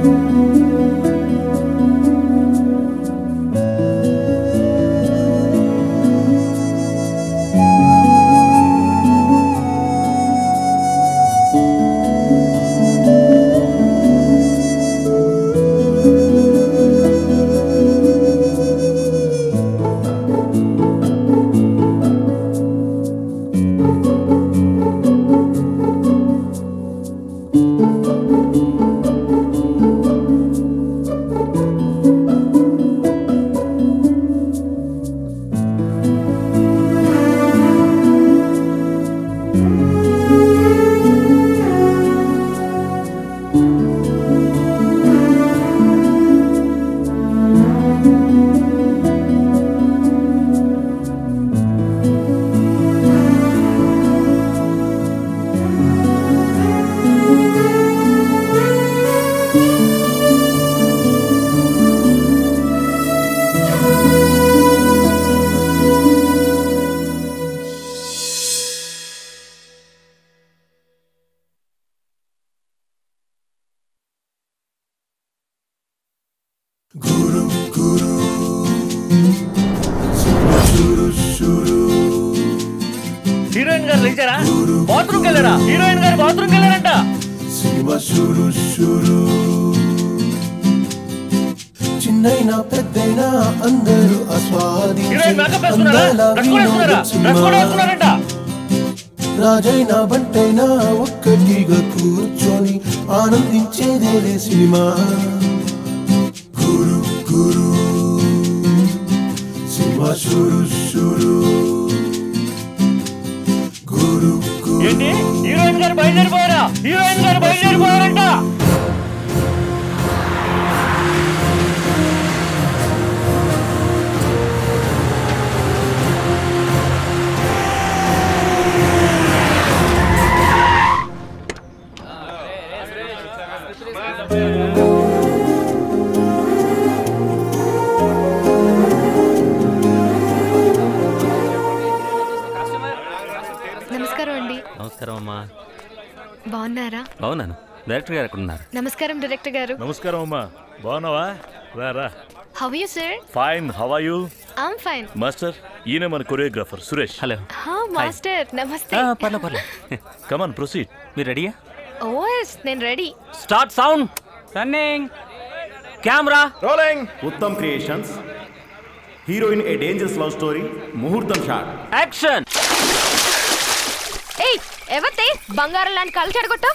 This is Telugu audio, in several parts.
హీరోయిన్ గారు లేచారా బాత్రూమ్ వెళ్ళారా హీరోయిన్ గారు బాత్రూమ్ వెళ్ళారంట సినిమా షురు షురు చిన్నైనా పెద్దైనా అందరూ హీరోయిన్ మేకప్ వేసుకున్నారా డ్రెస్ కూడా వేసుకున్నారా డ్రెస్ కూడా వేసుకున్నారంట రాజైనా బంటైనా ఒక్కటిగా కూర్చొని ఆనందించేదేలే సినిమా గురు గురు సినిమా షురు షురు గురు గురు ఏంటి హీరోయిన్ గారు బయలుదేరిపోయారా హీరోయిన్ గారు బయలుదేరిపోయారంట నమస్కారం అండి నమస్కారం అమ్మా బాగున్నారా బాగున్నాను డైరెక్టర్ గారు ఎక్కడ ఉన్నారు నమస్కారం డైరెక్టర్ గారు నమస్కారం అమ్మా బాగున్నావా రా రా how you sir fine how are you I'm fine master ఈయన మన కొరియోగ్రాఫర్ సురేష్ హలో హా మాస్టర్ నమస్తే పర్లే పర్లే కమాన్ ప్రొసీడ్ మీరు రెడీయా ఓఎస్ నేను ready start sound running camera rolling Uttam creations heroine a dangerous love story ముహూర్తం షాట్ యాక్షన్ ఏయ్ ఎవతే బంగారం లాంటి కళ్ళు చెడగొట్టావు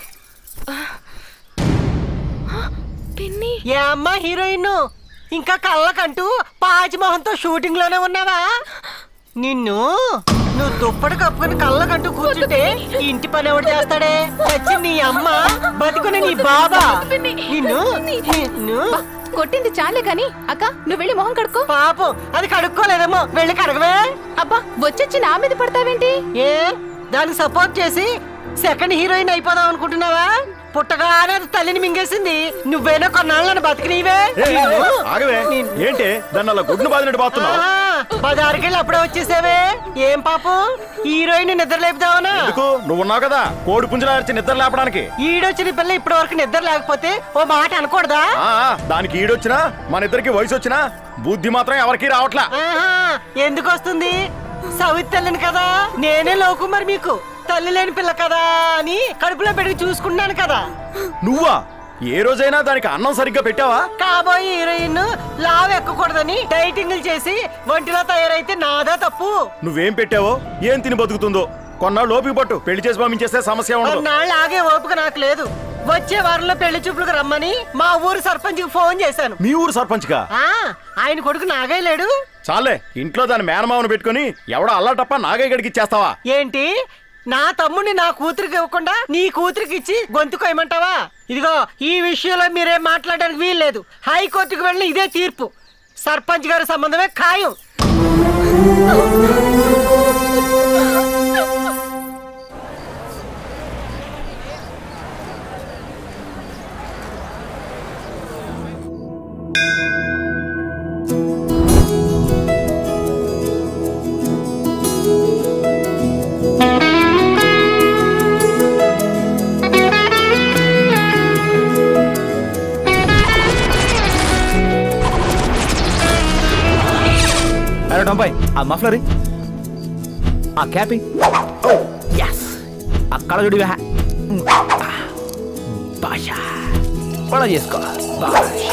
పిన్ని ఏ అమ్మా హీరోయిన్ ఇంకా కళ్ళకంటూ పాచిమోహంతో షూటింగ్ లోనే ఉన్నావా నిన్ను నువ్వు దుప్పటి కప్పుకొని కళ్ళకంటూ కూర్చుంటే ఇంటి పని ఎవడు చేస్తాడే వచ్చి నీ అమ్మ బతుకుని నీ బాబా నిన్ను నిన్ను కొట్టింది చాలే కానీ అక్క నువ్వు వెళ్ళి మొహం కడుక్కో పాపం అది కడుక్కోలేదేమో వెళ్ళి కడగవే అబ్బా వచ్చొచ్చి నా మీద పడతావేంటి ఏ దాన్ని సపోర్ట్ చేసి సెకండ్ హీరోయిన్ అయిపోదాం అనుకుంటున్నావా పుట్టగానే అది తల్లిని మింగేసింది నువ్వేనా కొన్నాళ్ళని బతికినీవే ఆగవే ఏంటి దాన్ని అలా గుడ్ను బాదినట్టు బాతున్నావు బజారుకెళ్ళి అప్పుడే వచ్చేసావే ఏం పాపం హీరోయిన్ నిద్ర లేపుదావనా ఎందుకు నువ్వు ఉన్నావు కదా కోడి పుంజులా అరిచి నిద్ర లేపడానికి ఈడొచ్చిన పిల్ల ఇప్పటి వరకు నిద్ర లేకపోతే ఓ మాట అనకూడదా ఆ, ఆ, దానికి ఈడొచ్చినా మన ఇద్దరికి వయసు వచ్చినా బుద్ధి మాత్రం ఎవరికి రావట్లా ఆహా, ఎందుకు వస్తుంది సవిత్ తల్లిని కదా నేనే లోకు మరి మీకు తల్లి లేని పిల్ల కదా అని కడుపులో పెట్టి చూసుకున్నాను కదా నువ్వా ఏ రోజైనా దానికి అన్నం సరిగ్గా పెట్టావా కాబోయే హీరోయిన్ లావ్ ఎక్కకూడదని డైటింగ్లు చేసి ఒంటిలో తయారైతే నాదా తప్పు నువ్వేం పెట్టావో ఏం తిని బతుకుతుందో కొన్నాళ్ళు ఓపిక పట్టు పెళ్లి చేసి పంపించేస్తే సమస్య ఉండదు కొన్నాళ్ళు ఆగే ఓపిక నాకు లేదు వచ్చే వారంలో పెళ్లి చూపులకు రమ్మని మా ఊరు సర్పంచ్ ఫోన్ చేశాను మీ ఊరు సర్పంచ్గా ఆ ఆయన కొడుకు నాగే లేడు చాలే ఇంట్లో దాని మేనమావను పెట్టుకుని ఎవడో అల్లాటప్ప నాగయ్య గడికి ఇచ్చేస్తావా ఏంటి నా తమ్ముడిని నా కూతురికి ఇవ్వకుండా నీ కూతురికి ఇచ్చి గొంతు కొయ్యమంటావా ఇదిగో ఈ విషయంలో మీరేం మాట్లాడడానికి వీల్లేదు హైకోర్టుకు వెళ్ళి ఇదే తీర్పు సర్పంచ్ గారి సంబంధమే ఖాయం టంపాయ్ ఆ మఫ్లరీ ఆ క్యాపి ఓ ఎస్ ఆ కళజుడి భాష పడ చేసుకో భాష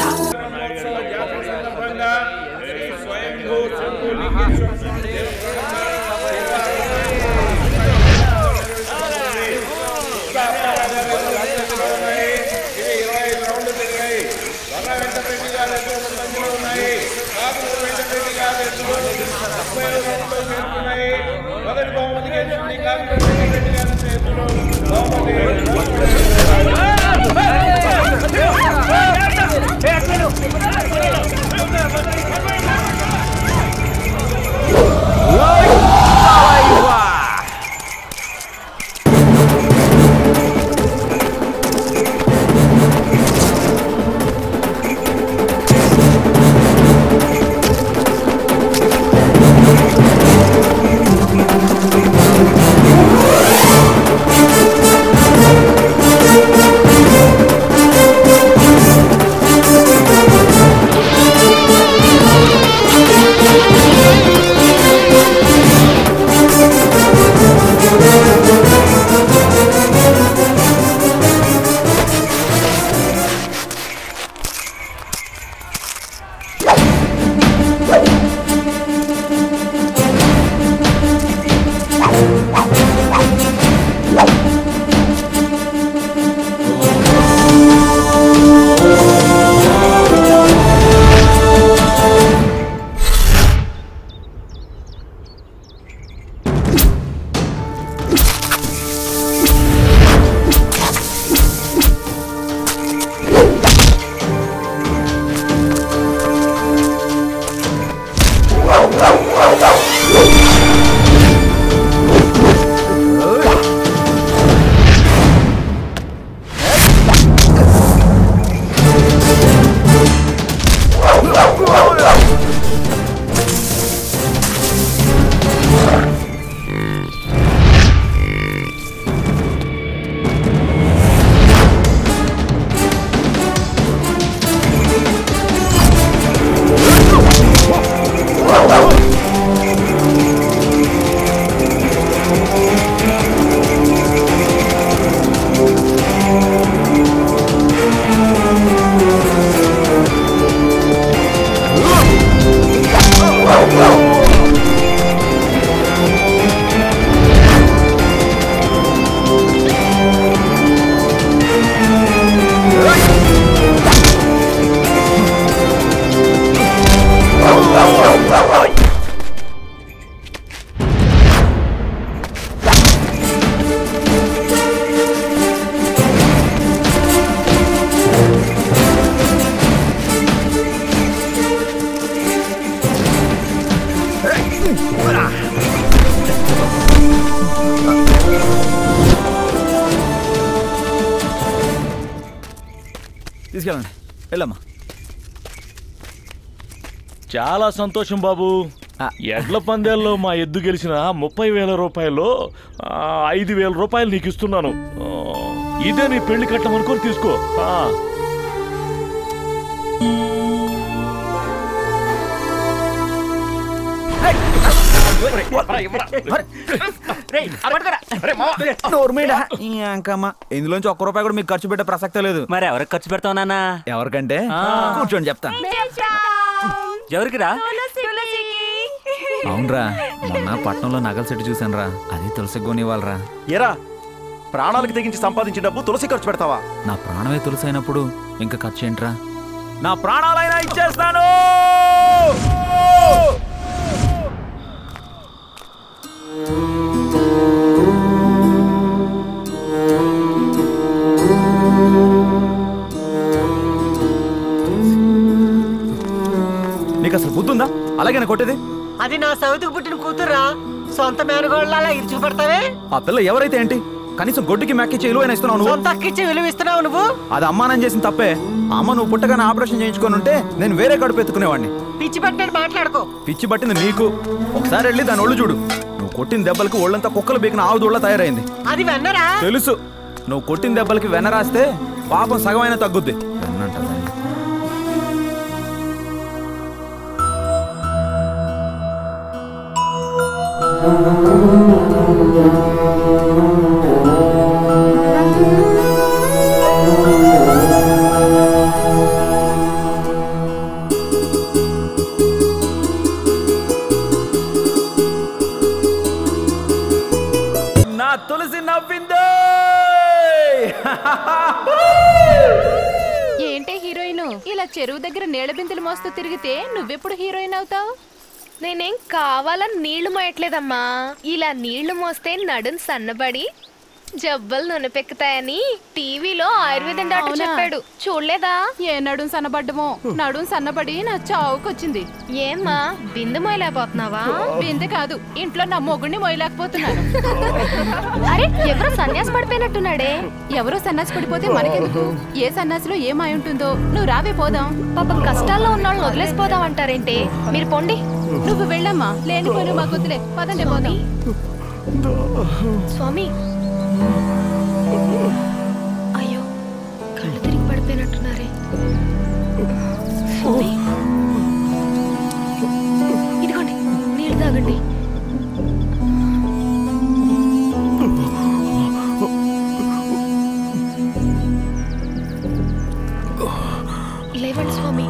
తీసుకెళ్ళండి వెళ్ళమ్మా చాలా సంతోషం బాబు ఆ. ఎడ్ల పందేల్లో మా ఎద్దు గెలిచిన ముప్పై వేల రూపాయలు ఆ, ఐదు వేల రూపాయలు నీకు ఇస్తున్నాను ఆ, ఇదే నీ పెళ్లి కట్టమనుకొని తీసుకో ఆ. నోర్మేడా ఇంకమ్మ ఇందులోంచి ఒక్క రూపాయి కూడా మీకు ఖర్చు పెట్టే ప్రసక్తే లేదు మరి ఎవరికి ఖర్చు పెడతావు నాన్న ఎవరికంటే కూర్చోండి చెప్తాను ఎవరికిరా అవునరా మొన్న పట్నంలో నగల సెట్ చూసాను రా అది తులసి కొనివ్వాలరా ఎరా ప్రాణాలకు తెగించి సంపాదించిన డబ్బు తులసి ఖర్చు పెడతావా నా ప్రాణమే తులసి అయినప్పుడు ఇంకా ఖర్చు ఏంట్రా నా ప్రాణాలైనా ఇచ్చేస్తాను నీకు అసలు బుద్ధి ఉందా అలాగే కొట్టేది అది నా సౌతికి పుట్టిన కూతురా సొంత మేనగోళ్ళ అలా ఇరుచుకుపడతావే ఆ పిల్ల ఎవరైతే ఏంటి కనీసం గొడ్డుకి మెక్కిచ్చి ఇలువైన ఇస్తున్నావు నువ్వు సొంత అక్కిచ్చి విలువ ఇస్తున్నావు నువ్వు అది అమ్మానం చేసిన తప్పే అమ్మ నువ్వు పుట్టగానే ఆపరేషన్ చేయించుకొని ఉంటే నేను వేరే కడుపు ఎత్తుకునేవాడిని పిచ్చి పట్టినట్టు మాట్లాడుకో పిచ్చి పట్టింది నీకు ఒకసారి వెళ్ళి దాని ఒళ్ళు చూడు నువ్వు కొట్టిన దెబ్బలకి ఒళ్ళంతా కుక్కలు బీకిన ఆవుదోళ్ళ తయారైంది అది వెన్నరా తెలుసు నువ్వు కొట్టిన దెబ్బలకి వెన రాస్తే పాపం సగమైన తగ్గుద్ది వెన్నంటదా? నా తులసి నవ్విందే ఏంటే హీరోయిన్ ఇలా చెరువు దగ్గర నీళ్ళ బిందెలు మోస్తూ తిరిగితే నువ్వెప్పుడు హీరోయిన్ అవుతావు నేనేం కావాలని నీళ్లు మోయట్లేదమ్మా ఇలా నీళ్లు మోస్తే నడుం సన్నబడి జబ్బలు నొనపెక్కుతాయని టీవీలో ఆయుర్వేదం డాక్టర్ అవునా? చెప్పాడు చూడలేదా ఏ నడుం సన్నబడ్డమో నడుం సన్నబడి నా చావుకొచ్చింది ఏమ్మా బిందు మోయలేకపోతున్నావా బిందె కాదు ఇంట్లో నా మొగుడిని మోయలేకపోతున్నాను అరే ఎవరో సన్యాసి పడిపోయినట్టున్నాడే ఎవరో సన్నాసి పడిపోతే మనకెందుకు ఏ సన్నాసిలో ఏం అయి ఉంటుందో నువ్వు రావే పోదాం పాపం కష్టాల్లో ఉన్న వాళ్ళని వదిలేసిపోదాం అంటారేంటి మీరు పొండి నువ్వు వెళ్ళమ్మా లేనిపోయిన మా గుద్దులే పదండి పోదాం స్వామి అయ్యో కళ్ళు తిరిగి పడిపోయినట్టున్నారే స్వామి ఇదిగోండి నీళ్ళు తాగండి లేవండి స్వామి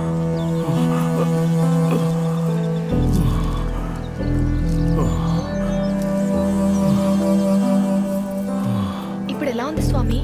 ఇప్పుడు ఎలా ఉంది స్వామి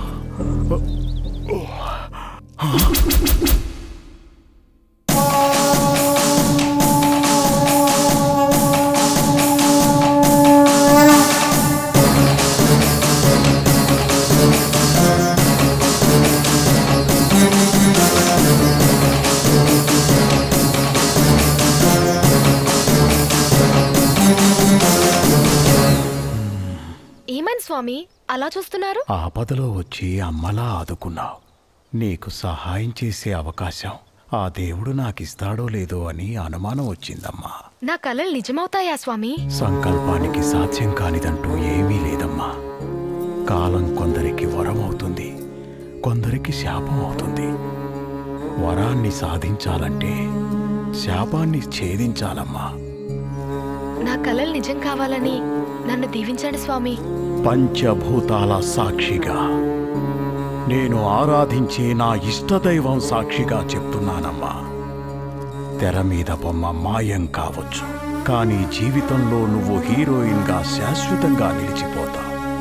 ఏమైంది స్వామి అలా చూస్తున్నారు ఆపదలో వచ్చి అమ్మలా ఆదుకున్నావు నీకు సహాయం చేసే అవకాశం ఆ దేవుడు నాకిస్తాడో లేదో అని అనుమానం వచ్చిందమ్మా నా కళలు నిజమవుతాయా స్వామి సంకల్పానికి సాధ్యం కానిదంటూ ఏమీ లేదమ్మా కాలం కొందరికి వరం అవుతుంది కొందరికి శాపం అవుతుంది వరాన్ని సాధించాలంటే శాపాన్ని ఛేదించాలమ్మా నా కళలు నిజం కావాలని నన్ను దీవించండి స్వామి పంచభూతాల సాక్షిగా నేను ఆరాధించే నా ఇష్టదైవం సాక్షిగా చెప్తున్నానమ్మా తెర మీద బొమ్మ మాయం కావచ్చు కానీ జీవితంలో నువ్వు హీరోయిన్గా శాశ్వతంగా నిలిచిపోతావు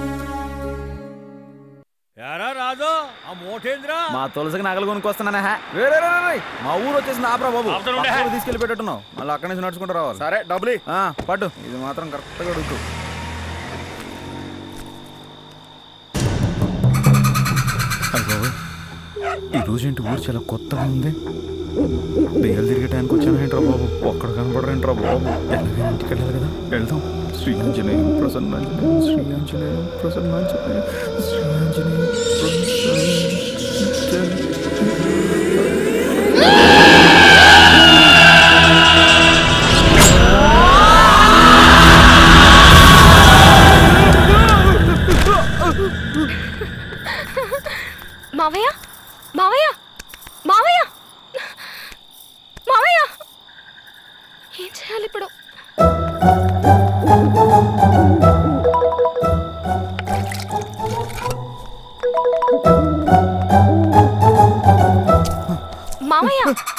ఎరా రాజు ఆ మోటేంద్రా మా తులసికి నగలు కొనుక్కొస్తున్నానా హే? రే, రే, రే, రే, రే. మా ఊరు వచ్చేసింది ఆపరా బాబు ఆపుతాను ఉండే. పక్కకు తీసుకెళ్లి పెట్టట్టున్నావు మళ్ళీ అక్కడి నుంచి నడుచుకుంటూ రావాలి సరే డబ్బులు ఆ, పట్టు ఇది మాత్రం కరెక్ట్గా అడుగుతూ ఈ రోజు ఏంటి ఊరు చాలా కొత్తగా ఉంది దెయ్యాలు తిరిగే టైంకి వచ్చాను ఏంట్రా బాబు ఒక్కడ కనపడరేంట్రా బాబు ఎలాగైనా ఇంటికి వెళ్ళాలి కదా వెళ్దాం శ్రీ ఆంజనేయం ప్రసన్నాంజనేయం శ్రీ ఆంజనేయం ప్రసన్నాంజనేయం శ్రీ ఆంజనేయం ప్రసన్నాంజనేయం మావయ్య మావయ్య మావయ్య మావయ్య ఏం చేయాలి ఇప్పుడు మావయ్య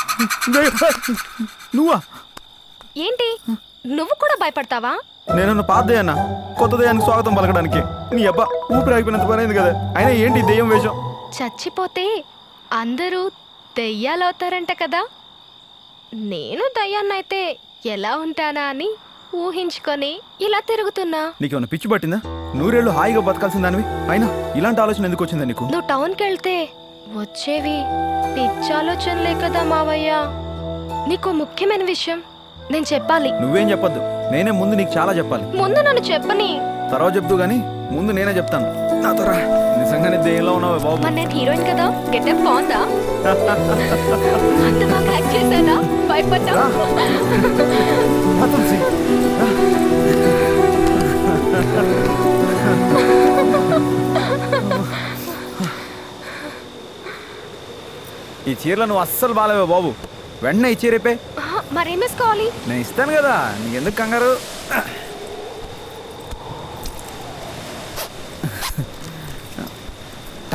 నువ్వా ఏంటి నువ్వు కూడా భయపడతావా నేనన్న పాత దయ్యాన్న కొత్త దయ్యానికి స్వాగతం పలకడానికి నీ అబ్బా ఊపిరి ఆగిపోయినంత పని అయింది కదా అయినా ఏంటి ఈ దెయ్యం వేషం చచ్చిపోతే అందరూ దెయ్యాలవుతారంట కదా నేను దయ్యాన్నైతే ఎలా ఉంటానా అని ఊహించుకొని ఇలా తిరుగుతున్నా నీకేమైనా పిచ్చి పట్టిందా నూరేళ్ళు హాయిగా బతకాల్సిన దానివి అయినా ఇలాంటి ఆలోచన ఎందుకు వచ్చిందా నీకు నువ్వు టౌన్కి వెళ్తే వచ్చేవి పిచ్చి ఆలోచనలే కదా మావయ్య నీకు ముఖ్యమైన విషయం నేను చెప్పాలి నువ్వేం చెప్పొద్దు నేనే ముందు నీకు చాలా చెప్పాలి ముందు నన్ను చెప్పని తర్వాత చెప్తూ గానీ ముందు నేనే చెప్తాను నాతో రా నిజంగానే దెయ్యంలో ఉన్నావే బాబు మరి నేను హీరోయిన్ కదా గెటప్ బాగుందా అంత బాగా యాక్ట్ చేశానా భయపడ్డా రా, తులసి, రా. ఈ చీరలో నువ్వు అస్సలు బాలేవే బాబు వెంటనే ఈ చీరేపే ఆహా, మరేం వేసుకోవాలి నేను ఇస్తాను కదా నీకెందుకు కంగారు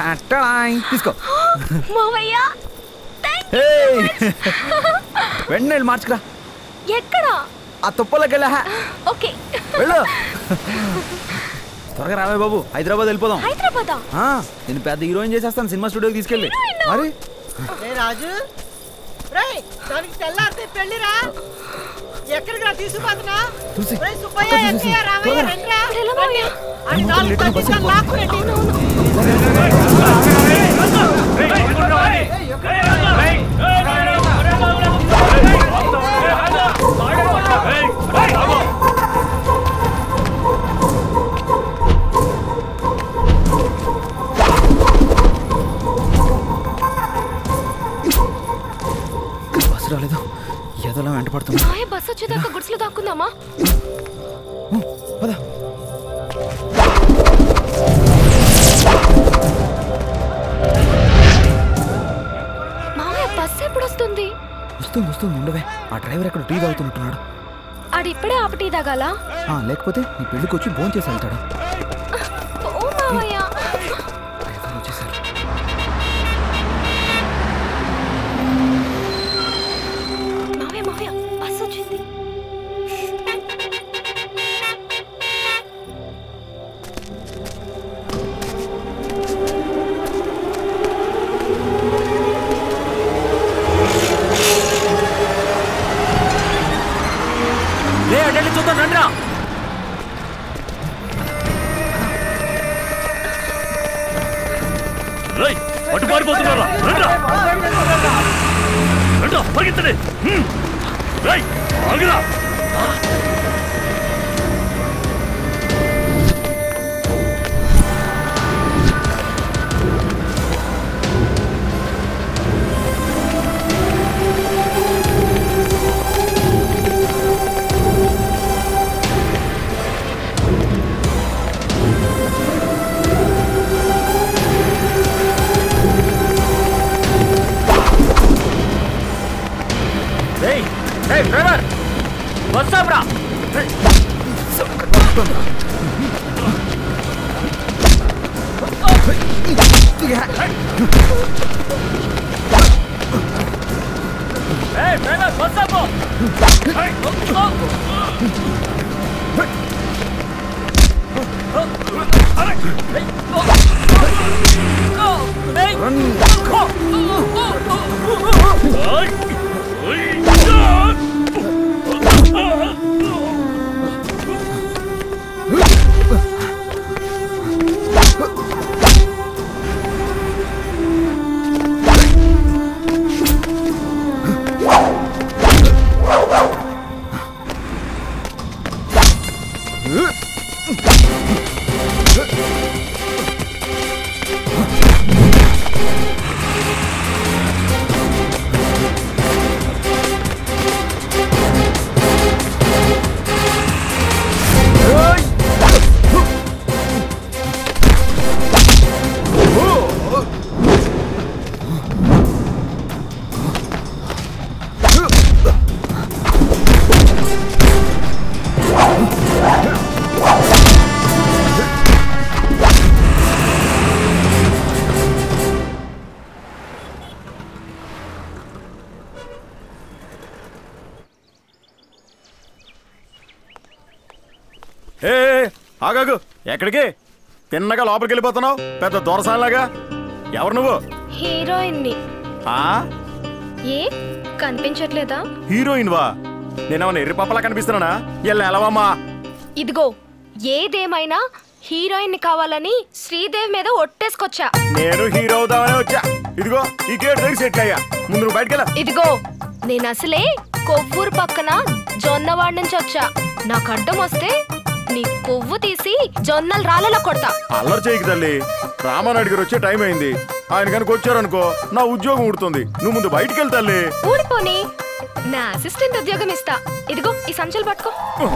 అట్టడాయ్. తీసుకో మావయ్య ఏయ్. వెంటనే వెళ్ళి మార్చుకురా ఎక్కడ ఆ తుప్పలోకి వెళ్ళా ఓకే వెళ్ళు త్వరగా రావే బాబు హైదరాబాద్ వెళ్ళిపోదాం హైదరాబాదా ఆ, నేను పెద్ద హీరోయిన్ చేసేస్తాను సినిమా స్టూడియోకి తీసుకెళ్ళి మరి రే రాజు రేయ్ దానికి తెల్లారితే పెళ్లిరా ఎక్కడికి రా తీసుకుపోతున్నా తులసి, రేయ్ సుబ్బయ్య తులసి, ఎక్కయ్య రామయ్య త్వరగా. రండిరా ఇప్పుడు ఎలా మావయ్య? అని నాలుగు పట్టించాలి లాక్కురండి బస్సు రాలేదు ఎదలా వెంట పడుతున్నా మావయ్య బస్ వచ్చేదాకా గుడిసెలో దాక్కుందామా పద మావయ్య బస్ ఎప్పుడు వస్తుంది వస్తుంది వస్తుంది ఉండవే ఆ డ్రైవర్ ఎక్కడ టీ తాగుతున్నట్టున్నాడు ఆడు ఇప్పుడే ఆపటి తాగాల ఆ, లేకపోతే నీ పెళ్ళికి వచ్చి ఫోన్ చేసి వెళ్తాడు ఓ మావయ్య డ్రైవర్ వచ్చేసారు మావయ్య మావయ్య బస్ వచ్చింది లే అటెండి చూద్దాం రండిరా రేయ్ అటు పారిపోతున్నారా రండ్రా రండ్రా పరిగెత్తండి హ్మ్. రేయ్ ఆగురా రేయ్ రేయ్ డ్రైవర్ బస్ ఆపరా ఏయ్ డ్రైవర్ బస్ ఆపు ఏయ్! ఏయ్! ఏ ఏ, ఆగాగు ఎక్కడికి తిన్నగా లోపలికి వెళ్ళిపోతున్నావు పెద్ద దొరసాలాగా ఎవరు నువ్వు హీరోయిన్ ని ఆ ఏ కనిపించట్లేదా హీరోయిన్ వా నేనేమన్నా ఎర్రి పప్పలా కనిపిస్తున్నానా ఎల్ల ఎలవమ్మా ఇదిగో ఏదేమైనా హీరోయిన్ ని కావాలని శ్రీదేవ్ మీద ఒట్టేసుకొచ్చా నేను హీరో అవుదామనే వచ్చా ఇదిగో ఈ గేట్ దగ్గర సెట్ అయ్యా ముందు నువ్వు బయటకెళ్ళ ఇదిగో నేను అసలే కొవ్వూరు పక్కన జొన్నవాడ నుంచి వచ్చా నాకు అడ్డం వస్తే నీ కొవ్వు తీసి జొన్నలు రాళ్ళలో కొడతా అల్లరి చేయకు తల్లి రామానాయుడు గారు వచ్చే టైం అయింది ఆయన కనుక వచ్చారనుకో నా ఉద్యోగం ఉడుతుంది నువ్వు ముందు బయటికి వెళ్తా తల్లి ఊడిపోని నా అసిస్టెంట్ ఉద్యోగం ఇస్తా ఇదిగో ఈ సంచులు పట్టుకో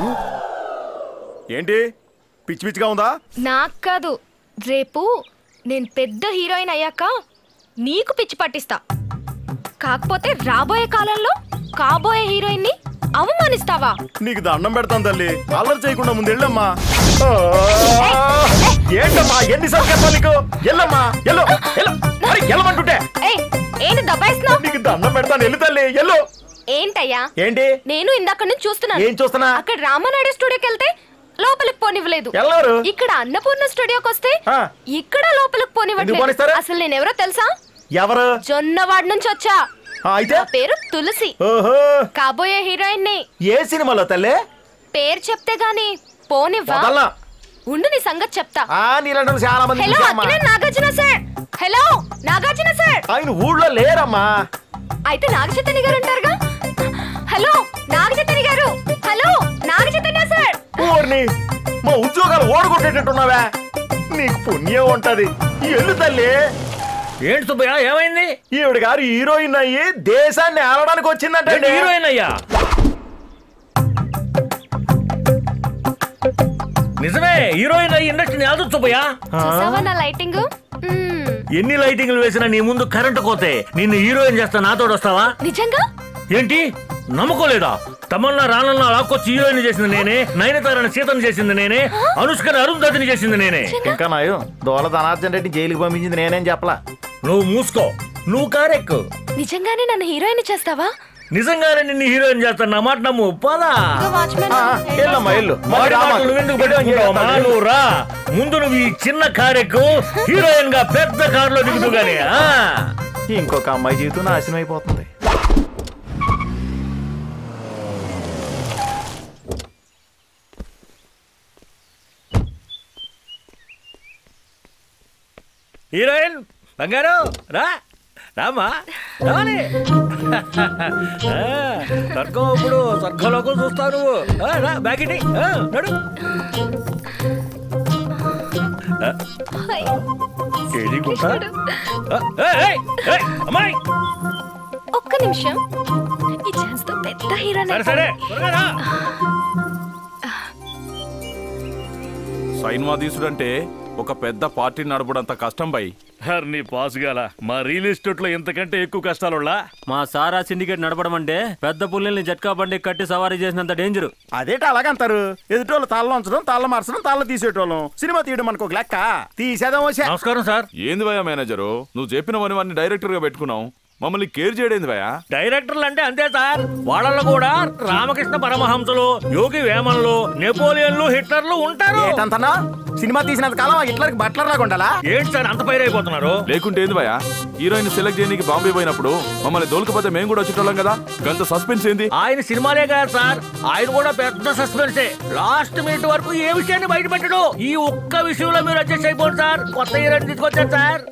ఏంటి పిచ్చి పిచ్చిగా ఉందా నాకు కాదు రేపు నేను పెద్ద హీరోయిన్ అయ్యాక నీకు పిచ్చి పట్టిస్తా కాకపోతే రాబోయే కాలంలో కాబోయే హీరోయిన్ ని అవమానిస్తావా నీకు దండం పెడతాను తల్లి అల్లరి చేయకుండా ముందు వెళ్ళమ్మా ఏంటమ్మా ఎన్నిసార్లు చెప్పాలి నీకు ఎల్లమ్మా ఎల్లు ఎల్లు అరే, ఎల్లమంటుంటే ఏయ్ ఏంటి దబాయిస్తున్నావు నీకు దండం పెడతాను ఎల్లు తల్లి ఎల్లు ఏంటయ్యా ఏంటి నేను ఇందాక నుంచి చూస్తున్నాను ఏం చూస్తున్నా అక్కడ రామానాయుడు స్టూడియోకి వెళ్తే లోపలికి పోనివ్వలేదు ఎల్లారు ఇక్కడ అన్నపూర్ణ స్టూడియోకి వస్తే ఆ. ఇక్కడ లోపలికి ఎందుకు పోనివ్వట్లేదు పోనిస్తారు? అసలు నేను ఎవరో తెలుసా ఎవరు జొన్నవాడ నుంచి వచ్చా ఆ, అయితే నా పేరు తులసి ఓహో కాబోయే హీరోయిన్ ని ఏ సినిమాలో తల్లి పేరు చెప్తే గాని పోనివ్వా వదల్లా ఉండు నీ సంగతి చెప్తా ఆ నీళ్ళంటే చాలా మంది హలో చూసామ్మా. Akkineni Nagarjuna sir hello Nagarjuna sir ఆయన ఊళ్ళో లేరమ్మా అయితే నాగచైతన్య గారు ఉంటారుగా హలో నాగచైతన్య గారు హలో నాగచైతన్య సార్ ఊరిని మా ఉద్యోగాలు ఓడగొట్టేటట్టున్నావా నీకు పుణ్యం ఉంటది ఎల్లు తల్లి ఏంటి సుబ్బయ్య ఏమైంది ఈవిడ గారు హీరోయిన్ అయ్యి దేశాన్ని ఆడడానికి వచ్చిందంటే ఏంటి హీరోయిన్ అయ్యా నిజమే హీరోయిన్ అయ్యి ఇండస్ట్రీని ఆదు సుబ్బయ్య చూసావా నా లైటింగ్ ఎన్ని లైటింగ్లు వేసినా నీ ముందు కరెంటు కోతే నిన్ను హీరోయిన్ చేస్తా నాతోడు వస్తావా నిజంగా ఏంటి నమ్మకోలేదా తమన్నా రానన్నా లాక్కొచ్చి హీరోయిన్ చేసింది నేనే నయనతారని సీతను చేసింది నేనే అనుష్కని అరుంధతిని చేసింది నేనే ఇంకా నాయు దోల ధనార్జన్ రెడ్డి జైలుకి పంపించింది నేనేం చెప్పలా నువ్వు మూసుకో నువ్వు కారెక్కు నిజంగానే నన్ను హీరోయిన్ చేస్తావా నిజంగానే నిన్ను హీరోయిన్ చేస్తాను నా మాట నమ్ము పదా ఇదిగో వాచ్మెన్ ఆ, ఎల్లమ్మా ఎల్లు మరి మరి రామా. మాటలు నువ్వెందుకు పెట్టుకుంటావమ్మా? నువ్వు రా ముందు నువ్వు ఈ చిన్న కారెక్కు హీరోయిన్ గా పెద్ద కారులో దిగుతూ గానీ ఆ? ఇంకొక అమ్మాయి జీవితం నాశనం అయిపోతుంది హీరోయిన్ బంగారు రా రామా రావాలి ఆ, స్వర్గం ఇప్పుడు స్వర్గంలోకి చూస్తావు నువ్వు ఆ, రా బ్యాగిటి నడు ఆ, ఏది గుంట? ఆ, ఏయ్, ఏయ్, ఏయ్, అమ్మాయి ఒక్క నిమిషం ఈ ఛాన్స్ తో పెద్ద హీరోయిన్ సరే సరే త్వరగా రా. సైన్మా తీసుడంటే ఒక పెద్ద పార్టీ నడపడంత కష్టం బై హర్ని పాస్ గాల మా రియల్ ఎస్టేట్ లో ఇంతకంటే ఎక్కువ కష్టాలున్నా మా సారా సిండికేట్ నడపడం అంటే పెద్ద పుల్లల్ని జట్కా బండి కట్టి సవారీ చేసినంత డేంజర్ అదేట అలాగంటారు ఎదుటోళ్ళు తల్ల ఉంచడం తల్ల మార్చడం తల్ల తీసేటోళ్ళం సినిమా తీయడం మనకు ఒక లెక్క తీసేదాం వచ్చా నమస్కారం సార్ ఏంది భయ మేనేజరు నువ్వు చెప్పినవని డైరెక్టర్ గా పెట్టుకున్నావు మమ్మల్ని కేర్ చేయడేంది భయ డైరెక్టర్లు అంటే అంతే సార్ వాళ్ళలో కూడా రామకృష్ణ పరమహంసలు యోగి వేమన్లు నెపోలియన్లు హిట్లర్లు ఉంటారు ఏటంతనా సినిమా తీసినంత కాలం ఆ హిట్లర్కి బట్లర్ లాగా ఉండాలా ఏంటి సార్ అంత పైరైపోతున్నారు లేకుంటే ఏంది భయ హీరోయిన్ సెలెక్ట్ చేయడానికి బాంబే పోయినప్పుడు మమ్మల్ని దోలుకపోతే మేము కూడా వచ్చేటోళ్ళం కదా గంత సస్పెన్స్ ఏంది ఆయన సినిమాలే కదా సార్ ఆయన కూడా పెద్ద సస్పెన్సే లాస్ట్ మినిట్ వరకు ఏ విషయాన్ని బయట పెట్టడు ఈ ఒక్క విషయంలో మీరు అడ్జస్ట్ అయిపోండి సార్ కొత్త హీరోని తీసుకొచ్చారు సార్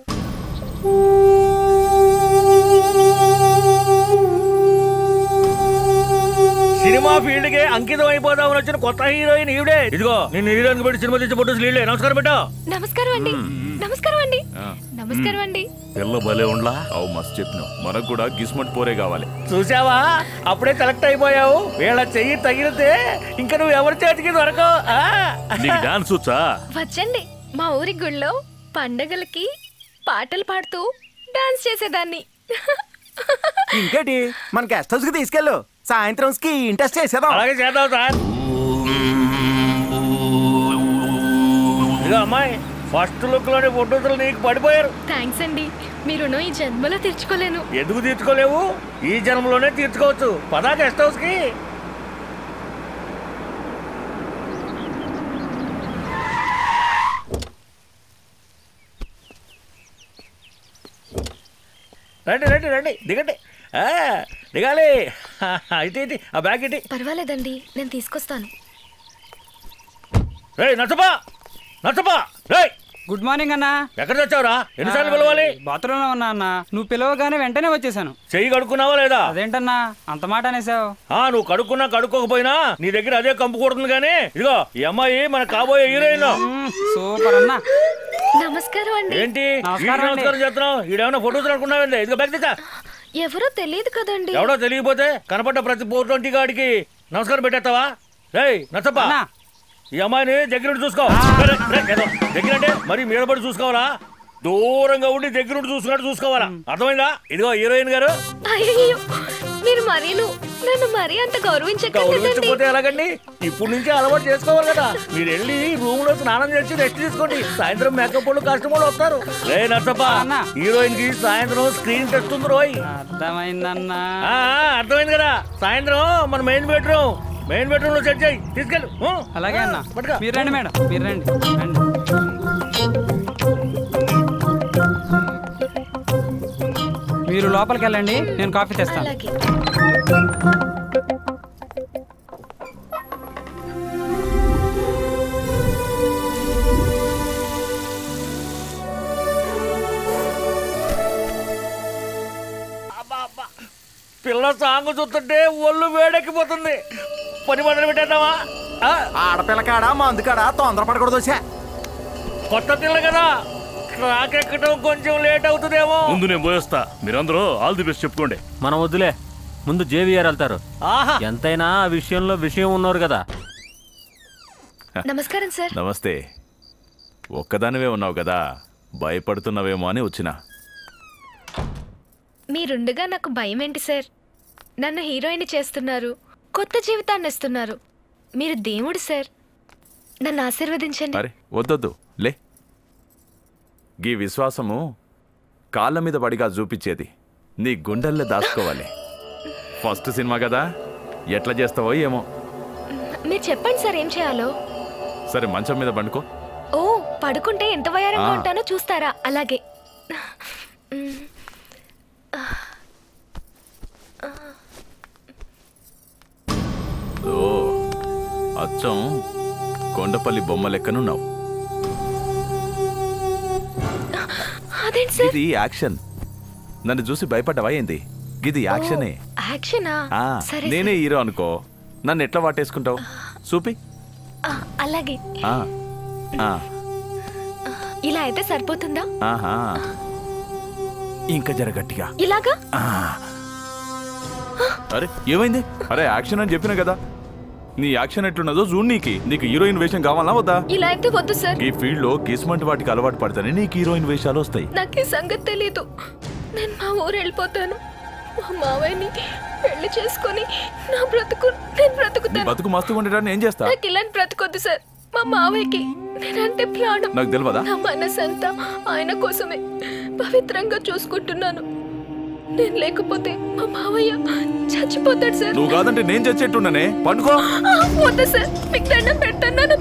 సినిమా ఫీల్డ్ కి అంకితం అయిపోదామని వచ్చిన కొత్త హీరోయిన్ ఈవిడే ఇదిగో నిన్ను హీరోయిన్ పెట్టి సినిమా తీసి ఫోటోస్ లీలే నమస్కారం పెట్టు నమస్కారం అండి నమస్కారం అండి నమస్కారం అండి పిల్ల భలే ఉండ్లా అవు మస్తు చెప్పినావు మనకు కూడా గిస్మట్ పోరే కావాలి చూసావా అప్పుడే కలెక్ట్ అయిపోయావు వీళ్ళ చెయ్యి తగిలితే ఇంకా నువ్వు ఎవరి చేతికి దొరకవు ఆ? నీకు డాన్స్ వచ్చా వచ్చండి మా ఊరి గుళ్ళో పండగలకి పాటలు పాడుతూ డాన్స్ చేసేదాన్ని ఇంకేటి మన గెస్ట్ హౌస్ కి తీసుకెళ్ళు సాయంత్రం కి ఇంట్రెస్ట్ చేసేదాం అలాగే చేద్దాం సార్ ఇదిగో అమ్మాయి ఫస్ట్ లుక్ లోని ఫోటోలు నీకు పడిపోయారు థ్యాంక్స్ అండి మీ రుణం ఈ జన్మలో తీర్చుకోలేను ఎందుకు తీర్చుకోలేవు ఈ జన్మలోనే తీర్చుకోవచ్చు పదా గెస్ట్ హౌస్ కి రండి రండి రండి దిగండి ఆ, దిగాలి ఇటు ఇటు ఆ బ్యాగ్ ఇటు పర్వాలేదండి నేను తీసుకొస్తాను రే నచ్చపా నచ్చపా రే గుడ్ మార్నింగ్ అన్నా ఎక్కడ తెచ్చావురా ఎన్నిసార్లు పిలవాలి బాత్రూంలో ఉన్నా అన్న నువ్వు పిలవగానే వెంటనే వచ్చేసాను చెయ్యి కడుక్కున్నావా లేదా అదేంటన్నా అంత మాట అనేసావు ఆ నువ్వు కడుక్కున్నా కడుక్కోకపోయినా నీ దగ్గర అదే కంపు కొడుతుంది కానీ ఇదిగో ఈ అమ్మాయి మన కాబోయే హీరోయిన్ సూపర్ అన్నా నమస్కారం అండి ఏంటి నమస్కారం వీడికి అండి. నమస్కారం చేస్తున్నావు ఈడేమన్నా ఫోటోస్ అనుకున్నావండి ఇదిగో బ్యాగ్ తెచ్చా ఎవరో తెలియదు కదండి ఎవడో తెలియకపోతే కనపడ్డ ప్రతి పోటీ గాడికి నమస్కారం పెట్టేస్తావా రేయ్ నచ్చప్ప అన్నా. ఈ అమ్మాయిని దగ్గరుండి చూసుకో రే, రే, ఏదో దగ్గర అంటే మరి మీద పడి చూసుకోవాలా దూరంగా ఉండి దగ్గరుండి చూసుకున్నట్టు చూసుకోవాలా అర్థమైందా ఇదిగో హీరోయిన్ గారు అయ్యో మీరు మరీను నన్ను మరీ అంత గౌరవించకండి గౌరవించకపోతే ఎలాగండి ఇప్పుడు నుంచే అలవాటు చేసుకోవాలి కదా మీరు వెళ్ళి రూమ్ లో స్నానం చేసి రెస్ట్ తీసుకోండి సాయంత్రం మేకప్ వాళ్ళు కస్టమర్లు వస్తారు రే నచ్చప్ప హీరోయిన్ కి సాయంత్రం స్క్రీన్ టెస్ట్ ఉంది రోయ్ అర్థమైందన్నా ఆ, ఆ, అర్థమైంది కదా సాయంత్రం మన మెయిన్ బెడ్రూమ్ మెయిన్ బెడ్రూమ్ లో సెట్ చేయి తీసుకెళ్ళు ఊ. అలాగే అన్న పట్టుకో. మీరు రండి మేడం మీరు రండి రండి మీరు లోపలికి వెళ్ళండి నేను కాఫీ తెస్తాను అలాగే పిల్ల సాంగ్ చూస్తుంటే ఒళ్ళు వేడెక్కిపోతుంది పని మొదలు పెట్టేద్దామా ఆ, ఆడపిల్ల కాడా మందు కాడా తొందరపడకూడదు వచ్చా కొత్త పిల్ల కదా ట్రాక్ ఎక్కడం కొంచెం లేట్ అవుతుందేమో ముందు నేను పోయేస్తా మీరందరూ ఆల్ ది బెస్ట్ చెప్పుకోండి మనం వద్దులే ముందు జేవిఆర్ వెళ్తారు ఆహా ఎంతైనా ఆ విషయంలో విషయం ఉన్నారు కదా నమస్కారం సార్ నమస్తే ఒక్కదానివే ఉన్నావు కదా భయపడుతున్నావేమో అని వచ్చిన మీరుండగా నాకు భయం ఏంటి సార్ నన్ను హీరోయిన్ చేస్తున్నారు కొత్త జీవితాన్ని ఇస్తున్నారు మీరు దేవుడు సార్ నన్ను ఆశీర్వదించండి అరే వద్దొద్దు లే గీ విశ్వాసము కాళ్ళ మీద పడిగా చూపించేది నీ గుండెల్లో దాచుకోవాలి ఫస్ట్ సినిమా కదా ఎట్లా చేస్తావో ఏమో మీరు చెప్పండి సార్ ఏం చేయాలో సరే మంచం మీద పండుకో ఓ పడుకుంటే ఎంత వయారంగా ఆ. ఉంటానో చూస్తారా అలాగే మ్, ఓ అచ్చం కొండపల్లి బొమ్మ లెక్కనున్నావు అదేంటి సార్ ఇది యాక్షన్ నన్ను చూసి భయపడ్డావా ఏంది ఇది యాక్షనే యాక్షనా ఆ, సరే నేనే హీరో అనుకో నన్ను ఎట్లా వాటేసుకుంటావు చూపి ఆ, అలాగే ఆ, ఆ, ఇలా అయితే సరిపోతుందా ఆహా ఇంకా జర గట్టిగా ఇలాగా ఆ. అరే ఏమైంది అరే యాక్షన్ అని చెప్పిన కదా నీ యాక్షన్ ఎట్లున్నదో చూడు నీకి నీకు హీరోయిన్ వేషం కావాలా వద్దా ఇలా అయితే వద్దు సార్ ఈ ఫీల్డ్ లో కిస్మంటి వాటికి అలవాటు పడతానే నీకు హీరోయిన్ వేషాలు వస్తాయి నాకు ఈ సంగతి తెలీదు నేను మా ఊరు వెళ్ళిపోతాను మా మావయ్యని పెళ్లి చేసుకొని నా బ్రతుకు నేను నీ బ్రతుకుతాను బతుకు మస్తుగా ఉండటాన్ని ఏం చేస్తా నాకు ఇలాంటి బ్రతుకొద్దు సార్ మా మావయ్యకి నేనంటే ప్రాణం నాకు తెలియదా నా మనసంతా ఆయన కోసమే పవిత్రంగా చూసుకుంటున్నాను నేను లేకపోతే మా మావయ్య చచ్చిపోతాడు సార్ నువ్వు కాదంటే నేను చచ్చేట్టున్నానే పండుకో ఆ, వద్దు సార్ మీకు దండం పెడతాను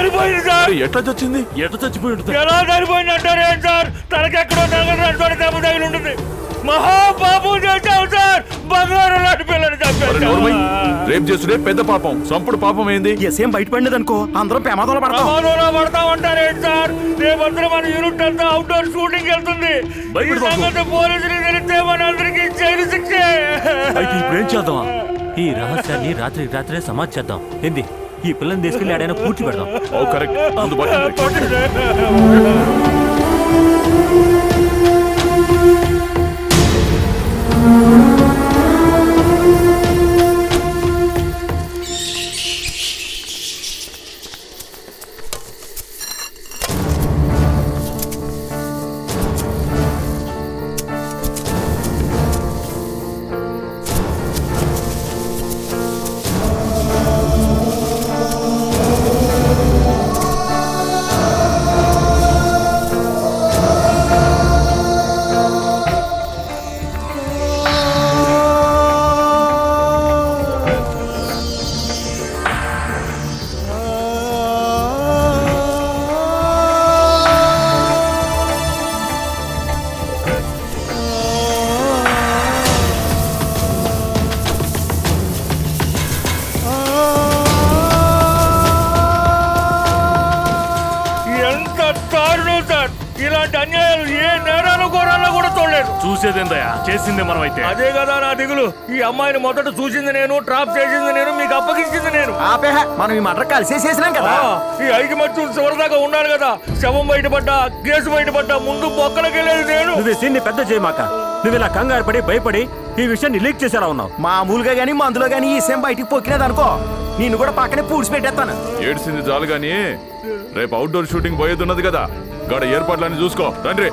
చనిపోయింది సార్ అరే, ఎట్లా చచ్చింది ఎట్లా చచ్చిపోయి ఉంటుంది ఎలా చనిపోయింది అంటారు ఏం సార్ తనకెక్కడో తనకడ దెబ్బ తగిలి ఉంటుంది మహాపాపం చేశావు సార్ బంగారం లాంటి పిల్లని అరే, నోర్మై. చంపేశావు రేప్ చేసుడే పెద్ద పాపం సంపుడు పాపం ఏంది ఎసేం బయట పడినది అనుకో అందరం ప్రమాదంలో పడతాం ప్రమాదంలో పడతామంటారేంటి సార్ రేపొద్దున మన యూనిట్ అంతా అవుట్డోర్ షూటింగ్ వెళ్తుంది ఈ భయపడి బాబు. సంగతి పోలీసులు తెలిస్తే మన అందరికీ జైలు శిక్షే అయితే ఇప్పుడు ఏం చేద్దామా ఈ రహస్యాన్ని రాత్రికి రాత్రే సమాధి చేద్దాం ఏంది ఈ పిల్లని తీసుకెళ్లి ఆడైనా పూడ్చి పెడదాం ఓ కరెక్ట్ ముందు పట్టండి. ఎంత దారుణం సార్ ఇలాంటి అన్యాయాలు ఏ నేరాలు ఘోరాల్లో కూడా చూడలేదు చూసేదేందయ్యా చేసిందే మనం అయితే అదే కదా నా దిగులు ఈ అమ్మాయిని మొదట చూసింది నేను ట్రాప్ చేసింది నేను మీకు అప్పగించింది నేను ఆపేహ మనం ఈ మటర్ కలిసే చేసినాం కదా ఆ, ఈ ఐకమత్యం చివరిదాకా ఉన్నారు కదా శవం బయటపడ్డా కేసు బయటపడ్డా ముందు బొక్కలకి వెళ్ళేది నేను నువ్వు సీన్ని పెద్ద చేయమాక నువ్వు ఇలా కంగారు పడి భయపడి ఈ విషయాన్ని లీక్ చేసేలా ఉన్నావు మామూలుగా గానీ మందులో గానీ ఈ సేమ్ బయటికి పొక్కినది అనుకో నిన్ను కూడా పక్కనే పూడ్చి పెట్టేస్తాను ఏడ్చింది చాలు గాని రేపు అవుట్డోర్ షూటింగ్ పోయేది ఉన్నది కదా గడ ఏర్పాట్లన్నీ చూసుకో రండి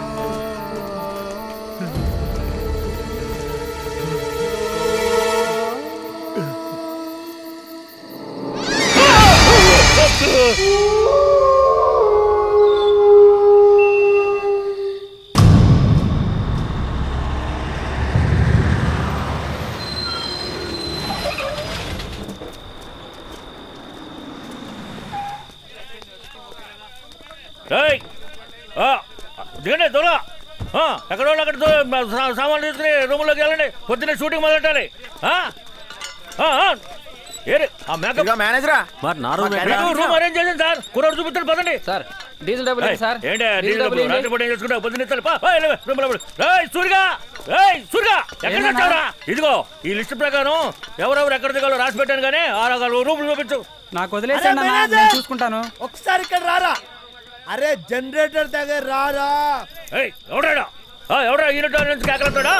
ఏయ్! ఆ, దిగండి దొర ఎక్కడ వాళ్ళు అక్కడ దో- మా సా- సామాన్లు తీసుకుని రూమ్లోకి వెళ్ళండి పొద్దున్నే షూటింగ్ మొదలెట్టాలి ఆ? ఆ, ఆ. ఏరి, ఆ మేకప్ ఇదిగో మేనేజరా మరి నా రూమ్ మా ఎక్కడ? మీకు రూమ్ అరేంజ్ చేసింది సార్ కుర్రాడు చూపిస్తాను పదండి సార్ డీజిల్ డబ్బులు ఏయ్, ఏంటి సార్ ఏంటి డీజిల్ డీజిల్ డబ్బులు డబ్బులు ఏంటి? రాత్రి పూట ఏం చేసుకుంటావు పొద్దున్న ఇస్తాను పా ఏయ్, లేవే, రూమ్లో పడు. ఏయ్, సూరిగా ఏయ్ సూరిగా ఎక్కడ ఏంటన్నా? తెచ్చావురా ఇదిగో ఈ లిస్ట్ ప్రకారం ఎవరెవరు ఎక్కడ దిగాలో రాసి పెట్టాను కానీ ఆ రూమ్ చూపించు నాకు వదిలేసాను అన్న, నేను చూసుకుంటాను ఒకసారి ఇక్కడ రారా అరే జనరేటర్ దగ్గర రారా ఏయ్ ఎవడాడా ఆ, ఎవడా యూనిట్ నుంచి కేకలతాడా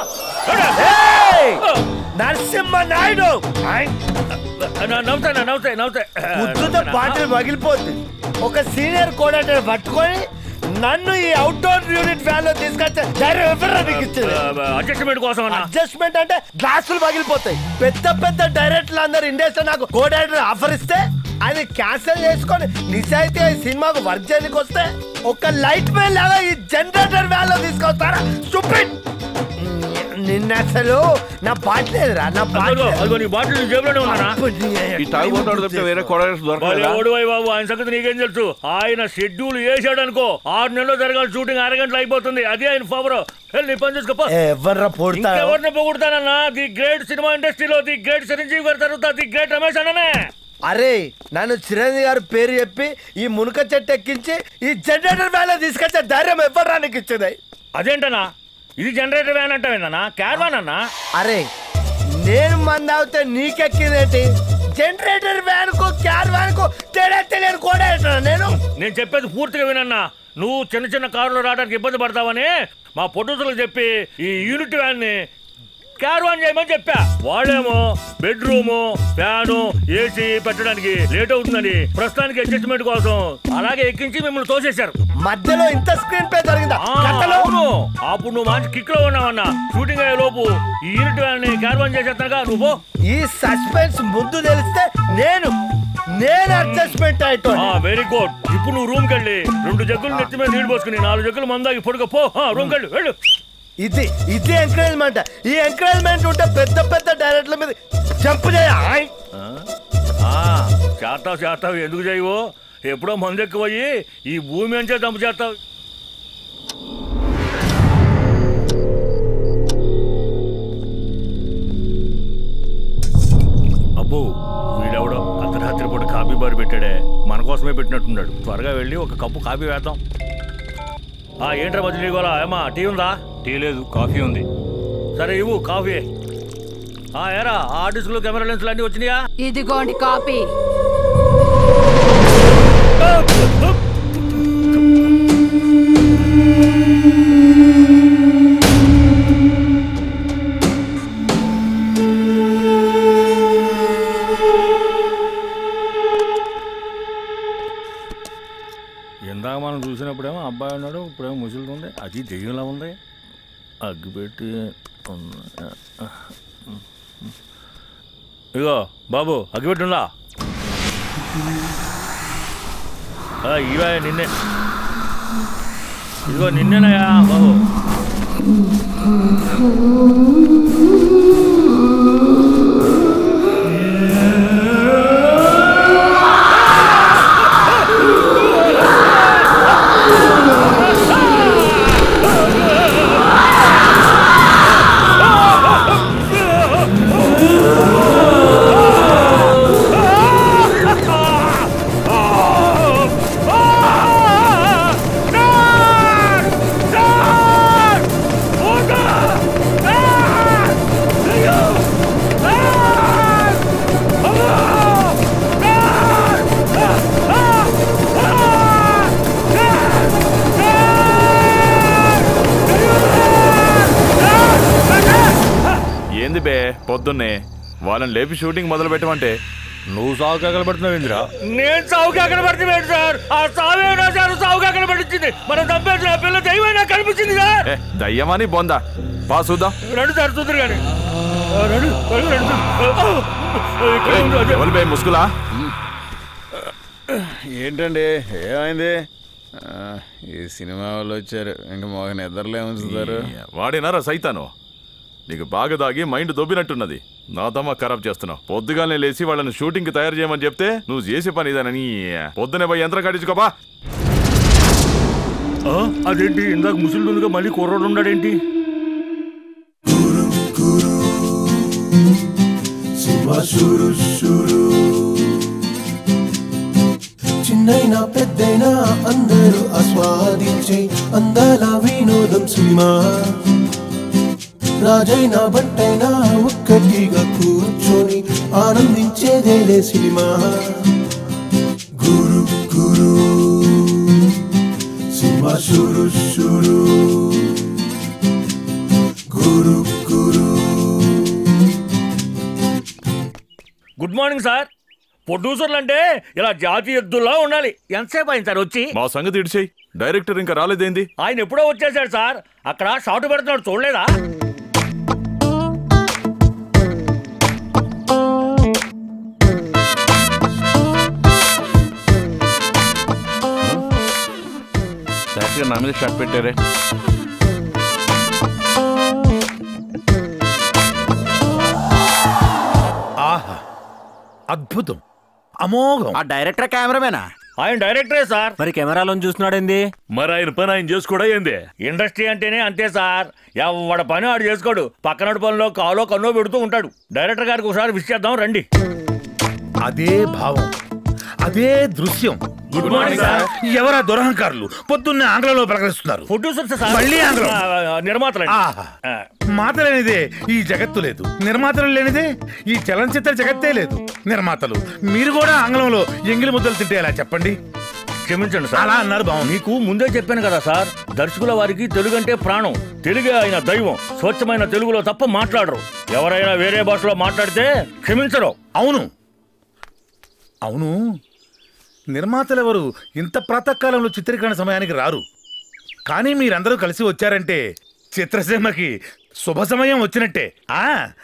నరసింహ నాయుడు నవ్వుతాయి నవ్వుతాయి నవ్వుతాయి ముద్దుతో బాటిల్ పగిలిపోతుంది ఒక సీనియర్ కోఆర్డినేటర్ పట్టుకొని నన్ను ఈ అవుట్డోర్ యూనిట్ వ్యాన్ లో తీసుకొచ్చే ధైర్యం ఎవరు నీకు ఇచ్చింది అడ్జస్ట్మెంట్ కోసం అన్న అడ్జస్ట్మెంట్ అంటే గ్లాసులు పగిలిపోతాయి పెద్ద పెద్ద డైరెక్టర్లు అందరు ఇండస్ట్రీ నాకు కో డైరెక్టర్ ఆఫర్ ఇస్తే అది క్యాన్సిల్ చేసుకొని నిజాయితీ ఈ సినిమాకు వర్క్ చేయడానికి వస్తే ఒక లైట్ మ్యాన్ లాగా ఈ జనరేటర్ వ్యాన్ లో తీసుకొస్తారా స్టూపిడ్ నిన్న అసలు నా బాటిల్ లేదురా నా అదిగో, బాటిల్ అదిగో నీ బాటిల్ నీ జేబులోనే ఉన్నానా ఈ తాగుబోతాడు తప్పితే వేరే కొడగేసి మరి దొరకలేదా ఓడి పోయి బాబు ఆయన సంగతి నీకేం తెలుసు ఆయన షెడ్యూల్ వేసాడు అనుకో ఆరు నెలలు జరగాలి షూటింగ్ అరగంటలు అయిపోతుంది అదే ఆయన ఫవర్ వెళ్ళి నీ పని చూసుకోపో ఎవర్రా పోడతా ఇంకెవరిని పొగుడుతానన్నా ది గ్రేట్ సినిమా ఇండస్ట్రీలో ది గ్రేట్ చిరంజీవి గారు తరుగుతా ది గ్రేట్ రమేష్ అన్ననే అరే నన్ను చిరంజీవి గారు పేరు చెప్పి ఈ మునక చెట్టు ఎక్కించి ఈ జనరేటర్ వ్యాన్ లో తీసుకొచ్చే ధైర్యం ఎవ్వరా నీకు ఇచ్చింది అదేంటనా ఇది జనరేటర్ వ్యాన్ అంటావేందన్నా క్యార్వాన్ అన్నా అరే నేను మంది అవుతే నీకెక్కిందేంటి జనరేటర్ వ్యాన్ కు క్యార్ వ్యాన్ కు తేడా తెలియని కూడా నేను నేను చెప్పేది పూర్తిగా వినన్నా నువ్వు చిన్న చిన్న కారులో రావడానికి ఇబ్బంది పడతావని మా పొట్టులకు చెప్పి ఈ యూనిట్ వ్యాన్ ని క్యార్వాన్ చేయమని చెప్పా వాళ్ళేమో బెడ్రూము ఫ్యాను ఏసీ పెట్టడానికి లేట్ అవుతుందని ప్రస్తుతానికి అడ్జస్ట్మెంట్ కోసం అలాగే ఎక్కించి మిమ్మల్ని తోసేశారు మధ్యలో ఇంత స్క్రీన్ పే జరిగిందా ఆ, కథలో అవును అప్పుడు నువ్వు మంచి కిక్ లో ఉన్నావన్నా షూటింగ్ అయ్యే లోపు ఈ యూనిట్ వ్యాన్ ని క్యార్వాన్ చేసేస్తాగా నువ్వు పో. ఈ సస్పెన్స్ ముందు తెలిస్తే నేను నేను అడ్జస్ట్మెంట్ అయితో ఆ వెరీ గుడ్ ఇప్పుడు నువ్వు రూమ్ కెళ్ళి రెండు జగ్గులు నెత్తి మీద నీళ్లు పోసుకుని నాలుగు జగ్గులు మందాకి పొడుగు పో రూమ్ కెళ్ళి వెళ్ళు ఇది ఇది ఎంకరేజ్మెంట్ ఈ ఎంకరేజ్మెంట్ ఉంటే పెద్ద పెద్ద డైరెక్టర్ల మీద జంప్ చేయ ఆయ్. ఆ, చేస్తావు చేస్తావు ఎందుకు చేయవు ఎప్పుడో మందు ఎక్కువయ్యి ఈ భూమి అంచే దంపు చేస్తావు అబ్బో వీడెవడో అర్ధరాత్రి పూట కాఫీ బార్ పెట్టాడే మన కోసమే పెట్టినట్టున్నాడు త్వరగా వెళ్ళి ఒక కప్పు కాఫీ వేద్దాం ఆ ఏంట్రా మధ్య నీకోలా ఏమా టీ ఉందా టీ లేదు కాఫీ ఉంది సరే ఇవ్వు కాఫీ ఆ ఏరా ఆ డిస్క్లో కెమెరా లెన్స్లు అన్నీ వచ్చినాయా ఇదిగోండి కాపీ ఇందాక మనం చూసినప్పుడేమో అబ్బాయి ఉన్నాడు ఇప్పుడేమో ముసలిది ఉంది అది దెయ్యంలా ఉంది అగ్గిపెట్టి ఉన్న- ఇగో బాబు అగ్గిపెట్టి ఉందా ఆ, ఇవే నిన్నే ఇదిగో నిన్నేనయ్యా బాబు ఏంది బే పొద్దున్నే వాళ్ళని లేపి షూటింగ్ మొదలు పెట్టమంటే నువ్వు సాగు కాకలు పడుతున్నావు ఇందిరా నేను సాగు కాకలు పడుతున్నాడు సార్ ఆ సావే నా సార్ సాగు కాకలు పట్టించింది మనం చంపేసిన ఆ పిల్ల దైవైనా కనిపించింది సార్ ఏ దయ్యమని బొందా పా చూద్దాం రెండు సార్ చూద్దరు కానీ ఆ, రెండు రెండు రెండు ఆ, ఇక్కడ ఉంది, అదే. ఎవరు బే ముసుగులా ఏంటండి ఏమైంది ఆ, ఈ సినిమా వాళ్ళు వచ్చారు ఇంకా మాకు నిద్రలే ఉంచుతారు వాడినారా సైతాను నీకు బాగా దాగి మైండ్ దొబ్బినట్టున్నది నా తమ్మ ఖరాబ్ చేస్తున్నావు పొద్దుగానే లేచి వాళ్ళని షూటింగ్ కి తయారు చేయమని చెప్తే నువ్వు చేసే పని ఇదేనని పొద్దునే పోయి యంత్రం కట్టించుకోపా ఆ, అదేంటి ఇందాక ముసలిగా మళ్ళీ కుర్రోడు ఉన్నాడేంటి సినిమా షురు షురు చిన్నైనా పెద్దైనా అందరూ ఆస్వాదించే అందాల వినోదం సినిమా రాజైనా బంటైనా ఒక్కటిగా కూర్చొని ఆనందించేదేలే సినిమా గురు గురు సినిమా షురు షురు గురు గురు గుడ్ మార్నింగ్ సార్ ప్రొడ్యూసర్లు అంటే ఇలా జాతీయ ఎద్దుల్లా ఉండాలి ఎంతసేపు అయింది సార్ వచ్చి మా సంగతి ఇడిచేయి డైరెక్టర్ ఇంకా రాలేదేంది ఆయన ఎప్పుడో వచ్చేసాడు సార్ అక్కడ షాట్ పెడుతున్నాడు చూడలేదా డైరెక్టర్ నా మీద షాట్ పెట్టారే ఆహా అద్భుతం అమోఘం ఆ డైరెక్టర్ కెమెరామేనా ఆయన డైరెక్టరే సార్ మరి కెమెరాలో చూస్తున్నాడేంది మరి ఆయన పని ఆయన చేసుకోడా ఏంది ఇండస్ట్రీ అంటేనే అంతే సార్ ఎవడ పని ఆడు చేసుకోడు పక్కనడు పనిలో కాలో కన్నో పెడుతూ ఉంటాడు డైరెక్టర్ గారికి ఒకసారి విష్ చేద్దాం రండి అదే భావం అదే దృశ్యం గుడ్ మార్నింగ్ సార్. ఎవరా దురహంకారులు పొద్దున్నే ఆంగ్లంలో ప్రకటిస్తున్నారు ప్రొడ్యూసర్స్ సార్ మళ్ళీ ఆంగ్లం ఆ, ఆ, నిర్మాతలండి ఆహా. మాత లేనిదే ఈ జగత్తు లేదు నిర్మాతలు లేనిదే ఈ చలనచిత్ర జగత్తే లేదు నిర్మాతలు మీరు కూడా ఆంగ్లంలో ఎంగిలి ముద్దలు తింటే ఎలా చెప్పండి క్షమించండి సార్ అలా అన్నారు బాగుంది మీకు ముందే చెప్పాను కదా సార్ దర్శకుల వారికి తెలుగు అంటే ప్రాణం తెలుగే ఆయన దైవం స్వచ్ఛమైన తెలుగులో తప్ప మాట్లాడరు ఎవరైనా వేరే భాషలో మాట్లాడితే క్షమించరు అవును అవును నిర్మాతలు ఎవరు ఇంత ప్రాతకాలంలో చిత్రీకరణ సమయానికి రారు కానీ మీరందరూ కలిసి వచ్చారంటే చిత్రసీమకి శుభ సమయం వచ్చినట్టే ఆ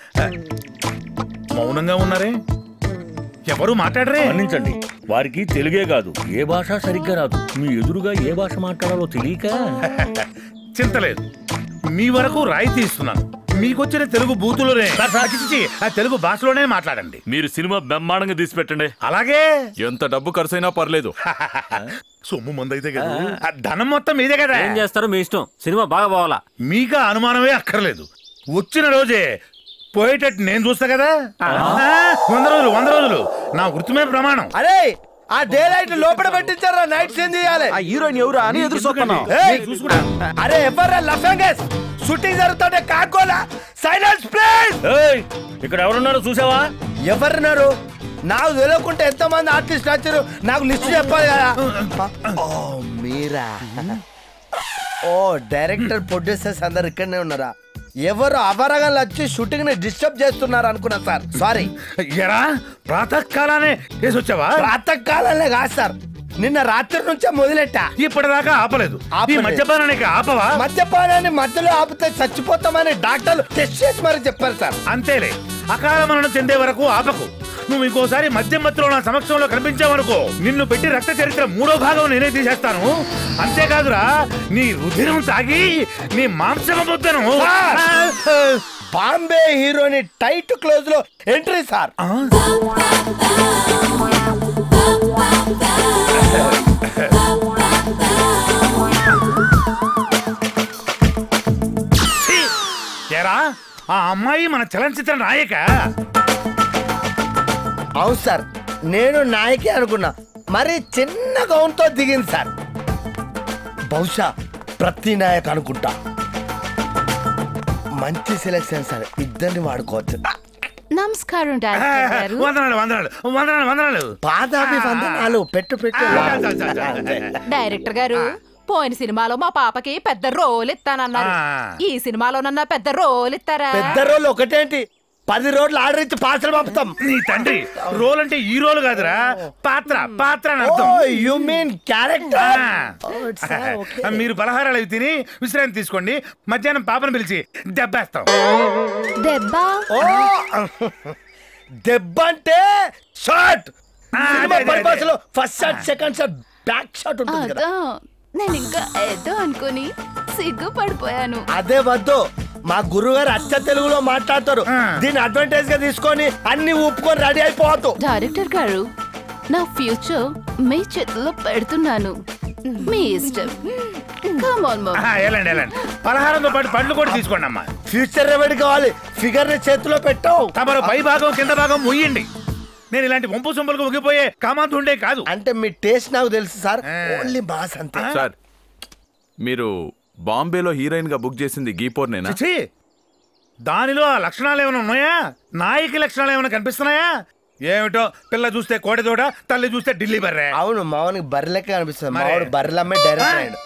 మౌనంగా ఉన్నారే ఎవరు మాట్లాడరే మన్నించండి వారికి తెలుగే కాదు ఏ భాష సరిగ్గా రాదు మీ ఎదురుగా ఏ భాష మాట్లాడాలో తెలియక చింతలేదు మీ వరకు రాయితీ ఇస్తున్నాను మీకొచ్చిన తెలుగు బూతులోనే చి, చి, చి, ఆ తెలుగు భాషలోనే మాట్లాడండి మీరు సినిమా బ్రహ్మాండంగా తీసి పెట్టండి అలాగే ఎంత డబ్బు ఖర్చైనా పర్లేదు సొమ్ము మందైతే కదా ఆ ధనం మొత్తం మీదే కదా ఏం చేస్తారో మీ ఇష్టం సినిమా బాగా పోవాలా మీకు ఆ అనుమానమే అక్కర్లేదు వచ్చిన రోజే పోయేటట్టు నేను చూస్తా కదా ఆ, వంద రోజులు వంద రోజులు నా వృత్తిమే ప్రమాణం అరే ఆ డే లైట్ లోపల పెట్టించారా నైట్ సీన్ చేయాలి ఆ హీరోయిన్ ఎవరు అని ఎదురు చూస్తున్నాం ఏయ్, అరే ఎవర్రా లఫంగస్ షూటింగ్ జరుగుతుంటే కాకోలా సైలెన్స్ ప్లీజ్ ఏయ్, ఇక్కడ ఎవరున్నారో చూసావా ఎవరున్నారు నాకు తెలియకుంటే ఎంతమంది ఆర్టిస్ట్ వచ్చారు నాకు లిస్ట్ చెప్పాలి కదా ఓ మీరా ఓ డైరెక్టర్ ప్రొడ్యూసర్స్ అందరు ఇక్కడనే ఉన్నారా ఎవరు అవరగాలు వచ్చి షూటింగ్ ని డిస్టర్బ్ చేస్తున్నారు అనుకున్నా సార్ సారీ ఎరా ప్రాతకాలానే వేసి వచ్చావా ప్రాతకాలంలో కాదు సార్ నిన్న రాత్రి నుంచే మొదలెట్టా ఇప్పటిదాకా ఆపలేదు ఈ ఆపలేదు. మద్యపానానికి ఆపవా మద్యపానాన్ని మధ్యలో ఆపితే చచ్చిపోతామని డాక్టర్లు టెస్ట్ చేసి మరి చెప్పారు సార్ అంతేలే అకాల మరణం చెందే వరకు ఆపకు నువ్వు ఇంకోసారి మద్యం మత్తులో నా సమక్షంలో కనిపించావనుకో నిన్ను పెట్టి రక్త చరిత్ర మూడో భాగం నేనే తీసేస్తాను అంతేకాదురా నీ రుధిరం తాగి నీ మాంసం ముద్దను బాంబే హీరోని టైట్ క్లోజ్ లో ఎంట్రీ సార్ ఛీ! ఎరా ఆ అమ్మాయి మన చలనచిత్ర నాయక అవును సార్ నేను నాయకే అనుకున్నా మరి చిన్న గౌన్తో దిగింది సార్ బహుశా ప్రతి నాయక్ అనుకుంటా మంచి సెలెక్షన్ సార్ ఇద్దరిని వాడుకోవచ్చు నమస్కారం డైరెక్టర్ గారు వందనాలు వందనాలు వందనాలు వందనాలు పాదాభి వందనాలు పెట్టు పెట్టు డైరెక్టర్ గారు పోయిన సినిమాలో మా పాపకి పెద్ద రోల్ ఇస్తానన్నారు ఆ. ఈ సినిమాలోనన్నా పెద్ద రోల్ ఇస్తారా పెద్ద రోల్ ఒకటేంటి పది రోజులు ఆర్డర్ ఇచ్చి పార్సల్ పంపుతాం నీ తండ్రి రోల్ అంటే ఈ రోల్ కాదురా పాత్ర పాత్ర అని అర్థం యు మీన్ క్యారెక్టర్ ఆ, మీరు పలహారాలు అవి తిని విశ్రాంతి తీసుకోండి మధ్యాహ్నం పాపను పిలిచి దెబ్బేస్తాం దెబ్బ ఓ దెబ్బ అంటే షాట్ సినిమా అదే, అదే, పర్పస్ లో first shot second shot back shot ఉంటుంది కదా అదా నేను ఇంకా ఏదో అనుకుని సిగ్గుపడిపోయాను అదే వద్దు మా గురుగారు అచ్చ తెలుగులో మాట్లాడతారు దీన్ని అడ్వాంటేజ్ గా తీసుకొని అన్ని ఊపుకొని రెడీ అయిపోవద్దు డైరెక్టర్ గారు నా ఫ్యూచర్ మీ చేతిలో పెడుతున్నాను మీ ఇష్టం కమ్ ఆన్ ఆహా, వెళ్ళండి వెళ్ళండి పలహారంతో పాటు పండ్లు కూడా తీసుకోండి అమ్మా ఫ్యూచర్ రెమెడీ కావాలి ఫిగర్ ని చేతిలో పెట్టావు తమరు పై భాగం కింద భాగం ముయ్యండి నేను ఇలాంటి వంపు సొంపులకు ఉగిపోయే కామాంతుండే కాదు అంటే మీ టేస్ట్ నాకు తెలుసు సార్ ఓన్లీ బాస్ అంతే సార్ మీరు బాంబేలో హీరోయిన్ గా బుక్ చేసింది గీపోర్నేనా చిచి దానిలో ఆ లక్షణాలు ఏమైనా ఉన్నాయా నాయకి లక్షణాలు ఏమైనా కనిపిస్తున్నాయా ఏమిటో పిల్ల చూస్తే కోడెదోడ తల్లి చూస్తే ఢిల్లీ బర్రే అవును మావానికి బర్రెలెక్క అనిపిస్తుంది మరి- మావాడు బర్రెలమ్మే డైరెక్ట్ ఆ? అయ్యాడు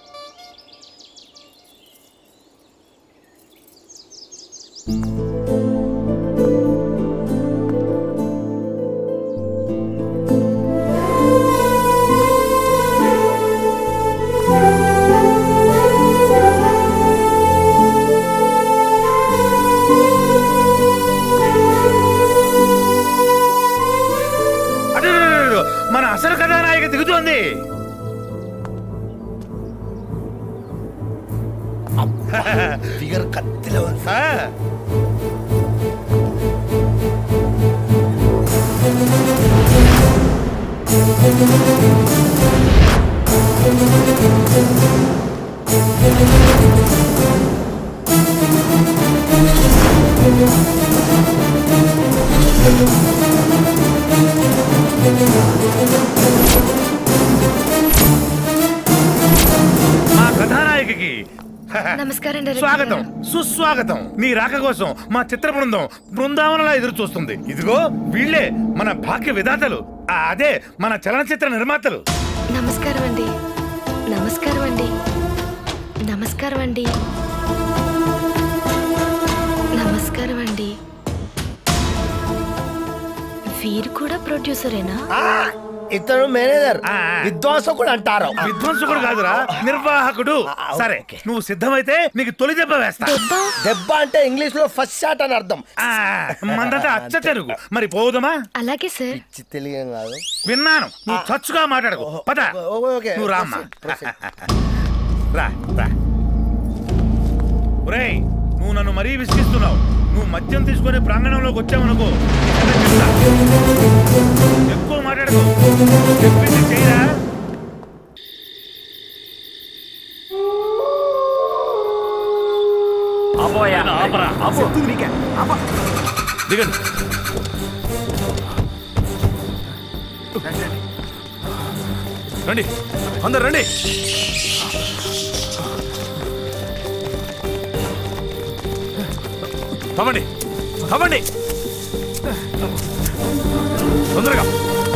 అటు, అటు, అటు, అటు. మన అసలు కథానాయక దిగుతోంది ఫిగర్ కత్తిలో ఉంది ఆ, మా కథానాయకికి నమస్కారం డైరెక్టర్ స్వాగతం గారు. సుస్వాగతం నీ రాక కోసం మా చిత్ర బృందం బృందావనంలా ఎదురు చూస్తుంది ఇదిగో వీళ్ళే మన భాగ్య విధాతలు ఆ, అదే మన చలనచిత్ర నిర్మాతలు నమస్కారం అండి నమస్కారం అండి నమస్కారం అండి నమస్కారం అండి వీరు కూడా ప్రొడ్యూసరేనా ఆ, ఇతను మేనేజర్ విద్వాంసకుడు అంటారు విధ్వంసకుడు కాదురా నిర్వాహకుడు సరే నువ్వు సిద్ధమైతే నీకు తొలి దెబ్బ వేస్తా దెబ్బ అంటే ఇంగ్లీష్ లో ఫస్ట్ షాట్ అని అర్థం ఆ, మందంతా అచ్చ తెలుగు మరి పోదుమా అలాగే సార్ తెలియదు కాదు విన్నాను నువ్వు చచ్చుగా మాట్లాడకు పద ఓకే నువ్వు రామ్మా రా రా ఒరేయ్ నువ్వు నన్ను మరీ విసిగిస్తున్నావు నువ్వు మద్యం తీసుకొని ప్రాంగణంలోకి వచ్చావనుకో నీ సంగతి చెప్తా. ఎక్కువ మాట్లాడకు చెప్పింది చేయరా ఆపోయా ఆపరా ఆపు దిగండి రండి అందరు రండి తవ్వండి తవ్వండి తొందరగా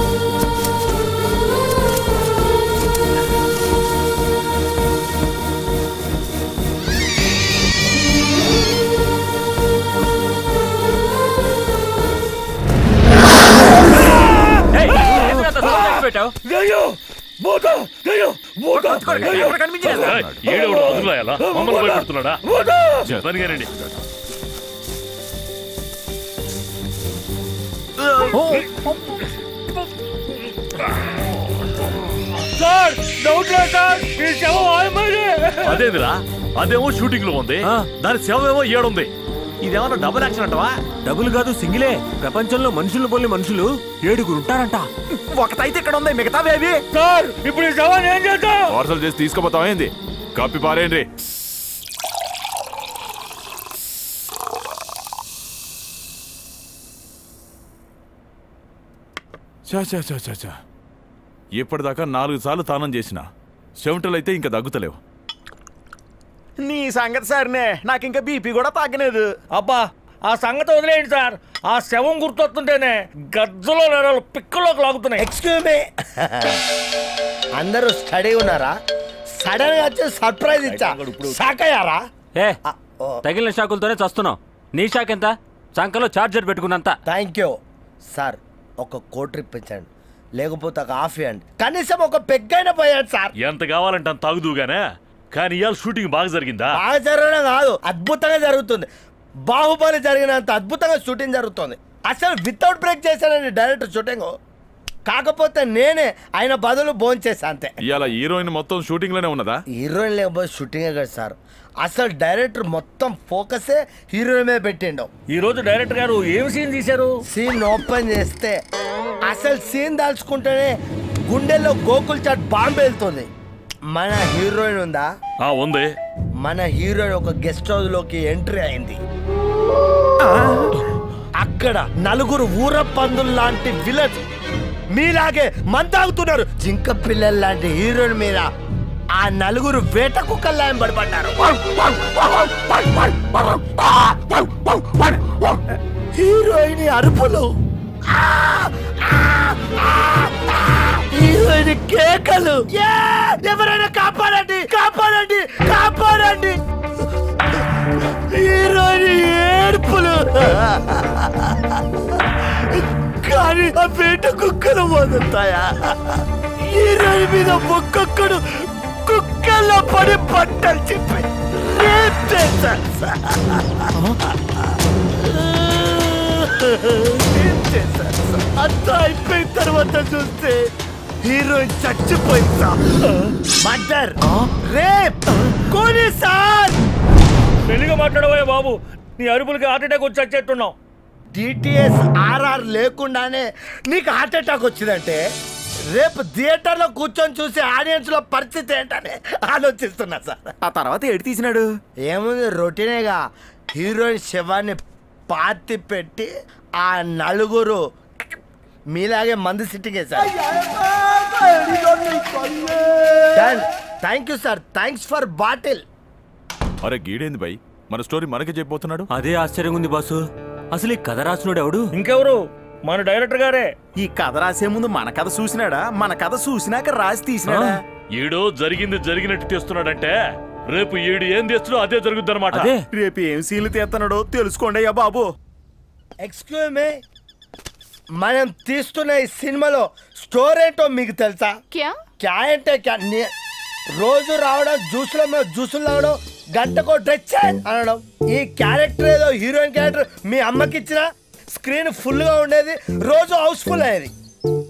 ఏయ్, ఎందుకు అంత సౌండ్ చేసి పెట్టావు దయ్యం! భూతం! దయ్యం! భూతం! దయ్యం! ఎక్కడ కనిపించలేదు ఏయ్, ఈడెవడు వదిలేయాలా మమ్మల్ని భయపెడుతున్నాడా పనిగానండి సార్ డౌట్ లేదు సార్ ఈ శవం ఆయమ్మది. అదేందిరా అదేమో షూటింగ్ లో ఉంది దాని శవం ఏమో ఏడుంది ఇదేమన్నా డబుల్ యాక్షన్ అంటవా డబుల్ కాదు సింగిలే ప్రపంచంలో మనుషులు పోలి మనుషులు ఏడుగురు ఉంటారంట ఒకటైతే ఇక్కడ ఉంది మిగతా బేబీ సార్ ఇప్పుడు ఈ శవాన్ని ఏం చేద్దాం పార్సల్ చేసి తీసుకుపోతాం ఏంది కప్పి పారేయండి చా చా చా చా చా ఇప్పటిదాకా నాలుగు సార్లు తానం చేసిన చెమటలైతే ఇంకా దగ్గుతలేవు నీ సంగతి సరేనే నాకు ఇంకా బీపీ కూడా తగ్గలేదు అబ్బా ఆ సంగతి వదిలేయండి సార్ ఆ శవం గుర్తొస్తుంటేనే గజ్జలో నరాలు పిక్కలోకి లాగుతున్నాయి ఎక్స్క్యూజ్ మీ అందరూ స్టడీ ఉన్నారా సడన్ గా వచ్చి సర్ప్రైజ్ ఇచ్చా షాక్ అయ్యారా ఏ తగిలిన షాకులతోనే చస్తున్నావు నీ షాక్ ఎంత చంకలో చార్జర్ పెట్టుకున్నంత థ్యాంక్ యూ సార్ ఒక కోట్ ఇప్పించండి లేకపోతే ఒక హాఫ్ ఇవ్వండి కనీసం ఒక పెగ్గైనా పోయాడు సార్ ఎంత కావాలంటే అంత తాగుదుగానే కానీ ఇవాళ షూటింగ్ బాగా జరిగిందా బాగా జరగడం కాదు అద్భుతంగా జరుగుతుంది బాహుబలి జరిగినంత అద్భుతంగా షూటింగ్ జరుగుతుంది అసలు వితౌట్ బ్రేక్ చేశానండి డైరెక్టర్ షూటింగ్ కాకపోతే నేనే ఆయన బదులు భోన్ చేశా అంతే ఇవాళ హీరోయిన్ మొత్తం షూటింగ్ లోనే ఉన్నదా హీరోయిన్ లేకపోతే షూటింగే కదా సార్ అసలు డైరెక్టర్ మొత్తం ఫోకసే హీరోయిన్ మీద పెట్టిండు ఈ రోజు డైరెక్టర్ గారు ఏం సీన్ తీశారు సీన్ ఓపెన్ చేస్తే అసలు సీన్ దాల్చుకుంటేనే గుండెల్లో గోకుల్ చాట్ బాంబు వెళ్తుంది మన హీరోయిన్ ఉందా ఆ ఉంది మన హీరోయిన్ ఒక గెస్ట్ హౌస్ లోకి ఎంట్రీ అయింది అక్కడ నలుగురు ఊర పందులు లాంటి విలన్ మీలాగే మంతాగుతున్నారు జింక పిల్లల లాంటి హీరోయిన్ మీద ఆ నలుగురు వేట కుక్కల్లా పడిపడ్డారు హీరోయిన్ అరుపులు హీరోయిన్ కేకలు ఏ! ఎవరైనా కాపాడండి కాపాడండి కాపాడండి హీరోయిన్ ఏడుపులు కానీ ఆ పేట కుక్కలు వదులుతాయా హీరోయిన్ మీద ఒక్కొక్కడు కుక్కల్లో పడి బట్టలు చెప్పి రేప్ చేశారు సార్. రేప్ చేశారు సార్. అంతా అయిపోయిన తర్వాత చూస్తే హీరోయిన్ చచ్చిపోయిందా మర్డర్ రేప్ కోని సార్ పెళ్లిగా మాట్లాడబోయే బాబు నీ అరుపులకి హార్ట్ అటాక్ వచ్చి చచ్చేట్టున్నావు డిటిఎస్ ఆర్ఆర్ లేకుండానే నీకు హార్ట్ అటాక్ వచ్చిందంటే రేపు థియేటర్లో కూర్చొని చూసే ఆడియన్స్ లో పరిస్థితి ఏంటని ఆలోచిస్తున్నా సార్ ఆ తర్వాత ఎడి తీసినాడు ఏముంది రొటీనేగా హీరోయిన్ శవాన్ని పాతి పెట్టి ఆ నలుగురు మీలాగే మందు సిట్టింగ్ వేశారు thank you sir thanks for bottle అరే గీడేంది బై మన స్టోరీ మనకే చెప్పబోతున్నాడు అదే ఆశ్చర్యంగా ఉంది బాసు అసలు ఈ కథ రాసినోడు ఎవడు ఇంకెవరు మన డైరెక్టర్ గారే ఈ కథ రాసే ముందు మన కథ చూసినాడా మన కథ చూసినాక రాసి తీసినాడా ఈడో జరిగింది జరిగినట్టు తెస్తున్నాడంటే రేపు ఈడు ఏం తెస్తుడో అదే జరుగుద్ది అనమాట రేపు ఏం సీన్లు తీస్తున్నాడో తెలుసుకోండి అయ్యా బాబు ఎక్స్క్యూజ్ మీ మనం తీస్తున్న ఈ సినిమాలో స్టోరీ ఏంటో మీకు తెలుసా క్యా క్యా అంటే క్యా నే- రోజు రావడం జ్యూస్లో మీద జ్యూసులు తాగడం గంటకో డ్రెస్ అనడం ఈ క్యారెక్టర్ ఏదో హీరోయిన్ క్యారెక్టర్ మీ అమ్మకి ఇచ్చిన స్క్రీన్ ఫుల్ గా ఉండేది రోజు హౌస్ఫుల్ అయ్యేది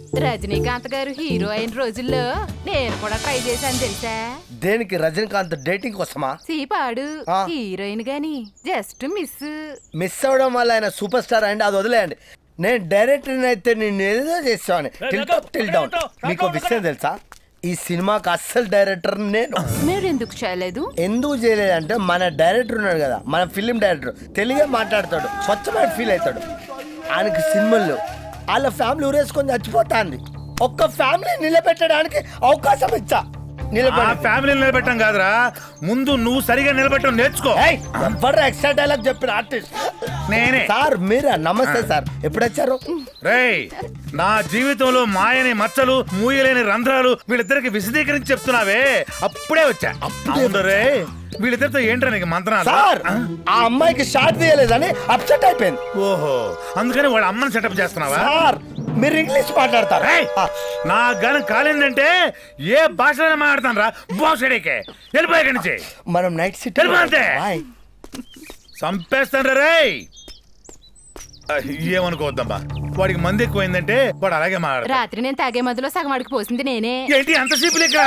రజనీకాంత్ గారు హీరో అయిన రోజుల్లో నేను కూడా ట్రై చేశాను తెలుసా దేనికి రజనీకాంత్ డేటింగ్ కోసమా సీపాడు ఆ. హీరోయిన్ గాని జస్ట్ మిస్ మిస్ అవ్వడం వల్ల ఆయన సూపర్ స్టార్ అండి అది వదిలేయండి నేను డైరెక్టర్ అయితే నేను ఏదో చేసేవాడిని టిల్ టాప్ టిల్ డౌన్ మీకు ఒక విషయం తెలుసా ఈ సినిమాకి అస్సలు డైరెక్టర్ నేను మీరెందుకు చేయలేదు ఎందుకు చేయలేదంటే మన డైరెక్టర్ ఉన్నాడు కదా మన ఫిలిం డైరెక్టర్ తెలుగే మాట్లాడతాడు స్వచ్ఛమైన ఫీల్ అవుతాడు ఆయనకి సినిమాలు వాళ్ళ ఫ్యామిలీ ఊరేసుకొని చచ్చిపోతాంది ఒక్క ఫ్యామిలీ నిలబెట్టడానికి అవకాశం ఇచ్చా ఆ నిలబెట్ట ఫ్యామిలీ నిలబెట్టం కాదురా ముందు నువ్వు సరిగా నిలబెట్టడం నేర్చుకో ఎవరు ఎక్స్ట్రా డైలాగ్ చెప్పిన ఆర్టిస్ట్ నేనే సార్ మీరా నమస్తే సార్ ఎప్పుడు వచ్చారు రేయ్ నా జీవితంలో మాయని మచ్చలు మూయలేని రంధ్రాలు వీళ్ళిద్దరికి విశదీకరించి చెప్తున్నావే అప్పుడే వచ్చా అవును రే వీళ్ళిద్దరితో ఏంట్రా నీకు మంత్రాలు సార్ ఆ అమ్మాయికి షార్ట్ తీయలేదని అప్సెట్ అయిపోయింది ఓహో అందుకని వాడు అమ్మని సెటప్ చేస్తున్నావా సార్ మీరు ఇంగ్లీష్ మాట్లాడతారు రేయ్, నా గనం కాలిందంటే ఏ భాషలోనే మాట్లాడతాను రా బాసడికే వెళ్ళిపోయి ఇక్కడి నుంచి మనం నైట్ సిటీ వెళ్ళిపో అంతే చంపేస్తాను రే ఏమనుకోవద్దమ్మా వాడికి మంది ఎక్కువైందంటే వాడు అలాగే మాట్లాడతాడు రాత్రి నేను తాగే మందులో సగం అడిగి పోసింది నేనే ఏంటి అంత సీపు లెక్క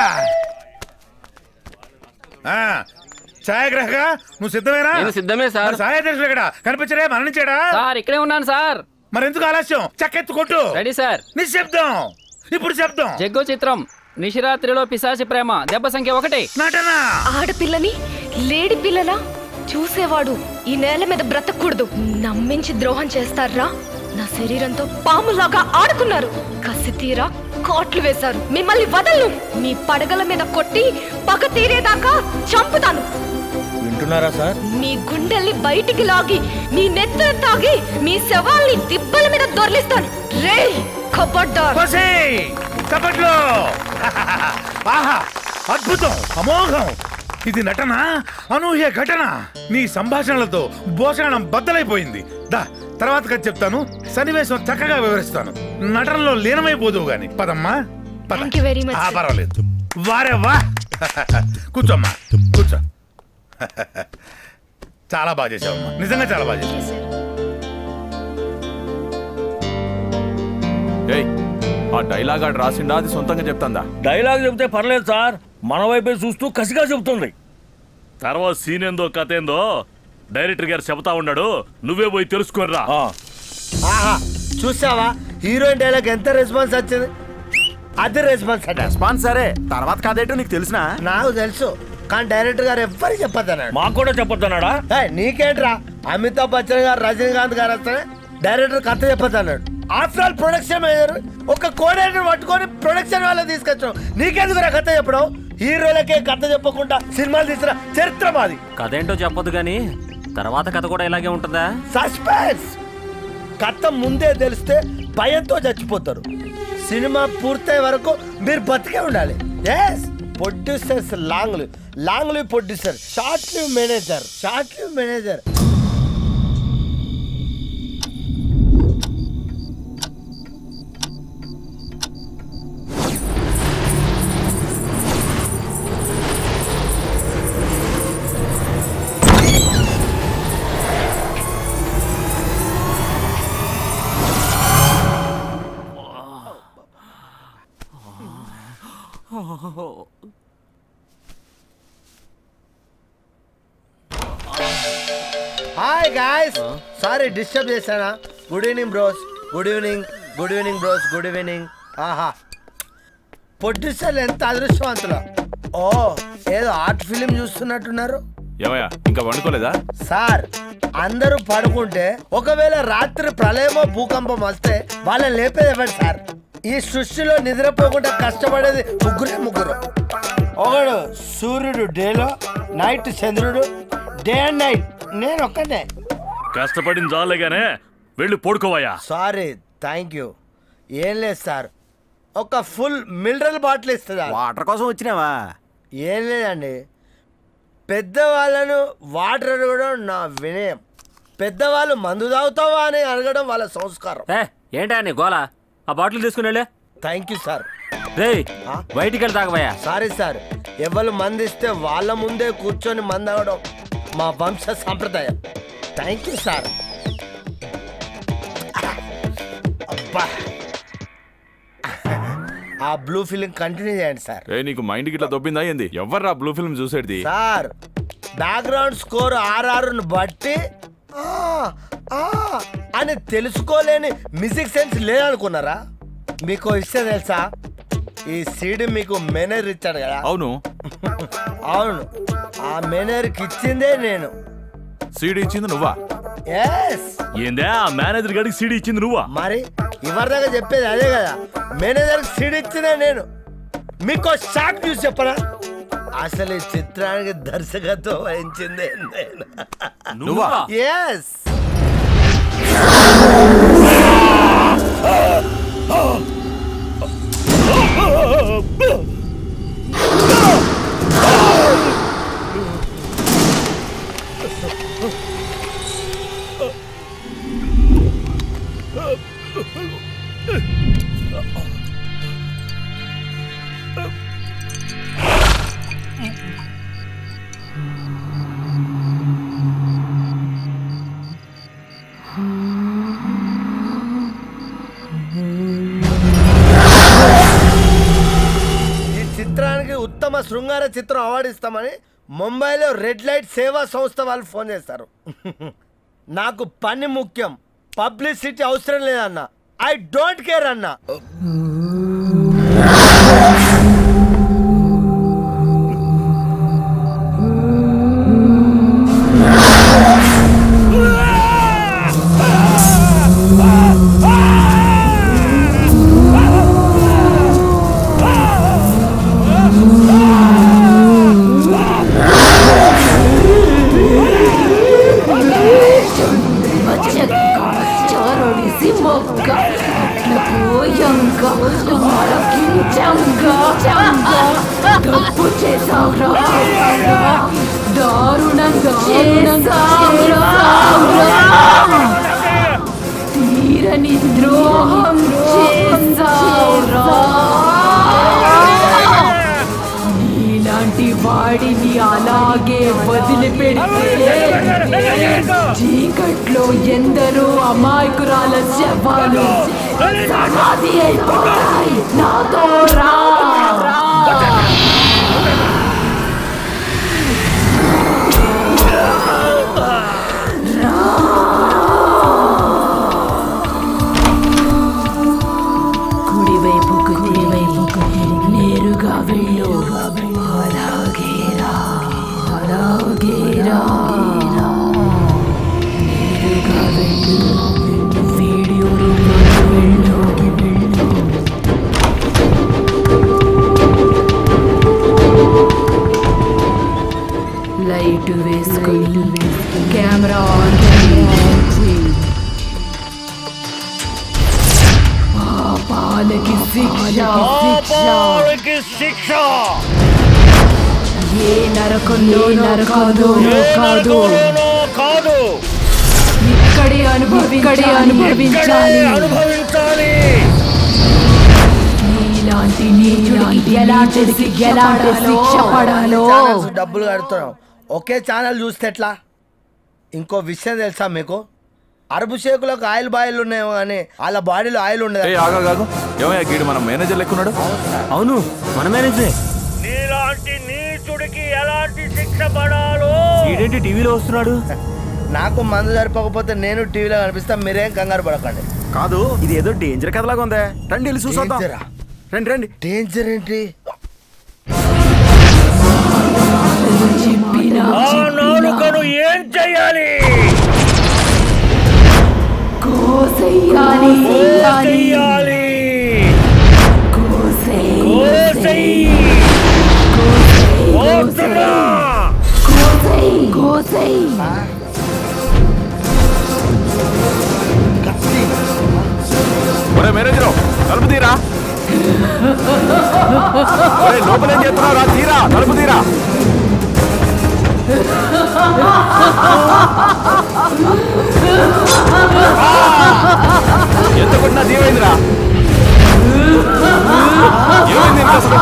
ఆ, ఛాయాగ్రహక నువ్వు సిద్ధమేనా నేను సిద్ధమే సార్. మరి ఛాయా తెలుసు ఇక్కడ కనిపించడే మరణించాడా సార్ ఇక్కడే ఉన్నాను సార్ మరి ఎందుకు ఆలస్యం చక్కెత్తు కొట్టు రెడీ సార్ నిశ్శబ్దం ఇప్పుడు శబ్దం జగ్గు చిత్రం నిశిరాత్రిలో పిశాచి ప్రేమ దెబ్బ సంఖ్య ఒకటి నటన ఆడపిల్లని లేడి పిల్లలా చూసేవాడు ఈ నేల మీద బ్రతకూడదు నమ్మించి ద్రోహం చేస్తారా నా శరీరంతో పాములాగా ఆడుకున్నారు కసి తీరా కోట్లు వేశారు మిమ్మల్ని వదలను మీ పడగల మీద కొట్టి పగ తీరేదాకా చంపుతాను వింటున్నారా సార్ మీ గుండెల్ని బయటికి లాగి మీ నెత్తున తాగి మీ శవాల్ని దిబ్బల మీద దొర్లిస్తాను రే కబడ్డార్ కబడ్లో ఆహా అద్భుతం అమోఘం ఇది నటన అనూహ్య ఘటన నీ సంభాషణలతో భోషణం బద్దలైపోయింది దా తర్వాత కథ చెప్తాను సన్నివేశం చక్కగా వివరిస్తాను నటనలో లీనమైపోదువు గాని పదమ్మా పద Thank you very much, ఆ, sir. పర్వాలేదు వారే వా కూర్చోమ్మా కూర్చో చాలా బాగా చేసావమ్మా నిజంగా చాలా బాగా చేసావు ఏయ్ ఆ డైలాగ్ ఆడు రాసిండా అది సొంతంగా చెప్తాందా డైలాగ్ చెబితే పర్లేదు సార్ మన వైపే చూస్తూ కసిగా చెబుతుంది తర్వాత సీన్ ఏందో కథ ఏందో డైరెక్టర్ గారు చెబుతా ఉన్నాడు నువ్వే పోయి తెలుసుకోర్రా ఆహా చూసావా హీరోయిన్ డైలాగ్ ఎంత రెస్పాన్స్ వచ్చింది అది రెస్పాన్స్ అట రెస్పాన్స్ సరే తర్వాత కాదేటో నీకు తెలిసినా నాకు తెలుసు కానీ డైరెక్టర్ గారు ఎవ్వరికి చెప్పొద్దన్నాడు మాకు కూడా చెప్పొద్దన్నాడా ఏయ్, నీకేంట్రా అమితాబ్ బచ్చన్ గారు రజనీకాంత్ గారు వస్తే డైరెక్టర్ కథ చెప్పొద్దన్నాడు ఆఫ్టర్ ఆల్ ప్రొడక్షన్ మేనేజర్ ఒక కోడైటర్ పట్టుకొని ప్రొడక్షన్ వాళ్ళ తీసుకొచ్చాం నీకెందుకు రా కథ చెప్పడం హీరోలకే కథ చెప్పకుండా సినిమాలు తీసిన చరిత్ర మాది కథ ఏంటో చెప్పొద్దు కానీ తర్వాత కథ కూడా ఇలాగే ఉంటుందా సస్పెన్స్ కథ ముందే తెలిస్తే భయంతో చచ్చిపోతారు సినిమా పూర్తయ్యే వరకు మీరు బతికే ఉండాలి yes producers long live long live producer short live manager short live manager hi guys sorry disturb చేశానా good evening bros good evening good evening bros good evening ఆహా ప్రొడ్యూసర్లు ఎంత అదృష్టవంతులు ఓ ఏదో ఆర్ట్ ఫిలిం చూస్తున్నట్టున్నారు ఏమయ్యా ఇంకా వండుకోలేదా సార్ అందరూ పడుకుంటే ఒకవేళ రాత్రి ప్రళయమో భూకంపం వస్తే వాళ్ళని లేపేది ఎవరు సార్ ఈ సృష్టిలో నిద్రపోకుండా కష్టపడేది ముగ్గురే ముగ్గురు ఒకడు సూర్యుడు డేలో నైట్ చంద్రుడు డే అండ్ నైట్ నేను ఒక్కనే కష్టపడిన జాలేగానే వెళ్ళి పడుకోవయ్యా సారీ థ్యాంక్ యూ ఏం లేదు సార్ ఒక ఫుల్ మినరల్ బాటిల్ ఇస్తుందా వాటర్ కోసం వచ్చినావా ఏం లేదండి పెద్దవాళ్ళను వాటర్ అడగడం నా వినయం పెద్దవాళ్ళు మందు తాగుతావా అని అడగడం వాళ్ళ సంస్కారం ఏ ఏంటా నీ గోల ఆ బాటిల్ తీసుకుని వెళ్ళే థ్యాంక్ యూ సార్ రేయ్ బయటికి వెళ్ళి తాగబోయా సారీ సార్ ఎవరు మంది ఇస్తే వాళ్ళ ముందే కూర్చొని మంది తాగడం మా వంశ సాంప్రదాయం థ్యాంక్ యూ సార్ అబ్బా ఆ బ్లూ ఫిలిం కంటిన్యూ చేయండి సార్ ఏ నీకు మైండ్ గిట్లా దొబ్బిందా ఏంది ఎవర్రా బ్లూ ఫిల్మ్ చూసేది సార్ బ్యాక్గ్రౌండ్ స్కోర్ ఆర్ఆర్ను బట్టి ఆ, ఆ అని తెలుసుకోలేని మ్యూజిక్ సెన్స్ లేదనుకున్నారా మీకు విషయం తెలుసా ఈ సీడీ మీకు మేనేజర్ ఇచ్చాడు కదా అవును అవును ఆ మేనేజర్కి ఇచ్చిందే నేను సీడీ ఇచ్చింది నువ్వా ఎస్ ఏందే ఆ మేనేజర్ గారికి సీడీ ఇచ్చింది నువ్వా మరి ఇవరిదాకా చెప్పేది అదే కదా మేనేజర్కి సీడీ ఇచ్చిందే నేను మీకు షాక్ చూసి చెప్పరా అసలు ఈ చిత్రానికి దర్శకత్వం వహించిందే నేను నువ్వా? ఎస్ ఈ చిత్రానికి ఉత్తమ శృంగార చిత్రం అవార్డు ఇస్తామని ముంబైలో రెడ్ లైట్ సేవా సంస్థ వాళ్ళు ఫోన్ చేస్తారు నాకు పని ముఖ్యం పబ్లిసిటీ అవసరం లేదన్న ఐ డోంట్ కేర్ అన్న చరడిసి మొగ్గ పోయంగా మరకించంగా తప్పు చేసావురా దారుణంగా చేసావురా తీరని ద్రోహం చేసావురా నీలాంటి వాడిని అలాగే వదిలిపెడితే చీకట్లో ఎందరో అమాయకురాల శవాలు సమాధి అయిపోతాయి నాతో రా కుడివైపుకు కుడివైపుకు నేరుగా వెళ్ళు అలాగే రా అలాగే రా నేరుగా వెళ్ళు వీడియో రూమ్లోకి వెళ్ళు వెళ్ళు లైట్ వేసుకొని కెమెరా ఆన్ చేయి పాపాలకి శిక్ష పాపాలకి శిక్ష ఏ నరకంలో నరకాదో కాదు కాదు ఇక్కడే అనుభవించాలి అనుభవించాలి అనుభవించాలి నీలాంటి నీచుడికి ఎలాంటి శిక్ష ఎలాంటి శిక్ష పడాలో ఛానల్స్ డబ్బులు కడుతున్నాం ఒకే ఛానల్ చూస్తే ఎట్లా ఇంకో విషయం తెలుసా మీకు అరబు షేకులకు ఆయిల్ బాయిల్ ఉన్నాయేమో కానీ వాళ్ళ బాడీలో ఆయిల్ ఏ ఉండదు ఆగాగాగు ఏమయ్యా గీడు మన మేనేజర్ లెక్కున్నాడు అవును మన మేనేజరే నీలాంటి నీచుడికి ఎలాంటి శిక్ష పడాలో ఈడేంటి టీవీలో వస్తున్నాడు నాకు మందు సరిపోకపోతే నేను టీవీలో కనిపిస్తా మీరేం కంగారు పడకండి కాదు ఇది ఏదో డేంజర్ కథలాగా ఉందే రండి వెళ్ళి చూసొద్దాం డేంజరా? రండి రండి డేంజర్ ఏంటి ఆ నాలుకను ఏం చెయ్యాలి కోసెయ్యాలి చెయ్యాలి కోసెయ్ కోసేయ్. కోస్తున్నా. కోసెయ్ కోసెయ్ ఒరే మేనేజరు తలుపు తీరా ఒరే లోపలేం చేస్తున్నావు రా తీరా తలుపు తీరా ఎంత కొట్టినా దీవైందిరా ఏమైంది నీకు అసలు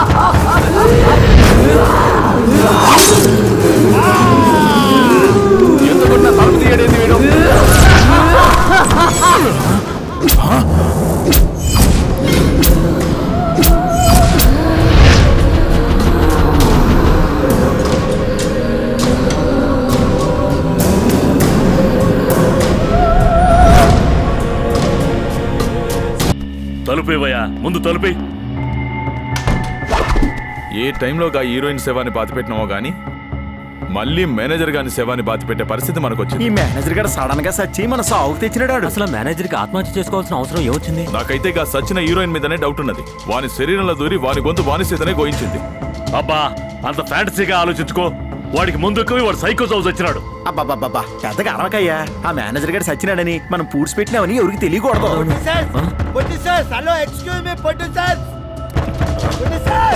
ఎంత కొట్టినా తలుపు తీయడేంది వీడు ముందు తలుపై ఏ టైంలో గా హీరోయిన్ శవాన్ని బాతిపెట్టినామో గానీ మళ్ళీ మేనేజర్ గాని శవాన్ని బాతిపెట్టే పరిస్థితి మనకు ఈ వచ్చింది మేనేజర్ గారు సడన్ గా సచ్చి మన సాగుకు తెచ్చినాడు అసలు మేనేజర్కి ఆత్మహత్య చేసుకోవాల్సిన అవసరం ఏమొచ్చింది నాకైతే గా సచిన హీరోయిన్ మీదనే డౌట్ ఉన్నది వాని శరీరంలో దూరి వాని గొంతు వాని చేతనే గోయించింది అబ్బా అంత ఫ్యాంటసీగా ఆలోచించుకో వాడికి ముందుకు వాడు సైకో చౌస్ వచ్చినాడు అబ్బాబ్బాబ్బా పెద్దగా అరవకయ్యా ఆ మేనేజర్ గారు సచ్చినాడని మనం పూడ్చి పెట్టినామని ఎవరికి తెలియకూడదు సార్ పొట్టి సార్ హలో ఎక్స్క్యూజ్ మీ పొట్టి సార్ పొట్టి sir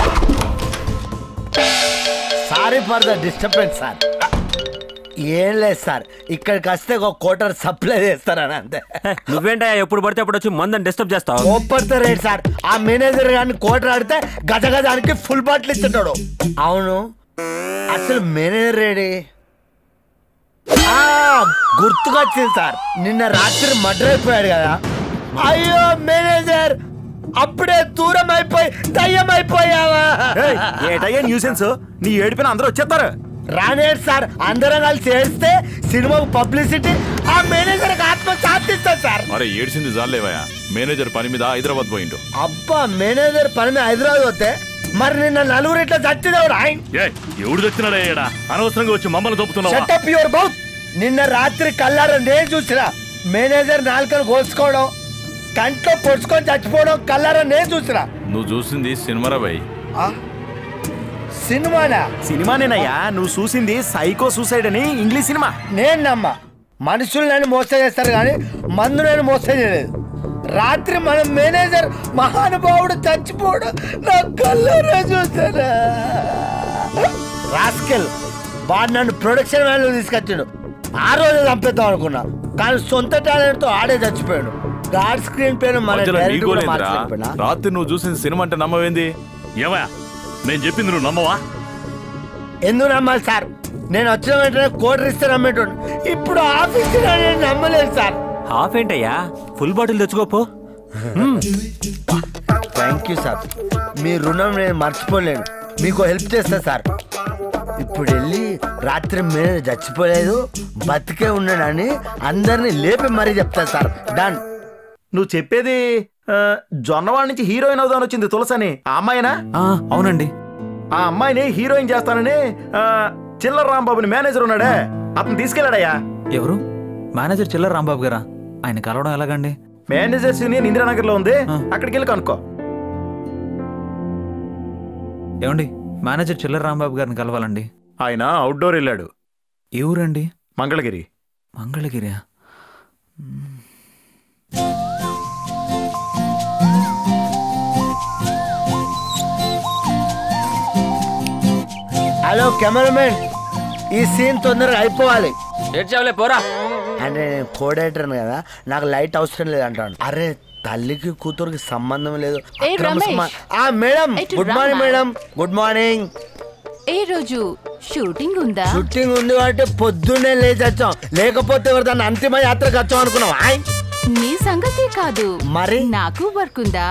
sorry for the disturbance sir ఏం లేదు సార్ ఇక్కడికి వస్తే ఒక కోటర్ సప్లై చేస్తారని అంతే నువ్వేంటా ఎప్పుడు పడితే అప్పుడు వచ్చి మందని డిస్టర్బ్ చేస్తావు కోపడితే రేట్ సార్ ఆ మేనేజర్ గారిని కోటర్ ఆడితే గజ గజానికి ఫుల్ బాటిల్ ఇస్తుంటాడు అవును అసలు మేనేజర్ రేడి ఆ, గుర్తుకొచ్చింది సార్ నిన్న రాత్రి మర్డర్ అయిపోయాడు కదా అయ్యో మేనేజర్ అప్పుడే దూరం అయిపోయి దయ్యం అయిపోయావా ఏయ్, ఏటయ్యా న్యూసెన్స్ నీ ఏడిపిన అందరూ వచ్చేస్తారు రానేడు సార్ అందరం కలిసి చేస్తే సినిమాకు పబ్లిసిటీ ఆ మేనేజర్ ఆత్మ శాంతిస్తారు సార్ అరే ఏడ్చింది జాలేవయ్యా మేనేజర్ పని మీద హైదరాబాద్ పోయిండు అబ్బా మేనేజర్ పని మీద హైదరాబాద్ పోతే మరి నిన్న నలుగురు ఇట్లా చచ్చిదేవుడు ఆయన ఏ ఎవడు తెచ్చినాడే ఈడ? అనవసరంగా వచ్చి మమ్మల్ని దొప్పుతున్నావా షటప్ యువర్ మౌత్ నిన్న రాత్రి కల్లారా నేను చూసిన మేనేజర్ నాలుకను కోసుకోవడం కంట్లో పొడుచుకొని చచ్చిపోవడం కల్లారా నేను చూసిన నువ్వు చూసింది సినిమారా భయ్ సినిమానా సినిమానేనయ్యా నువ్వు చూసింది సైకో సూసైడ్ అని ఇంగ్లీష్ సినిమా నేను నమ్మ మనుషులు నన్ను మోసం చేస్తారు కానీ మందు నేను మోసం చేయలేదు రాత్రి మన మేనేజర్ మహానుభావుడు చచ్చిపోవడం నా కళ్ళారా చూసానా రాస్కెల్ వాడు నన్ను ప్రొడక్షన్ వ్యాల్యూ తీసుకొచ్చాడు ఆ రోజు చంపేద్దాం అనుకున్నా కానీ సొంత టాలెంట్ తో ఆడే చచ్చిపోయాడు గాడ్ స్క్రీన్ పేరు మన మధ్యలో నీ డైరెక్టర్ కూడా గోలేందిరా? మార్చలేకపోయినా రాత్రి నువ్వు చూసిన సినిమా అంటే నమ్మవేంది ఏమయ్యా నేను చెప్పింది నువ్వు నమ్మవా ఎందుకు నమ్మాలి సార్ నేను వచ్చిన వెంటనే కోటర్ ఇస్తే నమ్మేటోడు ఇప్పుడు ఆఫీస్ నేను నమ్మలేదు సార్ హాఫ్ ఏంటయ్యా ఫుల్ బాటిల్ తెచ్చుకోపో థ్యాంక్ యూ సార్ మీ రుణం నేను మర్చిపోలేను మీకు హెల్ప్ చేస్తా సార్ ఇప్పుడు వెళ్ళి రాత్రి మీరు చచ్చిపోలేదు బతికే ఉన్నాడని అందరినీ లేపి మరీ చెప్తా సార్ డన్ నువ్వు చెప్పేది ఆ, జొన్నవాడ నుంచి హీరోయిన్ అవుదామని వచ్చింది తులసని ఆ అమ్మాయినా అవునండి ఆ అమ్మాయిని హీరోయిన్ చేస్తానని ఆ, చిల్లర రాంబాబుని మేనేజర్ ఉన్నాడే అతను తీసుకెళ్ళాడయ్యా ఎవరు మేనేజర్ చిల్లర రాంబాబు గారా ఆయన కలవడం ఎలాగండి మేనేజర్స్ యూనియన్ ఇందిరానగర్ లో ఉంది అక్కడికి వెళ్ళి కనుక్కో ఏమండి మేనేజర్ చిల్లర రాంబాబు గారిని కలవాలండి ఆయన అవుట్డోర్ వెళ్ళాడు ఏ ఊరండి మంగళగిరి మంగళగిరి హలో కెమెరామెన్ ఈ సీన్ తొందరగా అయిపోవాలి ఏడ్చావులే పోరా అంటే నేను కోడేటర్ను కదా నాకు లైట్ అవసరం లేదు అంటాను అరే తల్లికి కూతురుకి సంబంధం లేదు ఏ అక్రమ రమేష్. సంబ- ఆ మేడం ఇటు గుడ్ రా మార్నింగ్ మా. మేడం గుడ్ మార్నింగ్ ఏ రోజు షూటింగ్ ఉందా షూటింగ్ ఉంది కాబట్టి పొద్దున్నే లేచి వచ్చాం లేకపోతే ఎవరు దాన్ని అంతిమ యాత్రకు వచ్చాం అనుకున్నాం ఆయ్ నీ సంగతి కాదు మరి నాకు వర్క్ ఉందా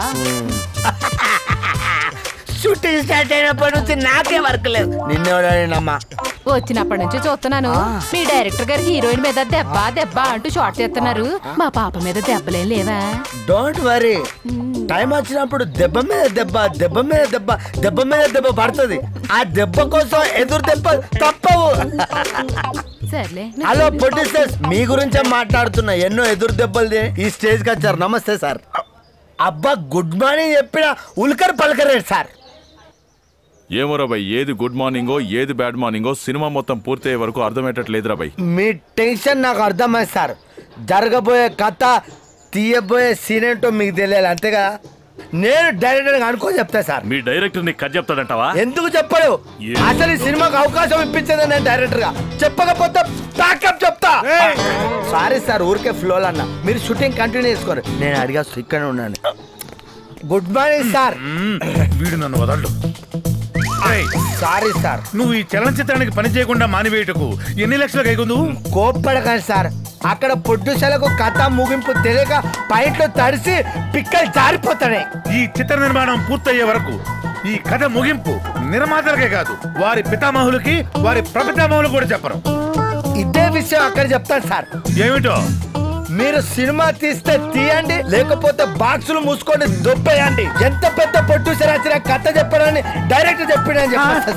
షూటింగ్ స్టార్ట్ అయినప్పటి నుంచి నాకే వర్క్ లేదు నిన్నెవడమ్మా వచ్చినప్పటి నుంచి చూస్తున్నాను మీ డైరెక్టర్ గారు హీరోయిన్ మీద దెబ్బ దెబ్బ అంటూ షార్ట్ చేస్తున్నారు మా పాప మీద దెబ్బలేం లేవా డోంట్ వరీ టైం వచ్చినప్పుడు దెబ్బ మీద దెబ్బ దెబ్బ మీద దెబ్బ దెబ్బ మీద దెబ్బ పడుతుంది ఆ దెబ్బ కోసం ఎదురు దెబ్బ తప్పవు సర్లే హలో ప్రొడ్యూసర్స్ మీ గురించే మాట్లాడుతున్నా ఎన్నో ఎదురు దెబ్బలు తిని ఈ స్టేజ్కి వచ్చారు నమస్తే సార్ అబ్బా గుడ్ మార్నింగ్ చెప్పిన ఉల్కర్ పలకరేడు సార్ ఏమోరా భయ్ ఏది గుడ్ మార్నింగో ఏది బ్యాడ్ మార్నింగో సినిమా మొత్తం పూర్తయ్యే వరకు అర్థమయ్యేటట్లేదురా భయ్ మీ టెన్షన్ నాకు అర్థమైంది సార్ జరగబోయే కథ తీయబోయే సీన్ ఏంటో మీకు తెలియాలి అంతేగా నేను డైరెక్టర్ అనుకో చెప్తా సార్ మీ డైరెక్టర్ నీకు కథ చెప్తాడంటావా ఎందుకు చెప్పడు ఏ- అసలు ఈ సినిమాకి అవకాశం ఇప్పించేది నేను డైరెక్టర్ గా చెప్పకపోతే ప్యాకప్ చెప్తా సారీ సార్ ఊరికే ఫ్లో అన్న మీరు షూటింగ్ కంటిన్యూ చేసుకోరు నేను అడిగా ఇక్కడే ఉన్నాను గుడ్ మార్నింగ్ సార్ వీడు నన్ను వదలడు సారీ సార్ నువ్వు ఈ చలనచిత్రానికి పని చేయకుండా మానివేయటకు ఎన్ని లక్షలు కైకుందు కోప్పడకండి సార్ అక్కడ ప్రొడ్యూసర్లకు కథ ముగింపు తెలియక పైట్లో తడిసి పిక్కలు జారిపోతాయి ఈ చిత్ర నిర్మాణం పూర్తయ్యే వరకు ఈ కథ ముగింపు నిర్మాతలకే కాదు వారి పితామహులకి వారి ప్రపితామహులు కూడా చెప్పరు ఇదే విషయం అక్కడ చెప్తాను సార్ ఏమిటో మీరు సినిమా తీస్తే తీయండి లేకపోతే బాక్సులు మూసుకొని దొబ్బేయండి ఎంత పెద్ద ప్రొడ్యూసర్ వచ్చినా కథ చెప్పాలని డైరెక్ట్ చెప్పిన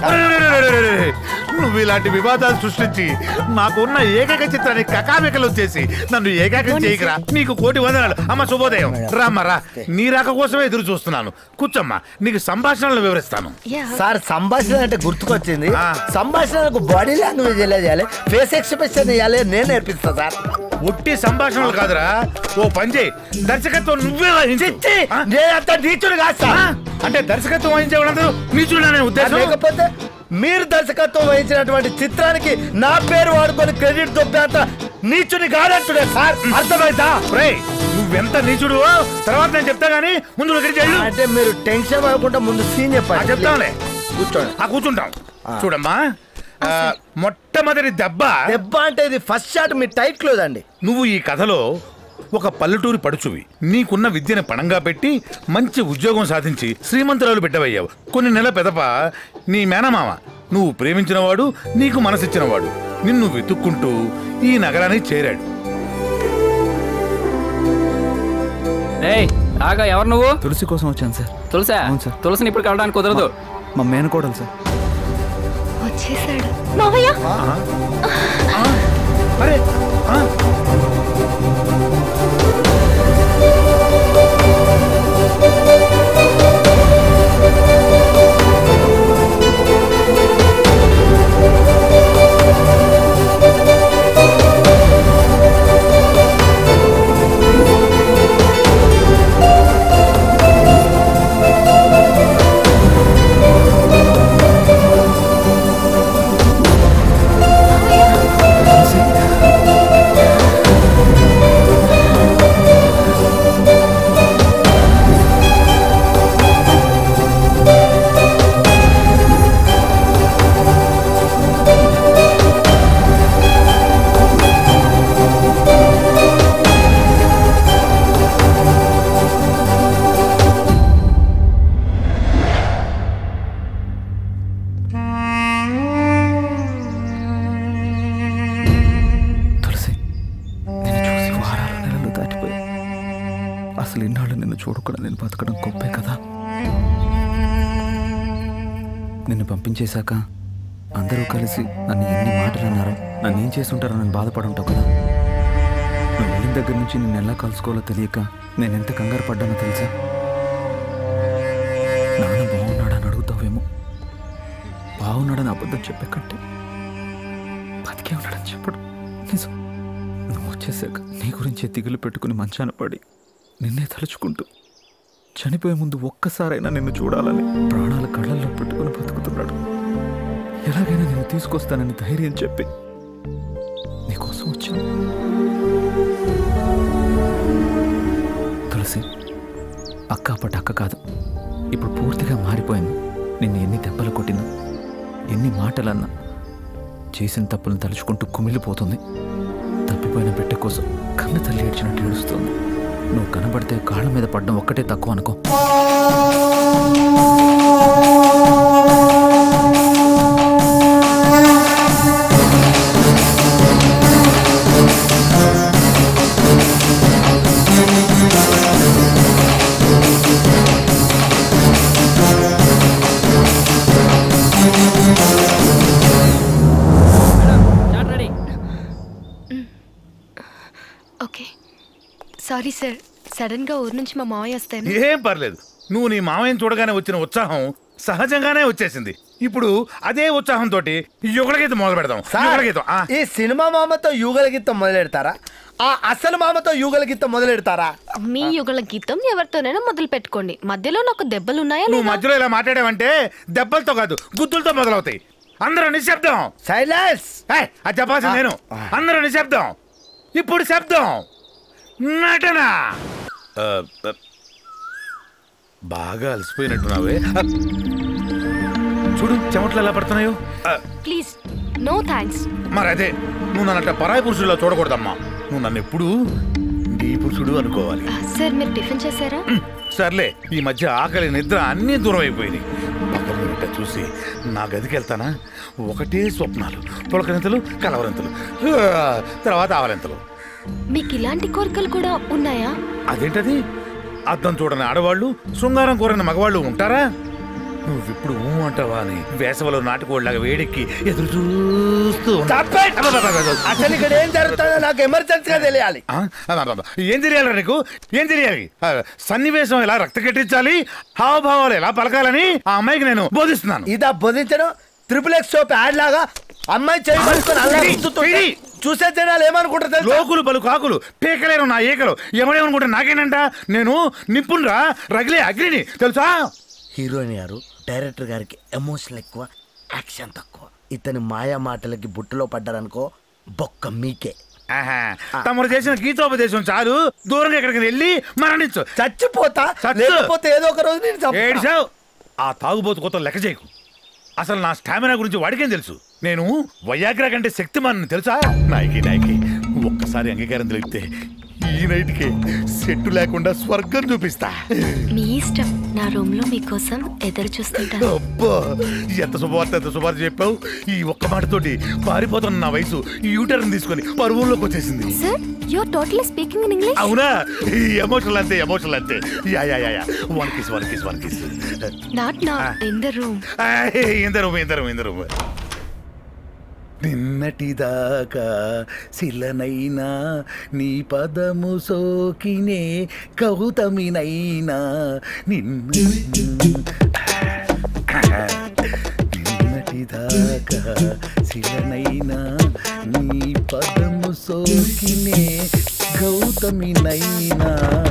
నువ్వు ఇలాంటి వివాదాలు సృష్టించి నాకున్న ఏకైక చిత్రాన్ని కకామికలు చేసి నన్ను ఏకాకం చేయకరా నీకు కోటి వందనాలు అమ్మ శుభోదయం రామ్మా రా నీ రాక కోసమే ఎదురు చూస్తున్నాను కూర్చోమ్మా నీకు సంభాషణలు వివరిస్తాను సార్ సంభాషణ అంటే గుర్తుకొచ్చింది సంభాషణకు బాడీ లాంగ్వేజ్ ఎలా చేయాలి ఫేస్ ఎక్స్ప్రెషన్ వేయాలి నేను నేర్పిస్తా సార్ ఉట్టి సంభాషణలు కాదురా ఓ పని చేయి దర్శకత్వం నువ్వే వహించు ఆ? నేనంత నీచుడు కాదు సార్ అంటే దర్శకత్వం వహించే వాళ్ళందరూ నీచుడనే ఉద్దేశం లేకపోతే మీరు దర్శకత్వం వహించినటువంటి చిత్రానికి నా పేరు వాడుకొని క్రెడిట్ దొబ్బేంత నీచుని కాదంటుడే సార్ అర్థమైందా రేయ్, నువ్వెంత నీచుడు తర్వాత నేను చెప్తా గానీ ముందు నువ్వు ఇక్కడికి వెళ్ళు. అంటే మీరు టెన్షన్ పడకుండా ముందు సీన్ ఆ, చెప్పండి చెప్తాంలే కూర్చోండి ఆ కూర్చుంటాం చూడమ్మా ఆ, మొట్టమొదటి దెబ్బ దెబ్బ అంటే ఇది ఫస్ట్ షాట్ మీ టైట్ క్లోజ్ అండి నువ్వు ఈ కథలో ఒక పల్లెటూరి పడుచువి నీకున్న విద్యను పణంగా పెట్టి మంచి ఉద్యోగం సాధించి శ్రీమంతురాలు బిడ్డవయ్యావు కొన్ని నెలల పెదప నీ మేనమామ నువ్వు ప్రేమించినవాడు నీకు మనసిచ్చినవాడు నిన్ను వెతుక్కుంటూ ఈ నగరానికి చేరాడు ఏయ్ ఆగా ఎవరు నువ్వు తులసి కోసం వచ్చాను సార్ తులసా అవును సార్. తులసిని ఇప్పుడు కలవడానికి కుదరదు మా మేనకోడలు సార్ వచ్చేసాడు మావయ్య అరే ఆ, తులసి నేను చూసి వారాలు నెలలు దాటిపోయి అసలు ఇన్నాళ్ళు నిన్ను చూడకుండా నేను బతకడం గొప్పే కదా నిన్ను పంపించేశాక అందరూ కలిసి నన్ను ఎన్ని మాటలు అన్నారో నన్ను ఏం చేస్తుంటారో నన్ను బాధపడుంటావు కదా నువ్వు వెళ్ళిన దగ్గర నుంచి నిన్ను ఎలా కలుసుకోవాలో తెలియక నేను ఎంత కంగారు పడ్డానో తెలుసా నాన్న బాగున్నాడని అడుగుతావేమో బాగున్నాడని అబద్ధం చెప్పే కంటే బతికే ఉన్నాడని చెప్పడు నిజం నువ్వు వచ్చేసాక నీ గురించే దిగులు పెట్టుకుని మంచాన పడి నిన్నే తలుచుకుంటూ చనిపోయే ముందు ఒక్కసారైనా నిన్ను చూడాలని ప్రాణాలు కళ్ళల్లో పెట్టుకుని బతుకుతున్నాడు ఎలాగైనా నేను తీసుకొస్తానని ధైర్యం చెప్పి నీకోసం వచ్చాను తులసి అక్క అప్పటి అక్క కాదు ఇప్పుడు పూర్తిగా మారిపోయింది నిన్ను ఎన్ని దెబ్బలు కొట్టినా ఎన్ని మాటలన్నా చేసిన తప్పులను తలుచుకుంటూ కుమిలిపోతుంది తప్పిపోయిన బిడ్డ కోసం కన్న తల్లి ఏడ్చినట్టు ఏడుస్తుంది నువ్వు కనబడితే కాళ్ళ మీద పడడం ఒక్కటే తక్కువ అనుకో ready okay sorry sir sudden గా ఊరు నుంచి మా మావయ్య వస్తాను ఏం పర్లేదు నువ్వు నీ మామయ్యని చూడగానే వచ్చిన ఉత్సాహం సహజంగానే వచ్చేసింది ఇప్పుడు అదే ఉత్సాహంతో యుగళగీతం మొదలు పెడదాం యుగళగీతం ఆ. ఈ సినిమా మామతో యుగల గీతం మొదలెడతారా ఆ అసలు మామతో యుగల గీతం మొదలెడతారా మీ యుగల గీతం ఎవరితోనైనా మొదలు పెట్టుకోండి మధ్యలో నాకు దెబ్బలు ఉన్నాయా నువ్వు లేదా? మధ్యలో ఇలా మాట్లాడావంటే దెబ్బలతో కాదు గుద్దులతో మొదలవుతాయి అందరూ నిశ్శబ్దం సైలెన్స్ అది చెప్పాల్సింది నేను అందరూ నిశ్శబ్దం ఇప్పుడు శబ్దం నటన ఆ, ఆ, బాగా అలసిపోయినట్టున్నావే ఆ, చూడు చెమట్లు ఎలా పడుతున్నాయో ఆ, ప్లీజ్ నో థ్యాంక్స్ మరి అదే నువ్వు నన్ను పరాయి పురుషుల్లో చూడకూడదమ్మా నువ్వు నన్ను ఎప్పుడు నీ పురుషుడు అనుకోవాలి సార్ మీరు టిఫిన్ చేశారా సర్లే ఈ మధ్య ఆకలి నిద్ర అన్నీ దూరం అయిపోయింది పక్కన ఉంటే చూసి నా గదికి వెళ్తానా ఒకటే స్వప్నాలు పులకరింతలు కలవరింతలు ఆ, తర్వాత ఆవలింతలు మీకు ఇలాంటి కోరికలు కూడా ఉన్నాయా అదేంటది అద్దం చూడని ఆడవాళ్ళు శృంగారం కోరని మగవాళ్ళు ఉంటారా నువ్విప్పుడు ఊ అంటావా అని వేసవలో నాటుకోళ్ళగా వేడెక్కి ఎదురు చూస్తూ ఉంటా. అబ్బబ్బబ్బబ్బ. అసలు ఇక్కడ ఏం జరుగుతుందో నాకు ఎమర్జెన్సీగా తెలియాలి ఆ? అబ్బబ్బబ్బ. ఏం తెలియాలి నీకు ఏం తెలియాలి ఆ, సన్నివేశం ఎలా రక్త కట్టించాలి హావభావాలు ఎలా పలకాలని ఆ అమ్మాయికి నేను బోధిస్తున్నాను ఇదా బోధించడం త్రిపుల్ ఎక్స్ సోప్ యాడ్ లాగా అమ్మాయి చేయి పట్టుకొని అలా రుద్దుతుంటే చూసే జనాలు ఏమనుకుంటారు తెలుసా? లోకులు పలు కాకులు పీకలేరు నా ఏకలు ఎవడేమనుకుంటే నాకేనంట నేను నిప్పుండ్రా రగిలే అగ్నిని తెలుసా హీరోయిన్ గారు డైరెక్టర్ గారికి ఎమోషన్ ఎక్కువ యాక్షన్ తక్కువ ఇతని మాయా మాటలకి బుట్టలో పడ్డారనుకో బొక్క మీకే ఆహా. తమరు చేసిన గీతోపదేశం చాలు దూరంగా ఎక్కడికి వెళ్ళి మరణించు చచ్చిపోతా లేకపోతే ఏదో ఒక రోజు నేను చంపుతా. ఏడిసావు ఆ తాగుబోతు కొత్త లెక్క చేయకు అసలు నా స్టామినా గురించి వాడికేం తెలుసు నేను వయాగ్రా కంటే శక్తిమాన్ తెలుసా నాయకి నాయకి ఒక్కసారి అంగీకారం తెలిపితే ఈ నైట్కి సెట్టు లేకుండా స్వర్గం చూపిస్తా మీ ఇష్టం నా రూమ్ లో మీకోసం ఎదురు చూస్తుంటాను అబ్బా ఎంత శుభవార్త ఎంత శుభవార్త చెప్పావు ఈ ఒక్క మాటతోటి పారిపోతున్న నా వయసు ఈ యూటర్న్ తీసుకొని పరువుల్లోకి వచ్చేసింది sir you're totally speaking in English అవునా ఈ ఎమోషనల్ అంతే ఎమోషనల్ అంతే yeah yeah yeah yeah one kiss one kiss one kiss not నా ఇన్ ద రూమ్ ఇందరు ఇందరు ఇందరు నిన్నటిదాకా శిలనైనా నీ పదము సోకినే కౌతమినైనా నిన్న నిన్నటిదాకా శిలనైనా నీ పదము సోకినే గౌతమినైనా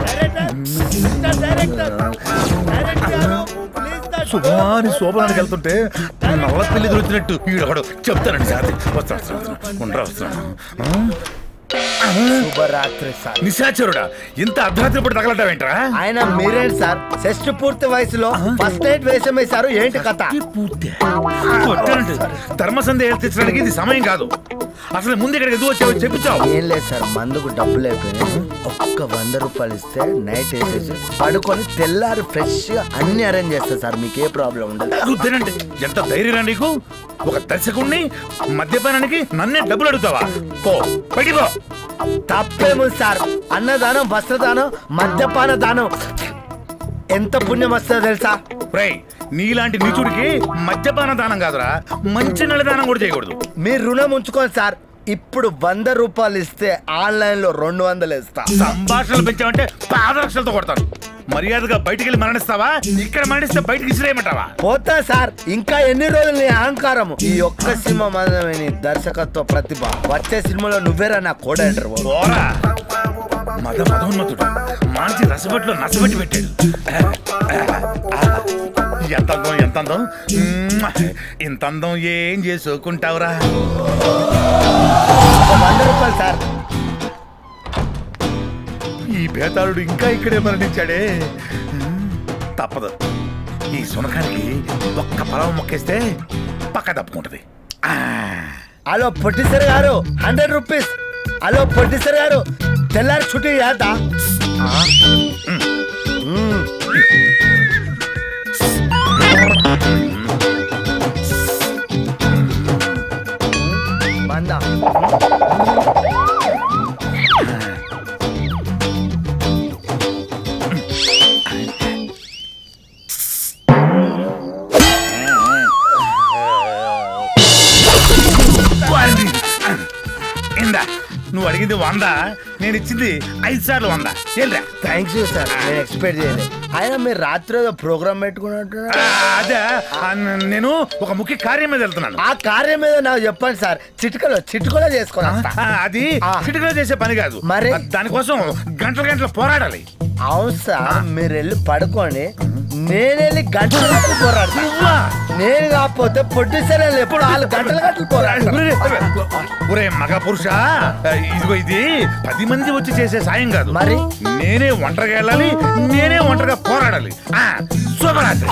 శుభాని శోభనానికి వెళ్తుంటే నల్ల పిల్లి దొరికినట్టు ఈడొకడు చెప్తానండి సార్ వస్తాను వస్తాను ఉండరా వస్తున్నాను శుభరాత్రి సార్ నిశాచరుడా ఇంత అర్ధరాత్రి పూట తగలటమేంట్రా ఆయన మీరేంటి సార్ షష్టి పూర్తి వయసులో ఫస్ట్ నైట్ వేషం వేశారు ఏంటి కథ వద్దండి ధర్మ సందేహాలు తెచ్చడానికి ఇది సమయం కాదు అసలు ముందు ఇక్కడికి ఎందుకు వచ్చావో చెప్పుచావు ఏం లేదు సార్ మందుకు డబ్బులు అయిపోయినాయి ఒక్క వంద రూపాయలు ఇస్తే నైట్ వేసేసి పడుకొని తెల్లారి ఫ్రెష్ గా అన్ని అరేంజ్ చేస్తా సార్ మీకు ఏ ప్రాబ్లం ఉండదు తినండి ఎంత ధైర్యం నీకు ఒక దర్శకుణ్ణి మద్యపానానికి నన్నే డబ్బులు అడుగుతావా పో బయటికి పో తప్పేముంది సార్ అన్నదానం వస్త్రదానం మద్యపాన దానం ఎంత పుణ్యం వస్తుందో తెలుసా రేయ్ నీలాంటి నీచుడికి మద్యపాన దానం కాదురా మంచి నల్ల దానం కూడా చేయకూడదు మీరు రుణం ఉంచుకోండి సార్ ఇప్పుడు వంద రూపాయలు ఇస్తే ఆన్లైన్ లో రెండు వందలు ఇస్తా సంభాషణలు పెంచావంటే పాదరక్షలతో కొడతాను మర్యాదగా బయటికి వెళ్ళి మరణిస్తావా ఇక్కడ మరణిస్తే బయటికి ఇసిరేయమంటావా పోతా సార్ ఇంకా ఎన్ని రోజులు నీ అహంకారం ఈ ఒక్క సినిమా మాత్రమే నీ దర్శకత్వ ప్రతిభ వచ్చే సినిమాలో నువ్వేరా నా కోడైటర్ పోరా మద మదోన్నతుడు మాంచి రసబట్లో నసబెట్టి పెట్టాడు ఎంత అందం ఎంత అందం మ్మ్. ఇంత అందం ఏం చేసుకోకుంటావురా వంద రూపాయలు సార్ ఈ బేతాళుడు ఇంకా ఇక్కడే మరణించాడే తప్పదు ఈ సునకానికి ఒక్క పొలం మొక్కేస్తే పక్క తప్పుకుంటది హలో పొట్టిసర్ గారు హండ్రెడ్ రూపీస్ హలో పొట్టిసర్ గారు తెల్లారి చుట్టి చేద్దా మందా వారిని. ఇందా నువ్వు అడిగింది వంద నేను ఇచ్చింది ఐదు సార్లు వంద ఏంట్రా థ్యాంక్స్ యూ సార్ నేను ఎక్స్పెక్ట్ చేయలేదు ఆయన మీరు రాత్రి ఏదో ప్రోగ్రామ్ పెట్టుకున్నట్టు అదే ఆ, నేను ఒక ముఖ్య కార్యం మీద వెళ్తున్నాను ఆ కార్యం మీద నాకు చెప్పండి సార్ చిటికలో చిటికలో చేసుకోవాలి ఆ, అది చిటికలో చేసే పని కాదు మరి? ఆ, దానికోసం గంటల గంటలు పోరాడాలి అవును సార్ మీరు వెళ్ళి పడుకోండి నేను వెళ్ళి గంటల గంటలు పోరాడతా నేను కాకపోతే పొట్టిసర్ ఎప్పుడు నాలుగు గంటల గంటలు పోరాడతా ఒరే మగ పురుష ఇదిగో ఇది పది మంది వచ్చి చేసే సాయం కాదు మరి? నేనే ఒంటరిగా వెళ్ళాలి నేనే ఒంటరిగా పోరాడాలి ఆ, శుభరాత్రి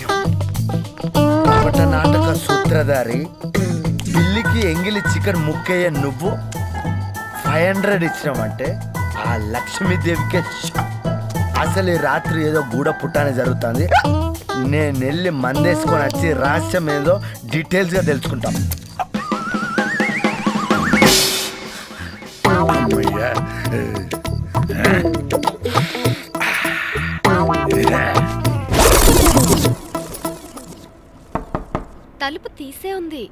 కపట నాటక సూత్రధారి పిల్లికి ఎంగిలి చికెన్ ముక్కయ్య నువ్వు ఫైవ్ హండ్రెడ్ ఇచ్చినామంటే ఆ లక్ష్మీదేవికే షా. అసలు ఈ రాత్రి ఏదో గూడ పుట్టానే జరుగుతుంది నేను వెళ్ళి మందేసుకొని వచ్చి రహస్యం ఏదో డీటెయిల్స్ గా తెలుసుకుంటాం అమ్మయ్యా తలుపు తీసే ఉంది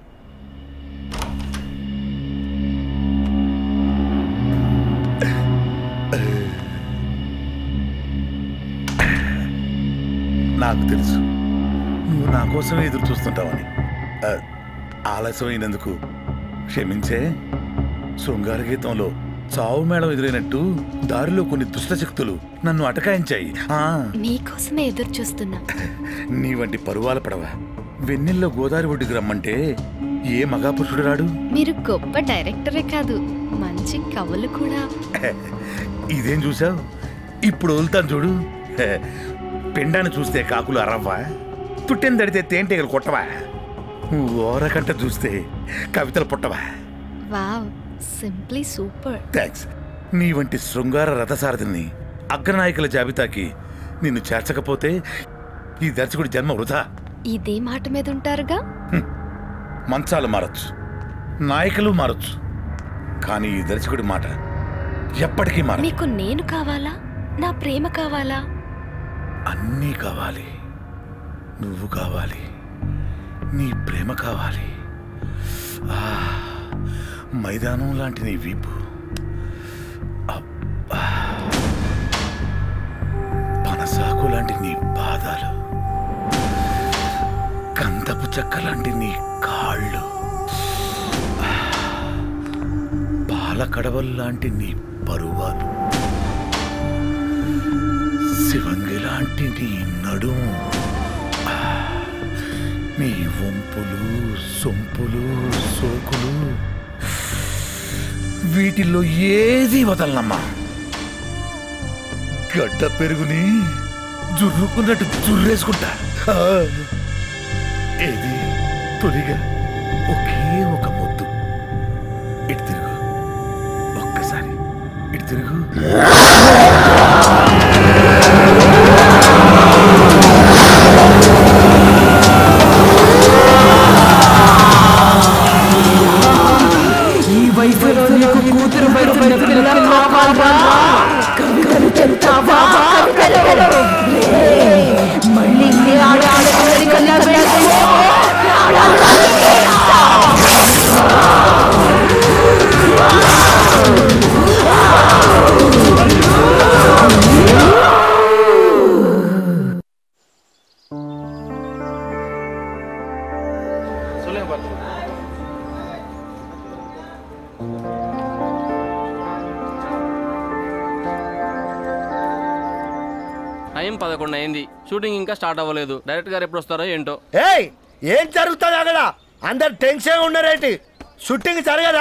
నాకు తెలుసు నువ్వు నా కోసమే ఎదురు చూస్తుంటావని ఆ, ఆలస్యమైనందుకు క్షమించే శృంగార గీతంలో చావు మేళం ఎదురైనట్టు దారిలో కొన్ని దుష్ట శక్తులు నన్ను అటకాయించాయి ఆ, నీకోసమే ఎదురు చూస్తున్నా నీ వంటి పరువాల పడవ వెన్నెల్లో గోదావరి ఒడ్డుకు రమ్మంటే ఏ మగాపురుషుడు రాడు మీరు గొప్ప డైరెక్టరే కాదు మంచి కవులు కూడా ఇదేం చూసావు ఇప్పుడు వదులుతాను చూడు హే, పిండాన్ని చూస్తే కాకులు అరవ్వా తుట్టెని దడితే తేనెటీగలు కొట్టవా ఓరకంట చూస్తే కవితలు పుట్టవా వావ్ సింప్లీ సూపర్ థ్యాంక్స్ నీ వంటి శృంగార రథసారథిని అగ్రనాయకుల జాబితాకి నిన్ను చేర్చకపోతే ఈ దర్శకుడి జన్మ వృధా ఇదే మాట మీద ఉంటారుగా మంచాలు మారచ్చు నాయకులు మారచ్చు కానీ ఈ దర్శకుడి మాట ఎప్పటికీ మారదు మీకు నేను కావాలా నా ప్రేమ కావాలా అన్నీ కావాలి నువ్వు కావాలి నీ ప్రేమ కావాలి ఆ, మైదానం లాంటి నీ వీపు అబ్బా. పనసాకు లాంటి నీ పాదాలు కందపు చెక్క లాంటి నీ కాళ్ళు ఆ, పాల కడవల్లాంటి నీ పరువాలు శివంగి లాంటి నీ నడుము ఆ, నీ వంపులు సొంపులు సోకులు వీటిల్లో ఏది వదలనమ్మా గడ్డ పెరుగుని జుర్రుకున్నట్టు జుర్రేసుకుంటా ఆ, ఏది తొలిగా ఒకే ఒక ముద్దు ఇటు తిరుగు ఒక్కసారి ఇటు తిరుగు ఈ వయసులో నీకు కూతురు వయసున్న పిల్ల కావాలా కవికలు చెప్తావా కవికలు మళ్ళీ నీ ఆడాలి కన్నా టైం పదకొండు అయింది షూటింగ్ ఇంకా స్టార్ట్ అవ్వలేదు డైరెక్టర్ గారు ఎప్పుడు వస్తారో ఏంటో ఏయ్ ఏం జరుగుతుంది అక్కడ అందరు టెన్షన్ ఉన్నారేంటి షూటింగ్ జరగదా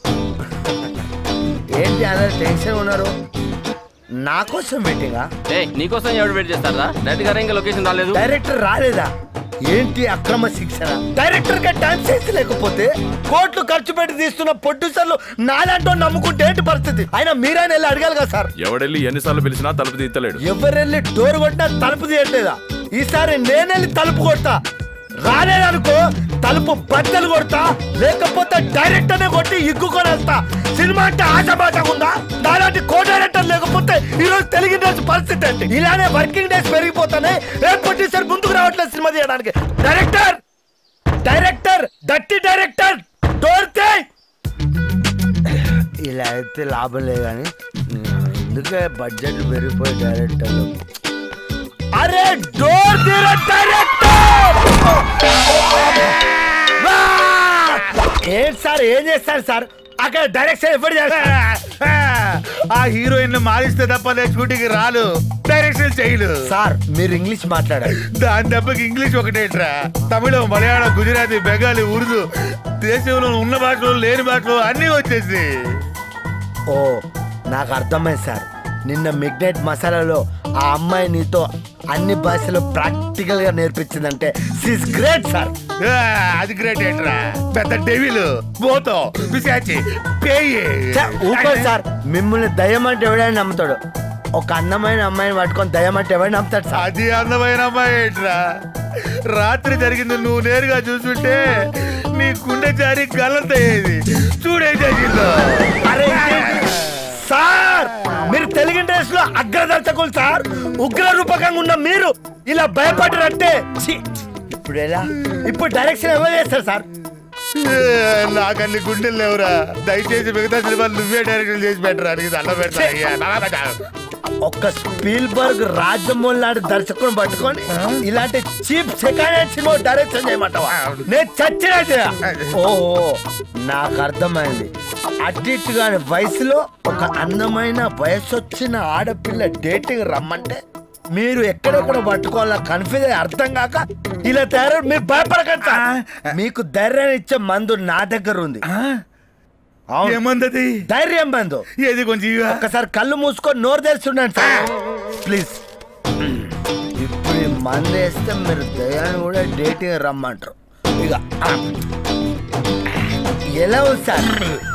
ఏంటి అందరు టెన్షన్ ఉన్నారు నా కోసం వెయిటింగా ఏ నీకోసం ఎవరు వెయిట్ చేస్తారా డైరెక్టర్ గారు ఇంకా లొకేషన్ రాలేదు డైరెక్టర్ రాలేదా ఏంటి అక్రమ శిక్షణ డైరెక్టర్ గా టైం చేసి లేకపోతే కోట్లు ఖర్చు పెట్టి తీస్తున్న ప్రొడ్యూసర్లు నాలాంటో నమ్ముకుంటే ఏంటి పరిస్థితి అయినా మీరైనా వెళ్ళి అడగాలి కదా సార్ ఎవడెళ్ళి ఎన్నిసార్లు పిలిచినా తలుపు తీస్తలేడు ఎవరెళ్ళి డోర్ కొట్టినా తలుపు తీయట్లేదా ఈసారి నేనెళ్ళి తలుపు కొడతా రాలేదనుకో తలుపు బద్దలు కొడతా లేకపోతే డైరెక్టర్ నే కొట్టి ఇగ్గుకొని వెళ్తా సినిమా అంటే ఆశబాటగా ఉందా దాలాంటి కో డైరెక్టర్ లేకపోతే ఈ రోజు తెలుగు ఇండస్ట్రీ పరిస్థితి ఏంటి ఇలానే వర్కింగ్ డేస్ పెరిగిపోతానే రేపు ప్రొడ్యూసర్ ముందుకు రావట్లేదు సినిమా తీయడానికి డైరెక్టర్ డైరెక్టర్ దట్టి డైరెక్టర్ డోర్ తీయ్ ఇలా అయితే లాభం లేదు కానీ ఎందుకే బడ్జెట్ పెరిగిపోయి డైరెక్టర్లు అరే డోర్ తీరా డైరెక్టర్ వా! ఏంటి సార్ ఏం చేస్తారు సార్ అక్కడ డైరెక్షన్ ఎప్పుడు చేస్తారు ఆ హీరోయిన్ మారిస్తే తప్ప నేను షూటింగ్ రాలు డైరెక్షన్ చేయలు సార్ మీరు ఇంగ్లీష్ మాట్లాడాలి దాని దెబ్బకి ఇంగ్లీష్ ఒకటేట్రా తమిళం మలయాళం గుజరాతీ బెంగాలీ ఉర్దూ దేశంలో ఉన్న భాషలు లేని భాషలు అన్నీ వచ్చేసి ఓ నాకు అర్థమైంది సార్ నిన్న మిడ్ మసాలాలో ఆ అమ్మాయి నీతో అన్ని భాషలు ప్రాక్టికల్ గా నేర్పించిందంటే సిస్ గ్రేట్ సార్ అది గ్రేట్ ఏంట్రా పెద్ద డెవిల్ పోతో పిశాచి పేయి ఊపర్ సార్ మిమ్మల్ని దయ్యం అంటే ఎవడైనా నమ్ముతాడు ఒక అందమైన అమ్మాయిని పట్టుకొని దయ్యం అంటే ఎవరైనా నమ్ముతాడు సార్ అది అందమైన అమ్మాయి ఏంట్రా రాత్రి జరిగింది నువ్వు నేరుగా చూస్తుంటే నీ గుండె జారి గల్లంతయ్యేది చూడే జరిగిందో అరే సార్ మీరు తెలుగు ఇండస్ట్రీలో లో అగ్రదర్శకులు సార్ ఉగ్ర రూపకంగా ఉన్న మీరు ఇలా భయపడరంటే ఛీ! ఇప్పుడు ఎలా ఇప్పుడు డైరెక్షన్ ఎవరు చేస్తారు సార్ నాకన్ని గుండెలు లేవురా దయచేసి మిగతా సినిమాలు నువ్వే డైరెక్షన్ చేసి పెట్టరా నీకు దండం పెడతా అయ్యా. బాబా, ఒక్క స్పీల్బర్గ్ రాజమౌళి లాంటి దర్శకుని పట్టుకొని ఇలాంటి cheap second hand cinema direction చేయమంటావా నేను చచ్చినా చేయ ఓహో నాకు అర్థమైంది అడ్డిట్ గాని వయసులో ఒక అందమైన వయసు వచ్చిన ఆడపిల్ల డేటింగ్ రమ్మంటే మీరు ఎక్కడెక్కడ పట్టుకోవాలో కన్ఫ్యూజ్ అయ్యి అర్థం కాక ఇలా తయారు మీరు భయపడకండి సార్. మీకు ధైర్యాన్ని ఇచ్చే మందు నా దగ్గర ఉంది అవును. ఏమందది ధైర్యం మందు ఏది కొంచెం ఇవ్వా? ఒక్కసారి కళ్ళు మూసుకొని నోరు తెరిచి ఉండండి సార్ ప్లీజ్ ఇప్పుడు ఈ మందు వేస్తే మీరు దయాన్ని కూడా డేటింగ్ రమ్మంటారు ఇక ఆ. ఎలా ఉంది సార్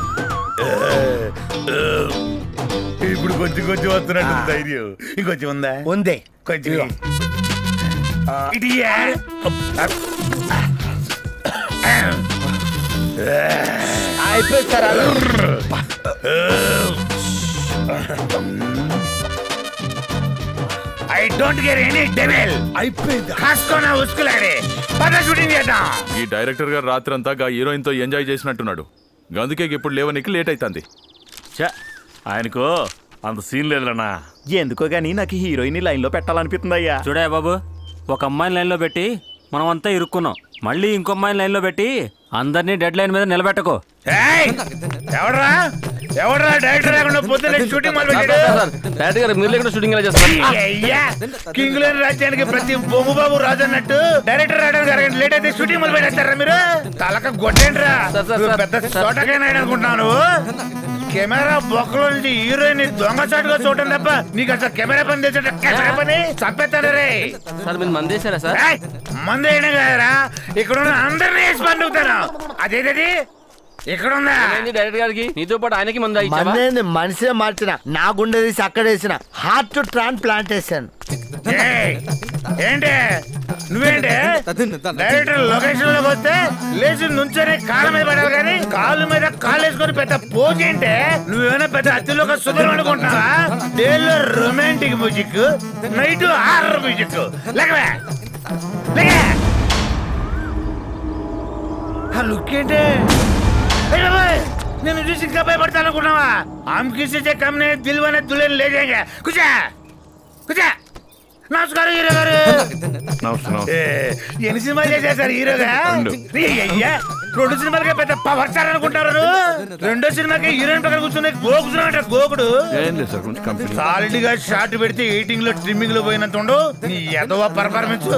ఇప్పుడు కొంచెం కొంచెం వస్తున్నట్టు ఉంది ధైర్యం ఇంకొంచెం ఉందా ఉంది కొంచెం ఇదిగో. ఇటు ఇయ్యా. అయిపోయింది సార్ అలా. I don't get any devil అయిపోయింది కాసుకోనా ఉసుకులాడే పద షూటింగ్ చేద్దాం ఈ డైరెక్టర్ గారు రాత్రంతా గా హీరోయిన్ తో ఎంజాయ్ చేసినట్టున్నాడు అందుకే ఇప్పుడు లేవనికి లేట్ అవుతుంది ఆయనకు అంత సీన్ లేదులన్నా ఎందుకో గానీ నాకు హీరోయిన్ లైన్ లో పెట్టాలనిపిస్తుంది అయ్యా చూడే బాబు ఒక అమ్మాయిని లైన్లో పెట్టి మనం అంతా ఇరుక్కున్నాం మళ్ళీ ఇంకో అమ్మాయిని లైన్లో పెట్టి అందరినీ డెడ్ లైన్ మీద నిలబెట్టకో ఏయ్! ఎవడ్రా ఎవడ్రా డైరెక్టర్ లేకుండా పొద్దున్నే షూటింగ్ మొదలు పెట్టాడు డైరెక్ట్ గారు మీరు లేకుండా షూటింగ్ ఎలా చేస్తారు అయ్యా కింగ్ లేని రాజ్యానికి ప్రతి బొమ్మ బాబు రాజు అన్నట్టు డైరెక్టర్ రావడానికి అరగంట లేట్ అయితే షూటింగ్ మొదలు పెట్టేస్తారా మీరు తలక గొడ్డేంట్రా సార్, సార్, నువ్వు సార్, పెద్ద సార్. చోటకైనా అనుకుంటున్నావు నువ్వు కెమెరా బొక్కలో నుంచి హీరోయిన్ దొంగ చాటుగా చూడటం తప్ప నీకు అసలు కెమెరా పని తెచ్చట కెమెరా పని చంపేస్తాడు రే సార్ మీరు మందేశారా సార్ ఏయ్! మందు వేయడం కదరా ఇక్కడ ఉన్న అందరినీ వేసి పండుగుతాను అదేదది ఇక్కడ ఉందా ఏంది డైరెక్టర్ గారికి నీతో పాటు ఆయనకి మంది ఇచ్చావా మందేంది మనిషినే మార్చిన నా గుండె తీసి అక్కడ వేసిన హార్ట్ టు ట్రాన్ ప్లాంటేషన్ ఏయ్! ఏంటి నువ్వేంటి డైరెక్టర్ లొకేషన్ లోకి వస్తే లేచి నుంచొని కాళ్ళ మీద పడాలి కానీ కాళ్ళ మీద కాళ్ళు వేసుకొని పెద్ద పోజ్ ఏంటి నువ్వేమైనా పెద్ద అతిలోక సుధరం అనుకుంటున్నావా డేలో romantic music night horror music లేకవే లేకే ఆ లుక్ ఏంటి అయ్య బాబోయ్! నేను చూసి ఇంకా భయపడతాను అనుకున్నావా ఆమ్ కిసి చే కమ్నే దిల్వనే దులేని లేజేంగే కుచా కుచా నమస్కారం హీరో గారు ఏ, ఎన్ని సినిమాలు చేశారు హీరోగా రెండు. ఏ, అయ్యా రెండు సినిమాలకే పెద్ద పవర్ స్టార్ అనుకుంటారు రెండో సినిమాకి హీరోయిన్ పక్కన కూర్చుని గోకుతున్నాడు గోకుడు ఏం లేదు సార్ కొంచెం కంపెనీ సాలిడ్ గా షార్ట్ పెడితే ఎయిటింగ్ లో ట్రిమ్మింగ్ లో పోయినంత ఉండు నీ ఎదవ పర్ఫార్మెన్స్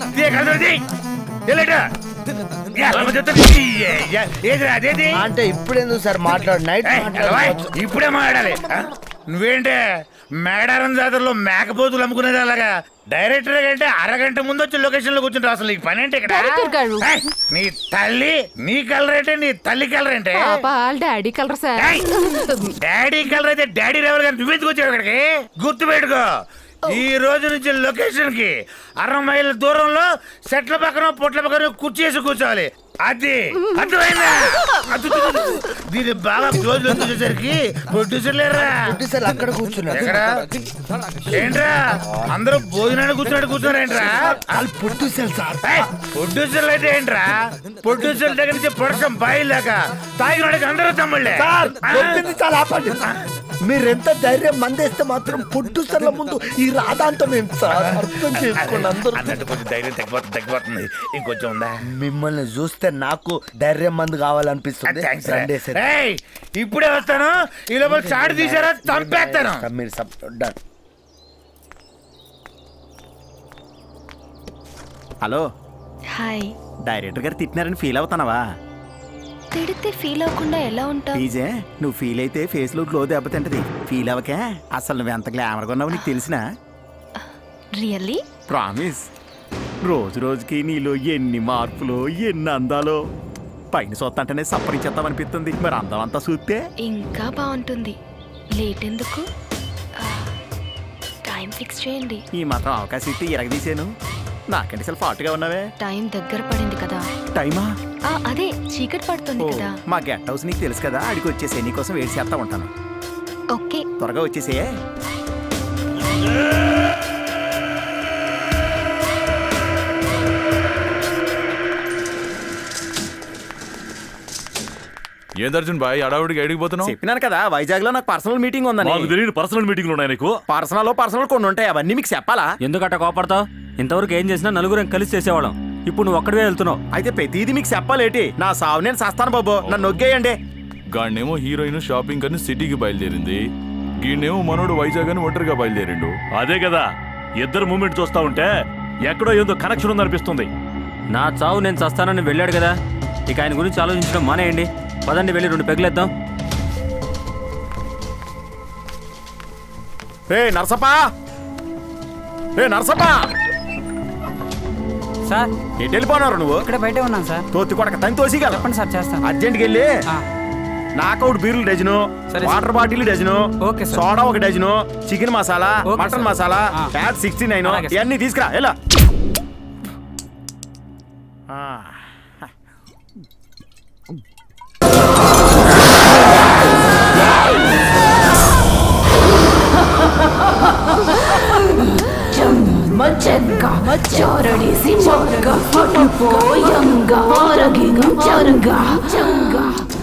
అదేది అంటే ఇప్పుడు ఎందుకు సార్ మాట్లాడు నైట్ ఏయ్, ఎలవాయ్, ఇప్పుడే మాట్లాడాలి ఆ? నువ్వేంటే మేడారం జాతరలో మేకపోతులు అమ్ముకునేది అలాగా డైరెక్టర్ అంటే అరగంట ముందు వచ్చి లొకేషన్ లో కూర్చుంటావు అసలు నీకు పని ఏంటి ఇక్కడ డైరెక్టర్ గారు. ఏయ్, నీ తల్లి నీ కలర్ ఏంటి నీ తల్లి కలర్ ఏంటి పాప వాళ్ళ డాడీ కలర్ సార్ ఏయ్, డాడీ కలర్ అయితే డాడీ రేవల్ గారు నువ్వెందుకు వచ్చావు ఇక్కడికి గుర్తు పెట్టుకో ఈ రోజు నుంచి లొకేషన్ కి అరవై మైళ్ళ దూరంలో సెట్ల పక్కన పొట్ల పక్కన కుర్చీ వేసి కూర్చోవాలి అది అర్థమైందా అద్దు, అద్దు, అద్దు. దీన్ని బాగా క్లోజ్ లో చూసేసరికి ప్రొడ్యూసర్ లేరా ప్రొడ్యూసర్ అక్కడ కూర్చున్నారు ఎక్కడ ఏంట్రా అందరూ భోజనాన్ని కూర్చున్నాడు కూర్చున్నారేంట్రా వాళ్ళు ప్రొడ్యూసర్ సార్ ప్రొడ్యూసర్లు అయితే ఏంట్రా ప్రొడ్యూసర్ దగ్గర నుంచి ప్రొడక్షన్ బాయిలాక తాగినోడికి అందరూ తమ్ముళ్ళే సార్ చెప్పింది చాలా ఆపండి మీరెంత ధైర్యం మందేస్తే మాత్రం ప్రొడ్యూసర్ల ముందు ఈ రాధాంతం ఏం సార్ అర్థం చేసుకోండి అందరూ అన్నట్టు కొంచెం ధైర్యం తగ్గిపోతుంది తగ్గిపోతుంది ఇంకొంచెం ఉందా మిమ్మల్ని చూస్తే నాకు ధైర్యం మందు కావాలనిపిస్తుంది థ్యాంక్స్ రండి సార్. ఏయ్ ఇప్పుడే వస్తాను ఈ లోపల చాటు తీసారా చంపేస్తాను మీరు సబ్ డన్ హలో హాయ్ డైరెక్టర్ గారు తిట్టినారని ఫీల్ అవుతానవా తిడితే ఫీల్ అవ్వకుండా ఎలా ఉంటావు ప్లీజే నువ్వు ఫీల్ అయితే ఫేస్ లో గ్లో దెబ్బతింటది ఫీల్ అవ్వకే అసలు నువ్వు ఎంత గ్లామర్గా ఉన్నావు నీకు తెలిసినా రియల్లీ ప్రామిస్ రోజు రోజుకి నీలో ఎన్ని మార్పులు ఎన్ని అందాలో పైన సొత్తంటేనే సప్పరించేద్దామనిపిస్తుంది మరి అందం అంతా చూస్తే ఇంకా బాగుంటుంది లేట్ ఎందుకు టైం ఫిక్స్ చేయండి ఈ మాత్రం అవకాశం ఇస్తే ఇరగదీశాను నాకంటే అసలు ఫాటుగా ఉన్నావే టైం దగ్గర పడింది కదా టైమా ఆ, అదే చీకటి పడుతుంది ఓ, కదా మా గెట్ హౌస్ నీకు తెలుసు కదా అడిగి వచ్చేసి నీకోసం వెయిట్ చేస్తా ఉంటాను ఓకే త్వరగా వచ్చేసేయే ఏం అర్జున్ బాయ్ అడావుడికి ఎడికి పోతున్నావు చెప్పినాను కదా వైజాగ్ లో నాకు పర్సనల్ మీటింగ్ ఉందని మాకు తెలియని పర్సనల్ మీటింగ్లు ఉన్నాయి నీకు పర్సనల్ పర్సనల్ కొన్ని ఉంటాయి అవన్నీ మీకు చెప్పాలా ఎందుకట్ట కోపడతావు ఇంతవరకు ఏం చేసినా నలుగురం కలిసి చేసేవాళ్ళం ఇప్పుడు నువ్వు ఒక్కడివే వెళ్తున్నావు అయితే ప్రతిదీ మీకు చెప్పాలేటి నా సావు నేను సస్తాను బాబు నన్ను నొగ్గేయండి గాడినేమో హీరోయిన్ షాపింగ్ అని సిటీకి బయలుదేరింది గీడేమో మనోడు వైజాగ్ అని ఒంటరిగా బయలుదేరిండు అదే కదా ఇద్దరు మూమెంట్ చూస్తా ఉంటే ఎక్కడో ఏదో కనెక్షన్ ఉందనిపిస్తుంది నా చావు నేను చస్తానని వెళ్ళాడు కదా ఇక ఆయన గురించి ఆలోచించడం మానేయండి పదండి వెళ్ళి రెండు పెగులేద్దాం రే నరసప్పా రే నరసప్పా సార్ ఎటు వెళ్ళిపోనారు నువ్వు ఇక్కడ బయటే ఉన్నాను సార్ తోతి కొడక తని తోసిగా చెప్పండి సార్ చేస్తాను అర్జెంట్కి వెళ్ళి నాకౌట్ బీర్లు డజను సరే, water bottle dozen okay sir. Soda ఒక dozen chicken masala okay mutton sir. Masala ఆ. ఫ్యాట్ సిక్స్టీ నైన్ అలాగే సార్. ఇవన్నీ తీసుకురా ఎలా చెమ్మచెక్క చోరడిసి మొగ్గ పట్టుకోయంగా ఆరగించంగా చంగా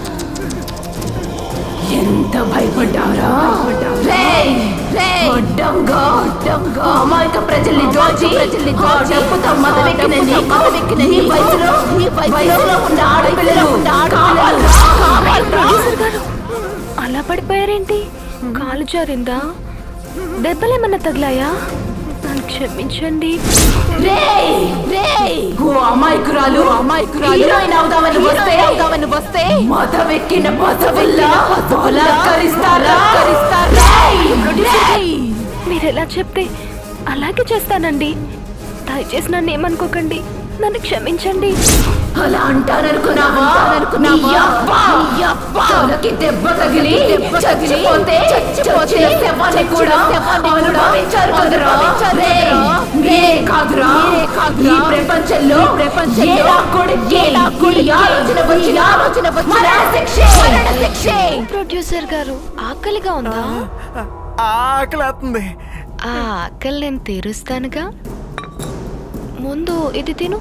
ఎంత భయపడ్డారా రేయ్, రేయ్, అడ్డంగా, అడ్డంగా, అమాయక ప్రజల్ని దోచి ఆ డబ్బుతో మదవెక్కిన నీకు, నీ వయసులో నీ వయసులో ఉన్న ఆడపిల్లలు కావాలా? కావాలా? అలా పడిపోయారేంటి కాలు జారిందా దెబ్బలేమన్నా తగిలాయా నన్ను క్షమించండి రేయ్, రేయ్, ఓ అమాయకురాలు అమాయకురాలు హీరోయిన్ అవుదామని వస్తే అవుదామని వస్తే మతవెక్కిన పసవిల్లా బలాత్కరిస్తారా రేయ్, రేయ్. మీరు ఎలా చెప్తే అలాగే చేస్తానండి దయచేసి నన్ను ఏమనుకోకండి నన్ను క్షమించండి అలా అంటారనుకున్నావా నీ అబ్బ, నీ అబ్బ. తలకి దెబ్బ తగిలి చచ్చిపోతే చచ్చిపోతే శవాన్ని కూడా అనుభవించారు కదరా రేయ్, మీరే కాదురా ఈ ప్రపంచంలో ప్రపంచంలో ఏ కొడుకు ఏ కొడుకు ఆలోచన వచ్చిన ఆలోచన వచ్చిన శిక్షే మరణ శిక్షే ప్రొడ్యూసర్ గారు ఆకలిగా ఉందా ఆకలేస్తుంది ఆ ఆకలి నేను తీరుస్తానుగా ముందు ఇది తిను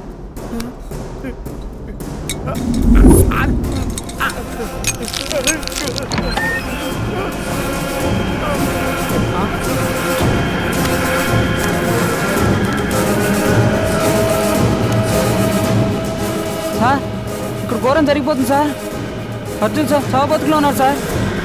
సార్ ఇక్కడ ఘోరం జరిగిపోతుంది సార్ అర్జున్ సార్ చావు బతుకులో ఉన్నారు సార్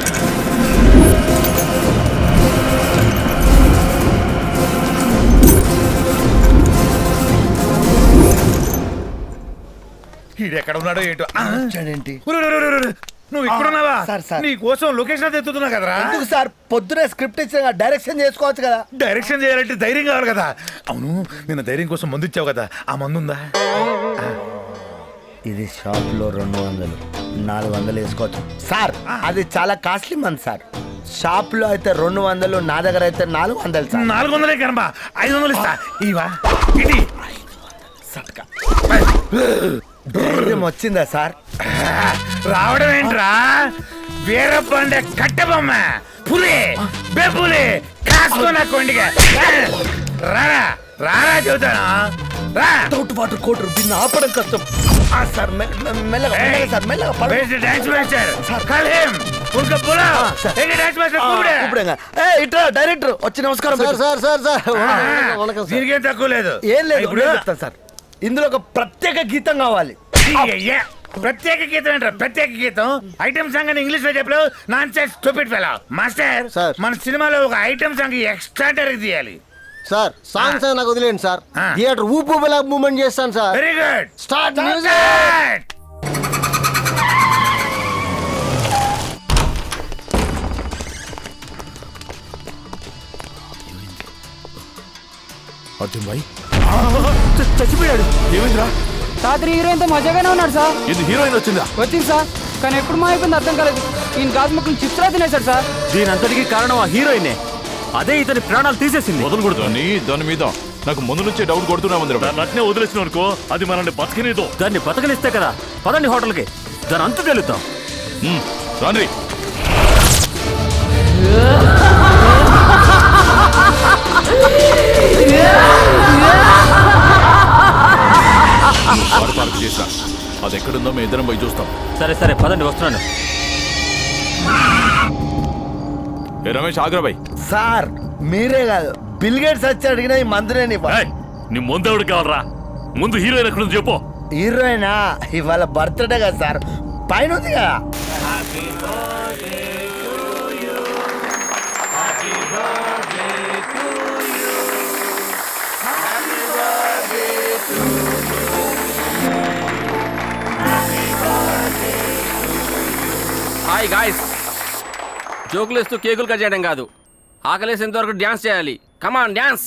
ఈడు ఎక్కడ ఉన్నాడో ఏంటో ఆ? వచ్చాడేంటి ఉరు, ఉరు, ఉరు, ఉరు. నువ్వు ఇక్కడున్నావా సార్, సార్. నీ కోసం లొకేషన్ తెచ్చుతున్నా కదరా ఎందుకు సార్ పొద్దునే స్క్రిప్ట్ ఇచ్చిన డైరెక్షన్ చేసుకోవచ్చు కదా డైరెక్షన్ చేయాలంటే ధైర్యం కావాలి కదా అవును నిన్న ధైర్యం కోసం మందు ఇచ్చావు కదా ఆ మందు ఉందా ఇది షాప్ లో రెండు వందలు నాలుగు వందలు వేసుకోవచ్చు సార్ అది చాలా కాస్ట్లీ మంది సార్ షాప్ లో అయితే రెండు వందలు నా దగ్గర అయితే నాలుగు వందలు సార్ నాలుగు వందలే కనబా ఐదు వందలు ఇస్తా ఇవా ఇటీ ధైర్యం వచ్చిందా సార్ రావడం ఏంట్రా వీరబండ కట్టబొమ్మ పులి బెపులి కాసుకున్న కొండిగా రారా రారా చెబుతాను రా తోటు పాటు కోటు దీన్ని ఆపడం కష్టం ఆ, సార్ మె- మె- మెల్లగా మెల్లగా సార్ మెల్లగా పడు. Where's the dance master? Call him. उनका बुलाओ. Hey, dance master, ఆ, కూపిడే. కూపిడేగా. ఏ ఇట్రా డైరెక్టర్ వచ్చి నమస్కారం సార్, పెట్టు. Sir, sir, sir. ఆ, దీనికేం తక్కువ లేదు ఏం లేదు ఇప్పుడు నేను చెప్తాను సార్ ఇందులో ఒక ప్రత్యేక గీతం కావాలి అయ్యా ప్రత్యేక గీతం ఏంట్రా ప్రత్యేక గీతం ఐటమ్ సాంగ్ అని ఇంగ్లీష్ లో చెప్పలేవు nonsense stupid fellow master మన సినిమాలో ఒక ఐటమ్ సాంగ్ ఎక్స్ట్రా తీయాలి సార్ సాంగ్స్ నాకు వదిలేండి సార్ థియేటర్ ఊపు మూమెంట్ చేస్తాను sir very good start music Arjun భాయ్ చచ్చిపోయాడు ఏమైందిరా రాత్రి హీరోయిన్తో మజాగానే ఉన్నాడు సార్ ఇది హీరోయిన్ వచ్చిందా వచ్చింది సార్ కానీ ఎప్పుడు మా అయిపోయింది అర్థం కాలేదు ఈయన గాజు ముక్కలు చిప్స్ లా తినేశాడు సార్ దీని అంతటికి కారణం ఆ హీరోయినే అదే ఇతని ప్రాణాలు తీసేసింది వదలకూడదు అని దాని మీద నాకు ముందు నుంచే డౌట్ కొడుతూనే ఉంది దాన్ని అట్నే వదిలేసిన అనుకో అది మనల్ని బతకనేదో దాన్ని బతకనిస్తే కదా పదండి హోటల్కి దాని అంత తెలుద్దాం రాండి కారు పార్క్ చేసా అది ఎక్కడుందో మేము ఇద్దరం పోయి చూస్తాం సరే సరే పదండి వస్తున్నాను ఏ రమేష్ ఆగ్రబాయ్ సార్ మీరే కాదు బిల్ గేట్స్ వచ్చి అడిగిన ఈ మందులేని నీ ముందు ఎవడు కావాలరా ముందు హీరోయిన్ ఎక్కడ ఉంది చెప్పు హీరోయినా ఇవాళ బర్త్డే కదా సార్ పైన ఉంది కదా హాయ్ గాయస్ జోకులు వేస్తూ కేకులు కట్ చేయడం కాదు ఆకలేసేంత వరకు డ్యాన్స్ చేయాలి కమాన్ డ్యాన్స్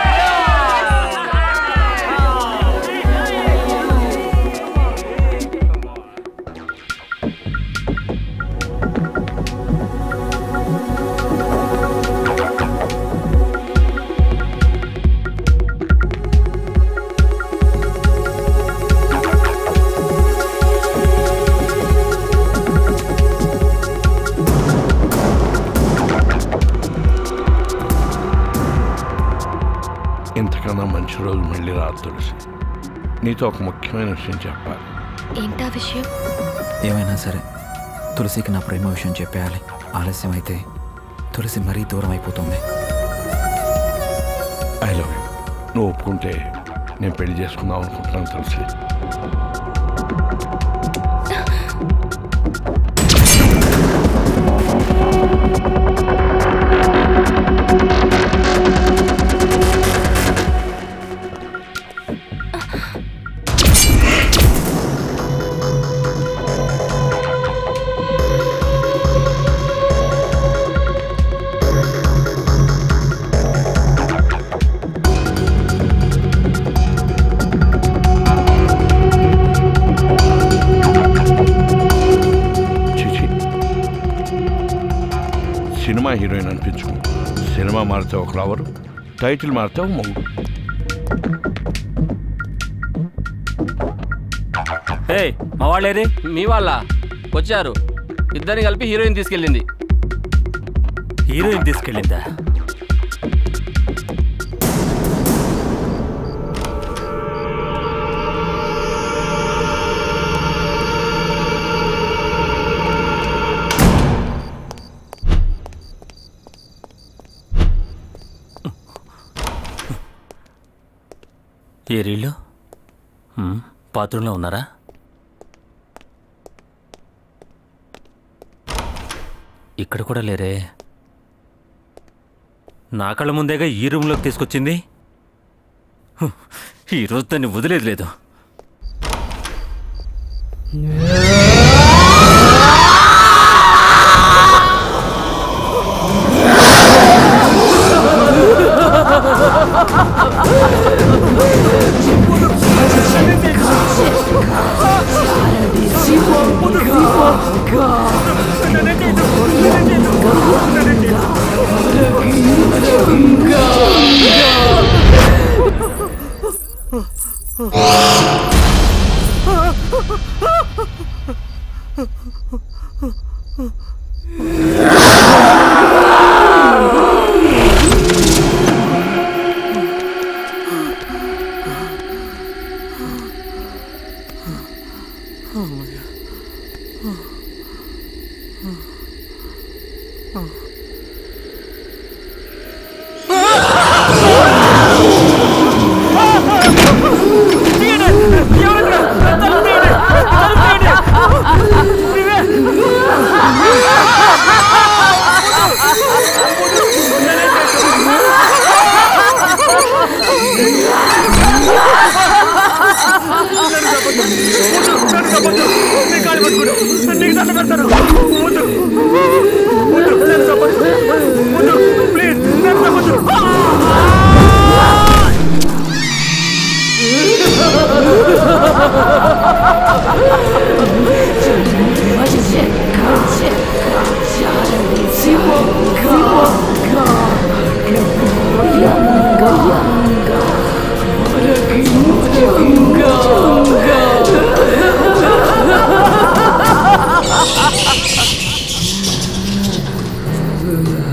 ఇంతకన్నా మంచి రోజు మళ్ళీ రాదు తులసి నీతో ఒక ముఖ్యమైన విషయం చెప్పాలి ఏంటా విషయం ఏమైనా సరే తులసికి నా ప్రేమ విషయం చెప్పేయాలి ఆలస్యం అయితే తులసి మరీ దూరం అయిపోతుంది ఐ లవ్ యూ నువ్వు ఒప్పుకుంటే నేను పెళ్లి చేసుకుందాం అనుకుంటున్నాను తులసి చిచి సినిమా హీరోయిన్ అనిపించుకో సినిమా మారితే ఒక లవరు టైటిల్ మారితే ఒక మొగుడు హే మా వాళ్ళేరి మీ వాళ్ళ వచ్చారు ఇద్దరిని కలిపి హీరోయిన్ తీసుకెళ్ళింది హీరోయిన్ తీసుకెళ్ళిందా ఏ రీళ్ళు హ్మ్, బాత్రూంలో ఉన్నారా ఇక్కడ కూడా లేరే నా కళ్ళ ముందేగా ఈ రూమ్లోకి తీసుకొచ్చింది హు, ఈరోజు దాన్ని వదిలేదు లేదు Go.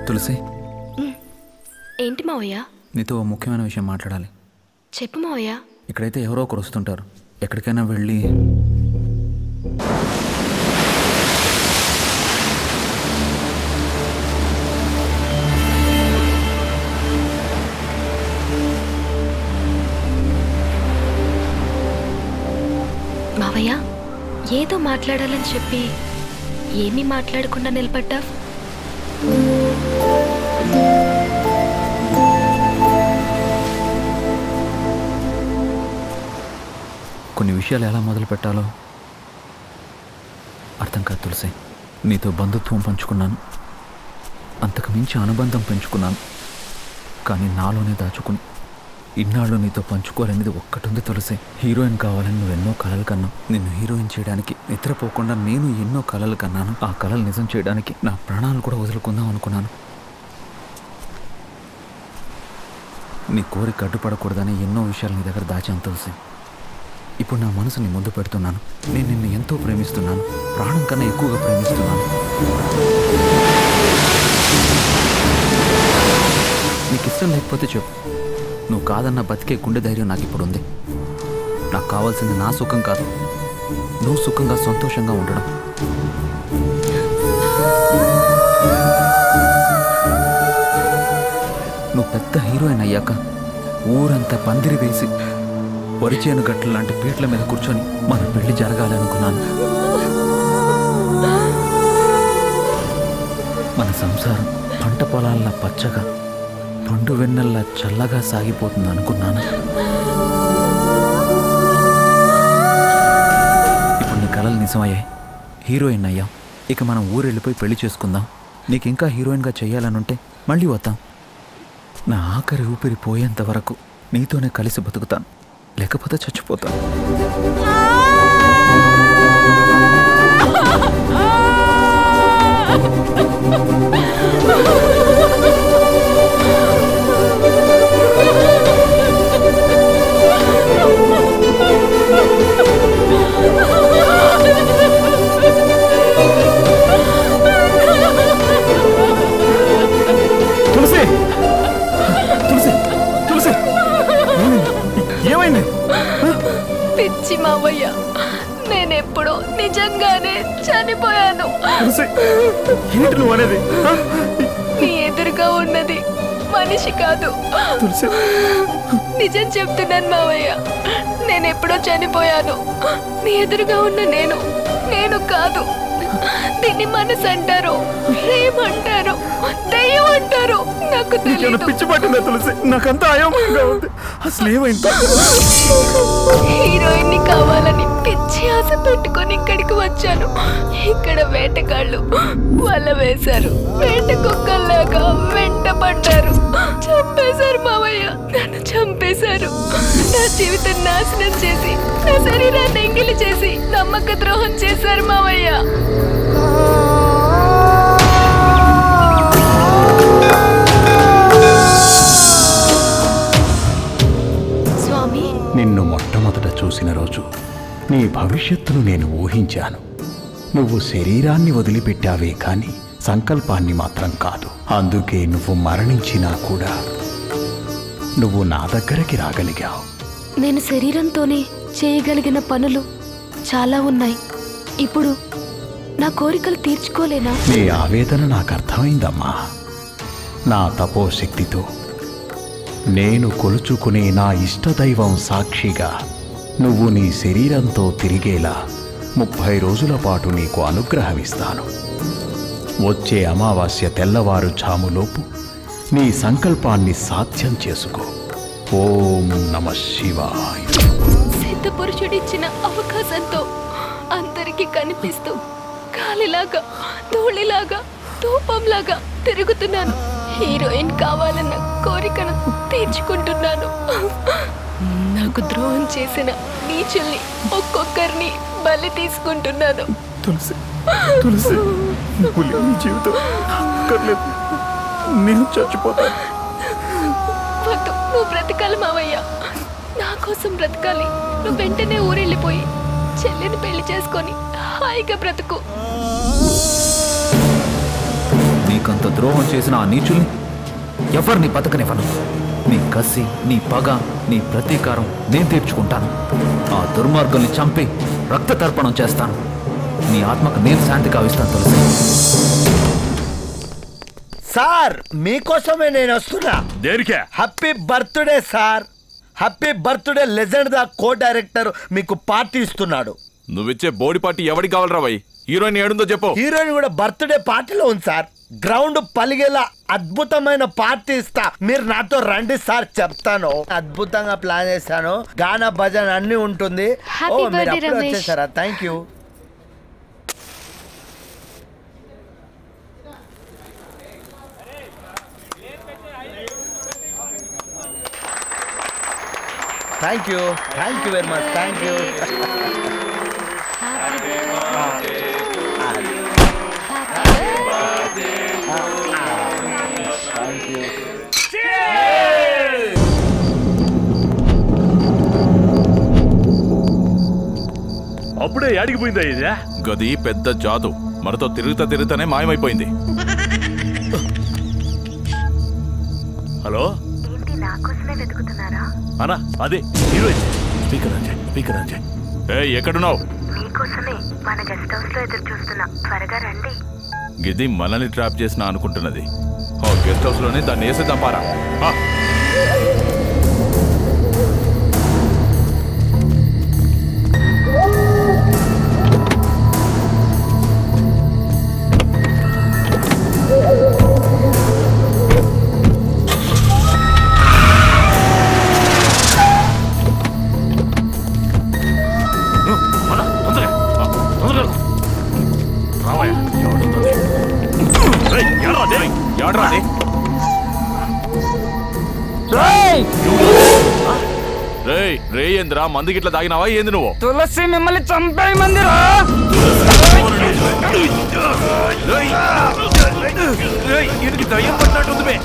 తులసి ఏంటి మావయ్య నీతో ఓ ముఖ్యమైన విషయం మాట్లాడాలి చెప్పు మావయ్య ఇక్కడైతే ఎవరో ఒకరు వస్తుంటారు ఎక్కడికైనా వెళ్ళి మావయ్య ఏదో మాట్లాడాలని చెప్పి ఏమీ మాట్లాడకుండా నిలబడ్డా కొన్ని విషయాలు ఎలా మొదలు పెట్టాలో అర్థం కాదు తులసి నీతో బంధుత్వం పంచుకున్నాను అంతకు మించి అనుబంధం పెంచుకున్నాను కానీ నాలోనే దాచుకుని ఇన్నాళ్ళు నీతో పంచుకోవాలనేది ఒక్కటుంది తులసి హీరోయిన్ కావాలని నువ్వు ఎన్నో కలలు కన్నావు నిన్ను హీరోయిన్ చేయడానికి నిద్రపోకుండా నేను ఎన్నో కలలు కన్నాను ఆ కలలు నిజం చేయడానికి నా ప్రాణాలు కూడా వదులుకుందాం అనుకున్నాను నీ కోరిక అడ్డుపడకూడదని ఎన్నో విషయాలు నీ దగ్గర దాచాను తులసి ఇప్పుడు నా మనసుని ముందు పెడుతున్నాను నేను నిన్ను ఎంతో ప్రేమిస్తున్నాను ప్రాణం కన్నా ఎక్కువగా ప్రేమిస్తున్నాను నీకు ఇష్టం లేకపోతే చెప్పు నువ్వు కాదన్న బతికే గుండె ధైర్యం నాకు ఇప్పుడు ఉంది నాకు కావాల్సింది నా సుఖం కాదు నువ్వు సుఖంగా సంతోషంగా ఉండడం నువ్వు పెద్ద హీరోయిన్ అయ్యాక ఊరంతా పందిరి వేసి వరిచేను గట్ల లాంటి పీట్ల మీద కూర్చొని మన పెళ్లి జరగాలనుకున్నాను మన సంసారం పంట పొలాల్లా పచ్చగా పండు వెన్నెల్లా చల్లగా సాగిపోతుంది అనుకున్నాను ఇప్పుడు నీ కలలు నిజమయ్యాయి హీరోయిన్ అయ్యాం ఇక మనం ఊరు వెళ్ళిపోయి పెళ్లి చేసుకుందాం నీకు ఇంకా హీరోయిన్గా చేయాలనుంటే మళ్ళీ వద్దాం నా ఆఖరి ఊపిరి పోయేంత వరకు నీతోనే కలిసి బతుకుతాను లేకపోతే చచ్చిపోతాను తులసి తులసి తులసి ఏమైంది పిచ్చి మావయ్య నేనెప్పుడో నిజంగానే చనిపోయాను తులసి ఏంటి నువ్వు అనేది ఆ? నీ ఎదురుగా ఉన్నది మనిషి కాదు తులసి నిజం చెప్తున్నాను మావయ్య నేనెప్పుడో చనిపోయాను నీ ఎదురుగా ఉన్న నేను నేను కాదు దీన్ని మనసు అంటారు ప్రేమ అంటారు దయ్యం అంటారు నాకు నీకేమైనా తెలియదు పిచ్చి పట్టిందా తులసి నాకంతా అయోమయంగా ఉంది అసలు ఏమైంది హీరోయిన్ ని కావాలని పిచ్చి ఆశ పెట్టుకొని ఇక్కడికి వచ్చాను ఇక్కడ వేటగాళ్ళు వల వేశారు వేట కుక్కల్లాగా వెంట పడ్డారు చంపేశారు మావయ్య నన్ను చంపేశారు నా జీవితం నాశనం చేసి నా శరీరాన్ని ఎంగిలి చేసి నమ్మక ద్రోహం చేశారు మావయ్య స్వామి నిన్ను మొట్టమొదట చూసిన రోజు నీ భవిష్యత్తును నేను ఊహించాను నువ్వు శరీరాన్ని వదిలిపెట్టావే కాని సంకల్పాన్ని మాత్రం కాదు అందుకే నువ్వు మరణించినా కూడా నువ్వు నా దగ్గరికి రాగలిగావు నేను శరీరంతోనే చేయగలిగిన పనులు చాలా ఉన్నాయి ఇప్పుడు నా కోరికలు తీర్చుకోలేనా నీ ఆవేదన నాకు అర్థమైందమ్మా నా తపోశక్తితో నేను కొలుచుకునే నా ఇష్టదైవం సాక్షిగా నువ్వు నీ శరీరంతో తిరిగేలా ముప్పై రోజుల పాటు నీకు అనుగ్రహమిస్తాను వచ్చే అమావాస్య తెల్లవారుఝాములోపు నీ సంకల్పాన్ని సాధ్యం చేసుకో ఓం నమ శివాయ సిద్ధ పురుషుడిచ్చిన అవకాశంతో అందరికీ కనిపిస్తూ గాలిలాగా ధూళిలాగా ధూపంలాగా తిరుగుతున్నాను హీరోయిన్ కావాలన్న కోరికను తీర్చుకుంటున్నాను నాకు ద్రోహం చేసిన నీచుల్ని ఒక్కొక్కరిని బలి తీసుకుంటున్నాను తులసి తులసి నువ్వు లేని జీవితం అక్కర్లేదు నేను చచ్చిపోతాను వద్దు నువ్వు బ్రతకాలి మావయ్య నా కోసం బ్రతకాలి నువ్వు వెంటనే ఊరెళ్ళిపోయి చెల్లిని పెళ్లి చేసుకొని హాయిగా బ్రతుకు నీ నీకంత ద్రోహం చేసిన ఆ నీచుల్ని ఎవరిని బతకనివ్వను నీ కసి నీ పగ నీ ప్రతీకారం నేను తీర్చుకుంటాను ఆ దుర్మార్గుల్ని చంపి రక్త తర్పణం చేస్తాను నీ ఆత్మకు నేను శాంతి కావిస్తాను తులసి సార్ మీకోసమే నేను వస్తున్నా దేనికే happy birthday sir happy birthday legend దా కో డైరెక్టర్ మీకు పార్టీ ఇస్తున్నాడు నువ్విచ్చే బోడి పార్టీ ఎవరికి కావాలరా భయ్ హీరోయిన్ ఏడుందో చెప్పు హీరోయిన్ కూడా బర్త్డే పార్టీలో ఉంది సార్ గ్రౌండ్ పలిగేలా అద్భుతమైన పార్టీ ఇస్తా మీరు నాతో రండి సార్ చెప్తాను అద్భుతంగా ప్లాన్ చేశాను గానా భజన్ అన్ని ఉంటుంది ఓ Happy మీరు birthday, అప్పుడే రమేష్. వచ్చేసారా thank you thank you thank you very much thank you అప్పుడే అడిగిపోయిందా ఇది గది పెద్ద జాదు మనతో తిరుగుతా తిరుగుతానే మాయమైపోయింది హలో ఏంటి నా కోసమే వెతుకుతున్నారా అనా అదే heroine speaker Anjay speaker Anjay ఏ ఎక్కడున్నావు మీకోసమే మన గెస్ట్ హౌస్ లో ఎదురు చూస్తున్నా త్వరగా రండి గిది మనల్ని ట్రాప్ చేసిన అనుకుంటున్నది ఓ గెస్ట్ హౌస్ లోనే దాన్ని వేసేద్దాం పారా ఆ. రావయ్య ఎవడున్నది రేయ్, ఎవడ్రా అది? ఎవడ్రా అది? రేయ్ రేయేంద్ర మంది గిట్ల తాగినావా ఏంది నువ్వు తులసి మిమ్మల్ని చంపే మందిరా ఇది దయ్యం పట్టినట్టుంది బే.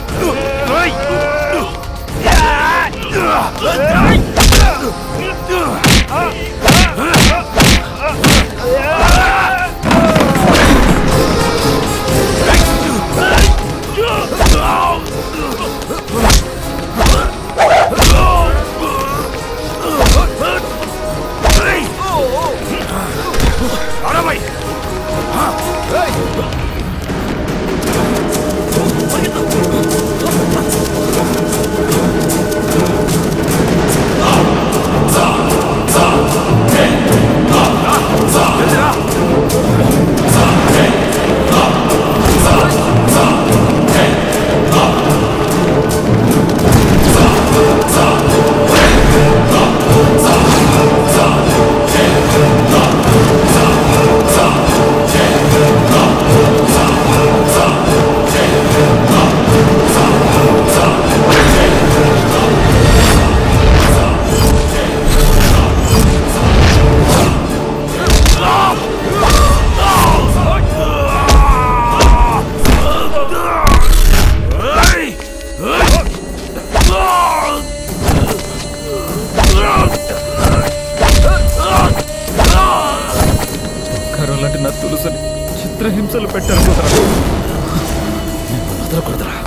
బంగారం లాంటి నా తులసని చిత్రహింసలు పెట్టారు కుదరా వదలకూడదురా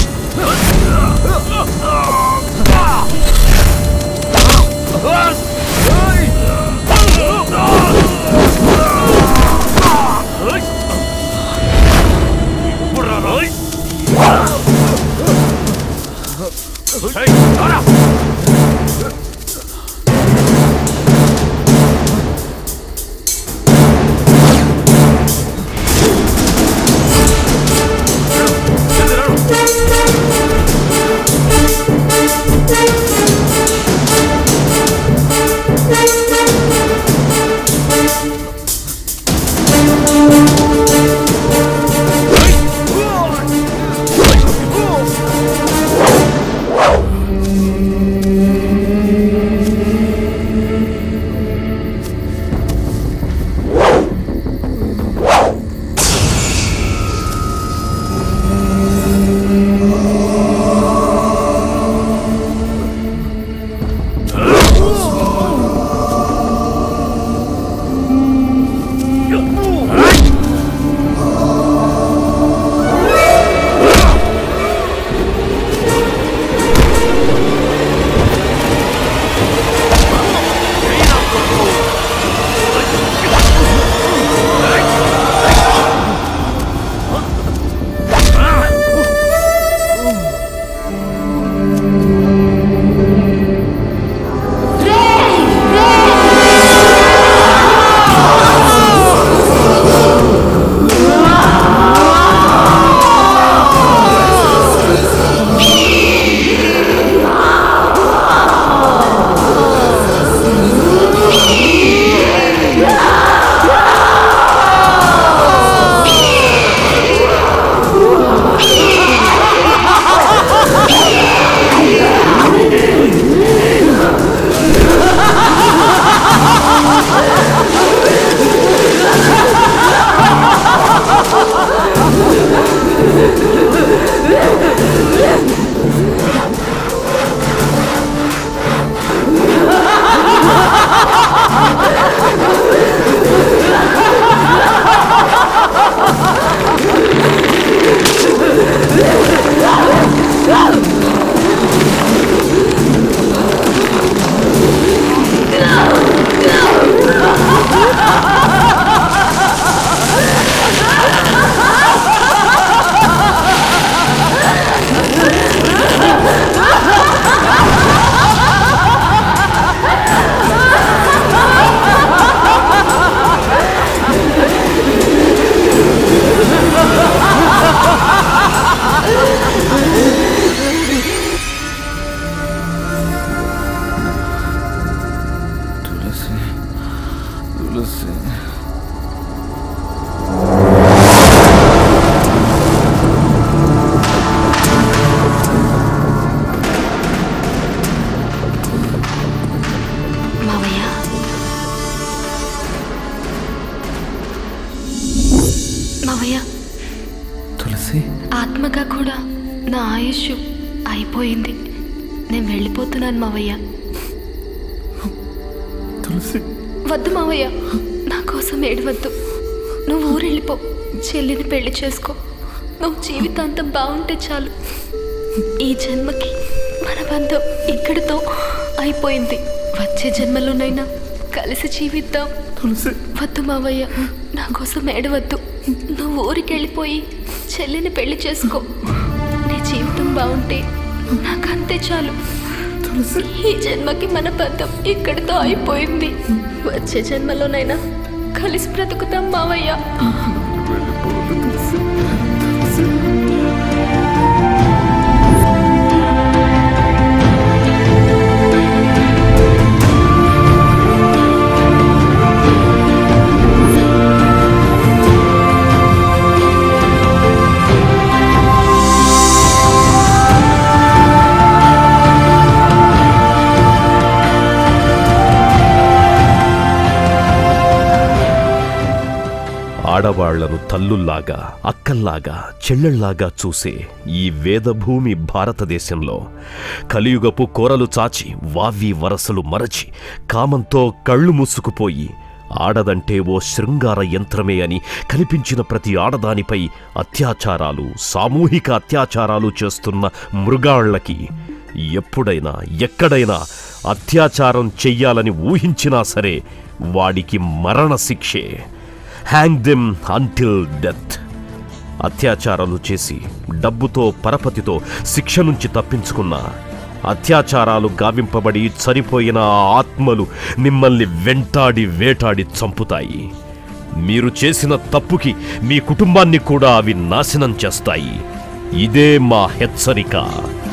Oh! తులసి మావయ్య మావయ్య తులసి ఆత్మగా కూడా నా ఆయుష్ అయిపోయింది నేను వెళ్ళిపోతున్నాను మావయ్య తులసి వద్దు మావయ్య నా కోసం ఏడవద్దు నువ్వు ఊరెళ్ళిపో చెల్లిని పెళ్లి చేసుకో నువ్వు జీవితాంతం బాగుంటే చాలు ఈ జన్మకి మన బంధం ఇక్కడితో అయిపోయింది వచ్చే జన్మలోనైనా కలిసి జీవిద్దాం వద్దు మావయ్య నా కోసం ఏడవద్దు నువ్వు ఊరికి వెళ్ళిపోయి చెల్లిని పెళ్లి చేసుకో నీ జీవితం బాగుంటే నాకంతే చాలు ఈ జన్మకి మన బంధం ఇక్కడితో అయిపోయింది వచ్చే జన్మలోనైనా కలిసి బ్రతుకుతాం మావయ్య ఆడవాళ్లను తల్లుల్లాగా అక్కల్లాగా చెల్లెళ్లాగా చూసే ఈ వేదభూమి భారతదేశంలో కలియుగపు కోరలు చాచి వావి వరసలు మరచి కామంతో కళ్ళు మూసుకుపోయి ఆడదంటే ఓ శృంగార యంత్రమే అని కనిపించిన ప్రతి ఆడదానిపై అత్యాచారాలు సామూహిక అత్యాచారాలు చేస్తున్న మృగాళ్లకి ఎప్పుడైనా ఎక్కడైనా అత్యాచారం చెయ్యాలని ఊహించినా సరే వాడికి మరణ శిక్షే హ్యాంగ్ దెమ్ అంటిల్ డెత్ అత్యాచారాలు చేసి డబ్బుతో పరపతితో శిక్ష నుంచి తప్పించుకున్న అత్యాచారాలు గావింపబడి చనిపోయిన ఆ ఆత్మలు మిమ్మల్ని వెంటాడి వేటాడి చంపుతాయి మీరు చేసిన తప్పుకి మీ కుటుంబాన్ని కూడా అవి నాశనం చేస్తాయి ఇదే మా హెచ్చరిక